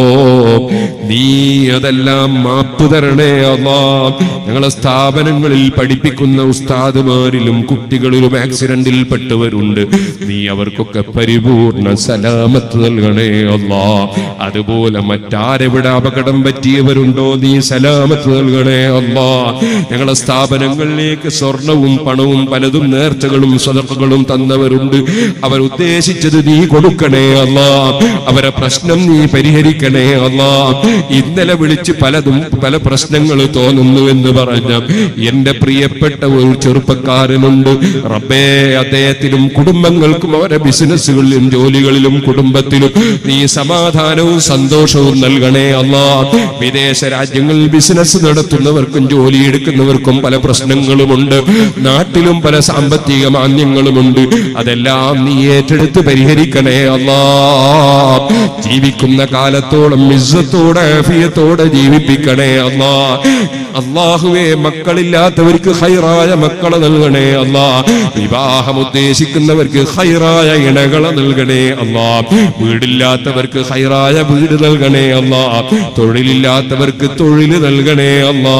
നീ അതെല്ലാം മാപ്പ് തരണേ അല്ലാ ഞങ്ങളെ സ്ഥാപനങ്ങളിൽ പഠിപ്പിക്കുന്ന ഉസ്താദുമാരിലും കുട്ടികളിലും ആക്സിഡന്റിൽ പെട്ടവരുണ്ട് നീ അവർക്കൊക്കെ പരിപൂർണ സലാമത്ത് നൽകണേ അല്ലാ അതുപോലെ മറ്റാരെവിടെ അപകടം പറ്റിയവരുണ്ടോ നീ സലാമത്ത് നൽകണേ അല്ലാ ഞങ്ങളെ സ്ഥാപനങ്ങളിലേക്ക് സ്വർണവും പണവും പലതും നേർച്ചകളും സ്വതക്കുകളും തന്നവരുണ്ട് അവർ ഉദ്ദേശിച്ചത് നീ കൊടുക്കണേ അല്ലാ അവരെ പ്രശ്നം നീ പരിഹരിക്കണേ അല്ലാ ഇന്നലെ വിളിച്ച് പലതും പല പ്രശ്നങ്ങൾ തോന്നുന്നു എന്ന് പറഞ്ഞ എന്റെ പ്രിയപ്പെട്ട ഒരു ചെറുപ്പക്കാരനുണ്ട് റബ്ബേ അദ്ദേഹത്തിനും കുടുംബങ്ങൾക്കും അവരെ ബിസിനസ്സുകളിലും ജോലികളിലും കുടുംബത്തിലും നീ സമാധാനവും സന്തോഷവും നൽകണേ അല്ലാ വിദേശ രാജ്യങ്ങളിൽ ബിസിനസ് നടത്തുന്നവർക്കും ജോലി എടുക്കുന്നവർക്കും പല പ്രശ്നങ്ങളുമുണ്ട് നാട്ടിലും പല സാമ്പത്തിക മാന്യങ്ങളുമുണ്ട് അതെല്ലാം നീ ഏറ്റെടുത്ത് പരിഹരിക്കണേ അല്ലാ ജീവിക്കുന്ന കാലത്തോളം മിസ്സത്തോടെ ആഫിയത്തോടെ ജീവിപ്പിക്കണേ അല്ലാ അള്ളാഹുവേ മക്കളില്ലാത്തവർക്ക് ഹൈറായ മക്കളെ നൽകണേ അല്ലാ വിവാഹം ഉദ്ദേശിക്കുന്നവർക്ക് ഹൈറായ ഇണകളെ നൽകണേ അല്ലാ വീടില്ലാത്തവർക്ക് ഹൈറായ വീട് നൽകണേ അല്ലാ തൊഴിലില്ലാത്തവർക്ക് തൊഴിൽ നൽകണേ അല്ലാ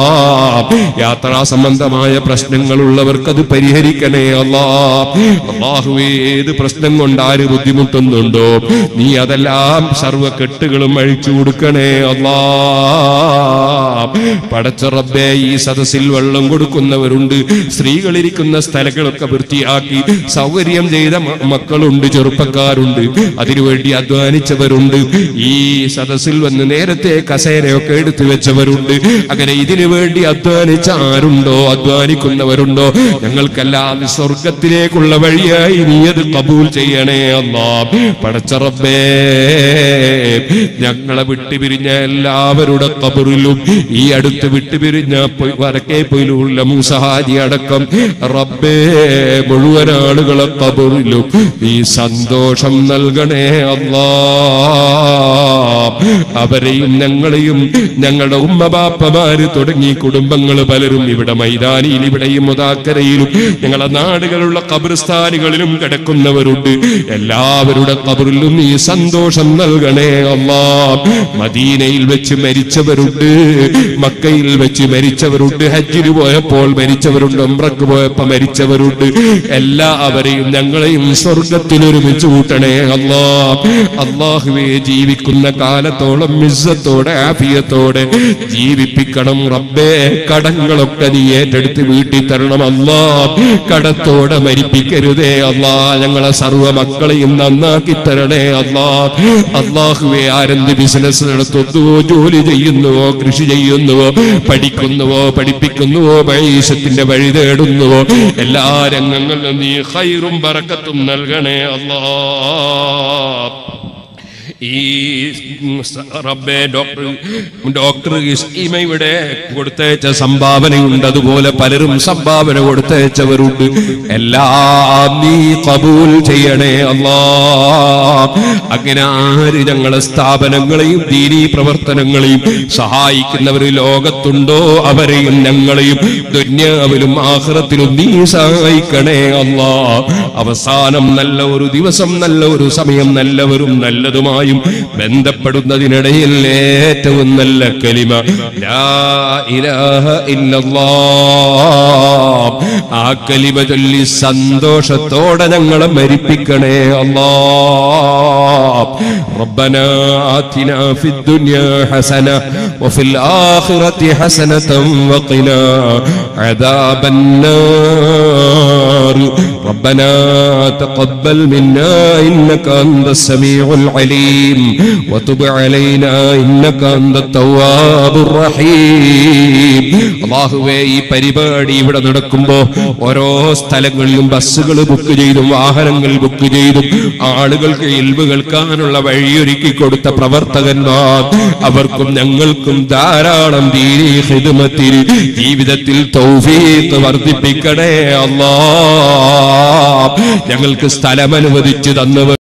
യാത്രാ സംബന്ധമായ പ്രശ്നങ്ങളുള്ളവർക്ക് അത് പരിഹരിക്കണേ അല്ലാ അള്ളാഹുവേ ഏത് പ്രശ്നം കൊണ്ട് ആര് ബുദ്ധിമുട്ടുന്നുണ്ടോ നീ അതെല്ലാം സർവ കെട്ടുകളും അഴിച്ചു കൊടുക്കണേ അല്ലാ പടച്ച റബ്ബേ ഈ സദസ്സിൽ വെള്ളം കൊടുക്കുന്നവരുണ്ട് സ്ത്രീകളിരിക്കുന്ന സ്ഥലങ്ങളൊക്കെ വൃത്തിയാക്കി സൗകര്യം ചെയ്ത മ- മക്കളുണ്ട് ചെറുപ്പക്കാരുണ്ട് അതിനുവേണ്ടി അധ്വാനിച്ചവരുണ്ട് ഈ സദസ്സിൽ വന്ന് നേരത്തെ കസേരയൊക്കെ എടുത്തു വെച്ചവരുണ്ട് അങ്ങനെ ഇതിനു വേണ്ടി അധ്വാനിച്ച ആരുണ്ടോ അധ്വാനിക്കുന്നവരുണ്ടോ ഞങ്ങൾക്കെല്ലാം സ്വർഗത്തിലേക്കുള്ള വഴിയായി നീ അത് കബൂൽ ചെയ്യണേ അല്ലാ പടച്ചറബേ ഞങ്ങളെ വിട്ടുപിരിഞ്ഞ എല്ലാവരുടെ കബറിലും ഈ അടുത്ത് വിട്ടുപിരിഞ്ഞ പൊയ്- വടക്കേ പൊയിലുള്ള മൂസഹാജി അടക്കം റബ്ബേ മുഴുവൻ ആളുകളെ കബറിലും നീ സന്തോഷം നൽകണേ അല്ലാ അവരെയും ഞങ്ങളെയും ഞങ്ങളുടെ ഉമ്മബാപ്പമാര് തുടങ്ങി കുടുംബങ്ങൾ പലരും ഇവിടെ മൈതാനിയിൽ ഇവിടെയും മുതാക്കരയിലും ഞങ്ങളുടെ നാടുകളുള്ള കബർസ്ഥാനികളിലും കിടക്കുന്നവരുണ്ട് എല്ലാവരുടെ കബറിലും നീ സന്തോഷം നൽകണേ അല്ലാ മദീനയിൽ വെച്ച് മരിച്ചവരുണ്ട് മക്കയിൽ വെച്ച് മരിച്ചവരുണ്ട് ഹജ്ജിന് പോയപ്പോൾ മരിച്ചവരുണ്ട് ഉംറക്ക് പോയപ്പോ മരിച്ചവരുണ്ട് എല്ലാവരെയും ഞങ്ങളെയും സ്വർഗത്തിൽ ഒരുമിച്ച് കൂട്ടണേ അല്ലാ അള്ളാഹുവെ ജീവിക്കുന്ന കാലത്തോളം മിസ്സത്തോടെ ആഫിയത്തോടെ ജീവിപ്പിക്കണം റബ്ബേ കടങ്ങളൊക്കെ നീ ഏറ്റെടുത്ത് വീട്ടിൽ തരണം അല്ലാ കടത്തോടെ മരിപ്പിക്കരുതേ അല്ലാ ഞങ്ങളെ സർവ്വ മക്കളെയും നന്നാക്കി തരണേ അല്ലാ അള്ളാഹുവെ ആരെന്ത് ബിസിനസ് നടത്തുന്നുവോ ജോലി ചെയ്യുന്നുവോ കൃഷി ചെയ്യുന്നുവോ പഠിക്കുന്നുവോ പഠിപ്പിക്കുന്നുവോ മൈശത്തിന്റെ വഴി തേടുന്നുവോ എല്ലാ രംഗങ്ങളിലും നീ ഹൈറും ബറക്കത്തും നൽകണേ അല്ലാ ഈ സ- റബ്ബേ ഡോക്ടർ ഡോക്ടർ ഇസ്മ ഇവിടെ കൊടുത്തയച്ച സംഭാവനയുണ്ട് അതുപോലെ പലരും സംഭാവന കൊടുത്തയച്ചവരുണ്ട് എല്ലാം നീ കബൂൽ ചെയ്യണേ അല്ലാ അങ്ങനെ ആര് ഞങ്ങളെ സ്ഥാപനങ്ങളെയും ദീനീ പ്രവർത്തനങ്ങളെയും സഹായിക്കുന്നവർ ലോകത്തുണ്ടോ അവരെയും ഞങ്ങളെയും ദുന്യാവിലും ആഹ്റത്തിലും നീ സഹായിക്കണേ അല്ലാ അവസാനം നല്ല ഒരു ദിവസം നല്ല ഒരു സമയം നല്ലവരും നല്ലതുമായും ബന്ധപ്പെടുന്നതിനിടയിൽ ഏറ്റവും നല്ല കലിമ ലാ ഇലാഹ ഇല്ലല്ലാ ആ കലിമ ചൊല്ലി സന്തോഷത്തോടെ ഞങ്ങളെ മരിപ്പിക്കണേ അല്ലാ ربنا آتنا في الدنيا حسنة وفي الآخرة حسنة وقنا عذاب النار ربنا تقبل منا إنك أنت السميع العليم وتب علينا إنك أنت التواب الرحيم അള്ളാഹുവേ ഈ പരിപാടി ഇവിടെ നടക്കുമ്പോ ഓരോ സ്ഥലങ്ങളിലും ബസ്സുകൾ ബുക്ക് ചെയ്തും വാഹനങ്ങൾ ബുക്ക് ചെയ്തും ആളുകൾക്ക് ഇൽവ് കേൾക്കാനുള്ള വഴിയൊരുക്കി കൊടുത്ത പ്രവർത്തകന്മാർ അവർക്കും ഞങ്ങൾക്കും ധാരാളം ദീനീ ഹിദ്മത്തിൽ ജീവിതത്തിൽ തൗഫീഖ് വർദ്ധിപ്പിക്കണേ അല്ലാ ഞങ്ങൾക്ക് സ്ഥലം അനുവദിച്ചു തന്നവർ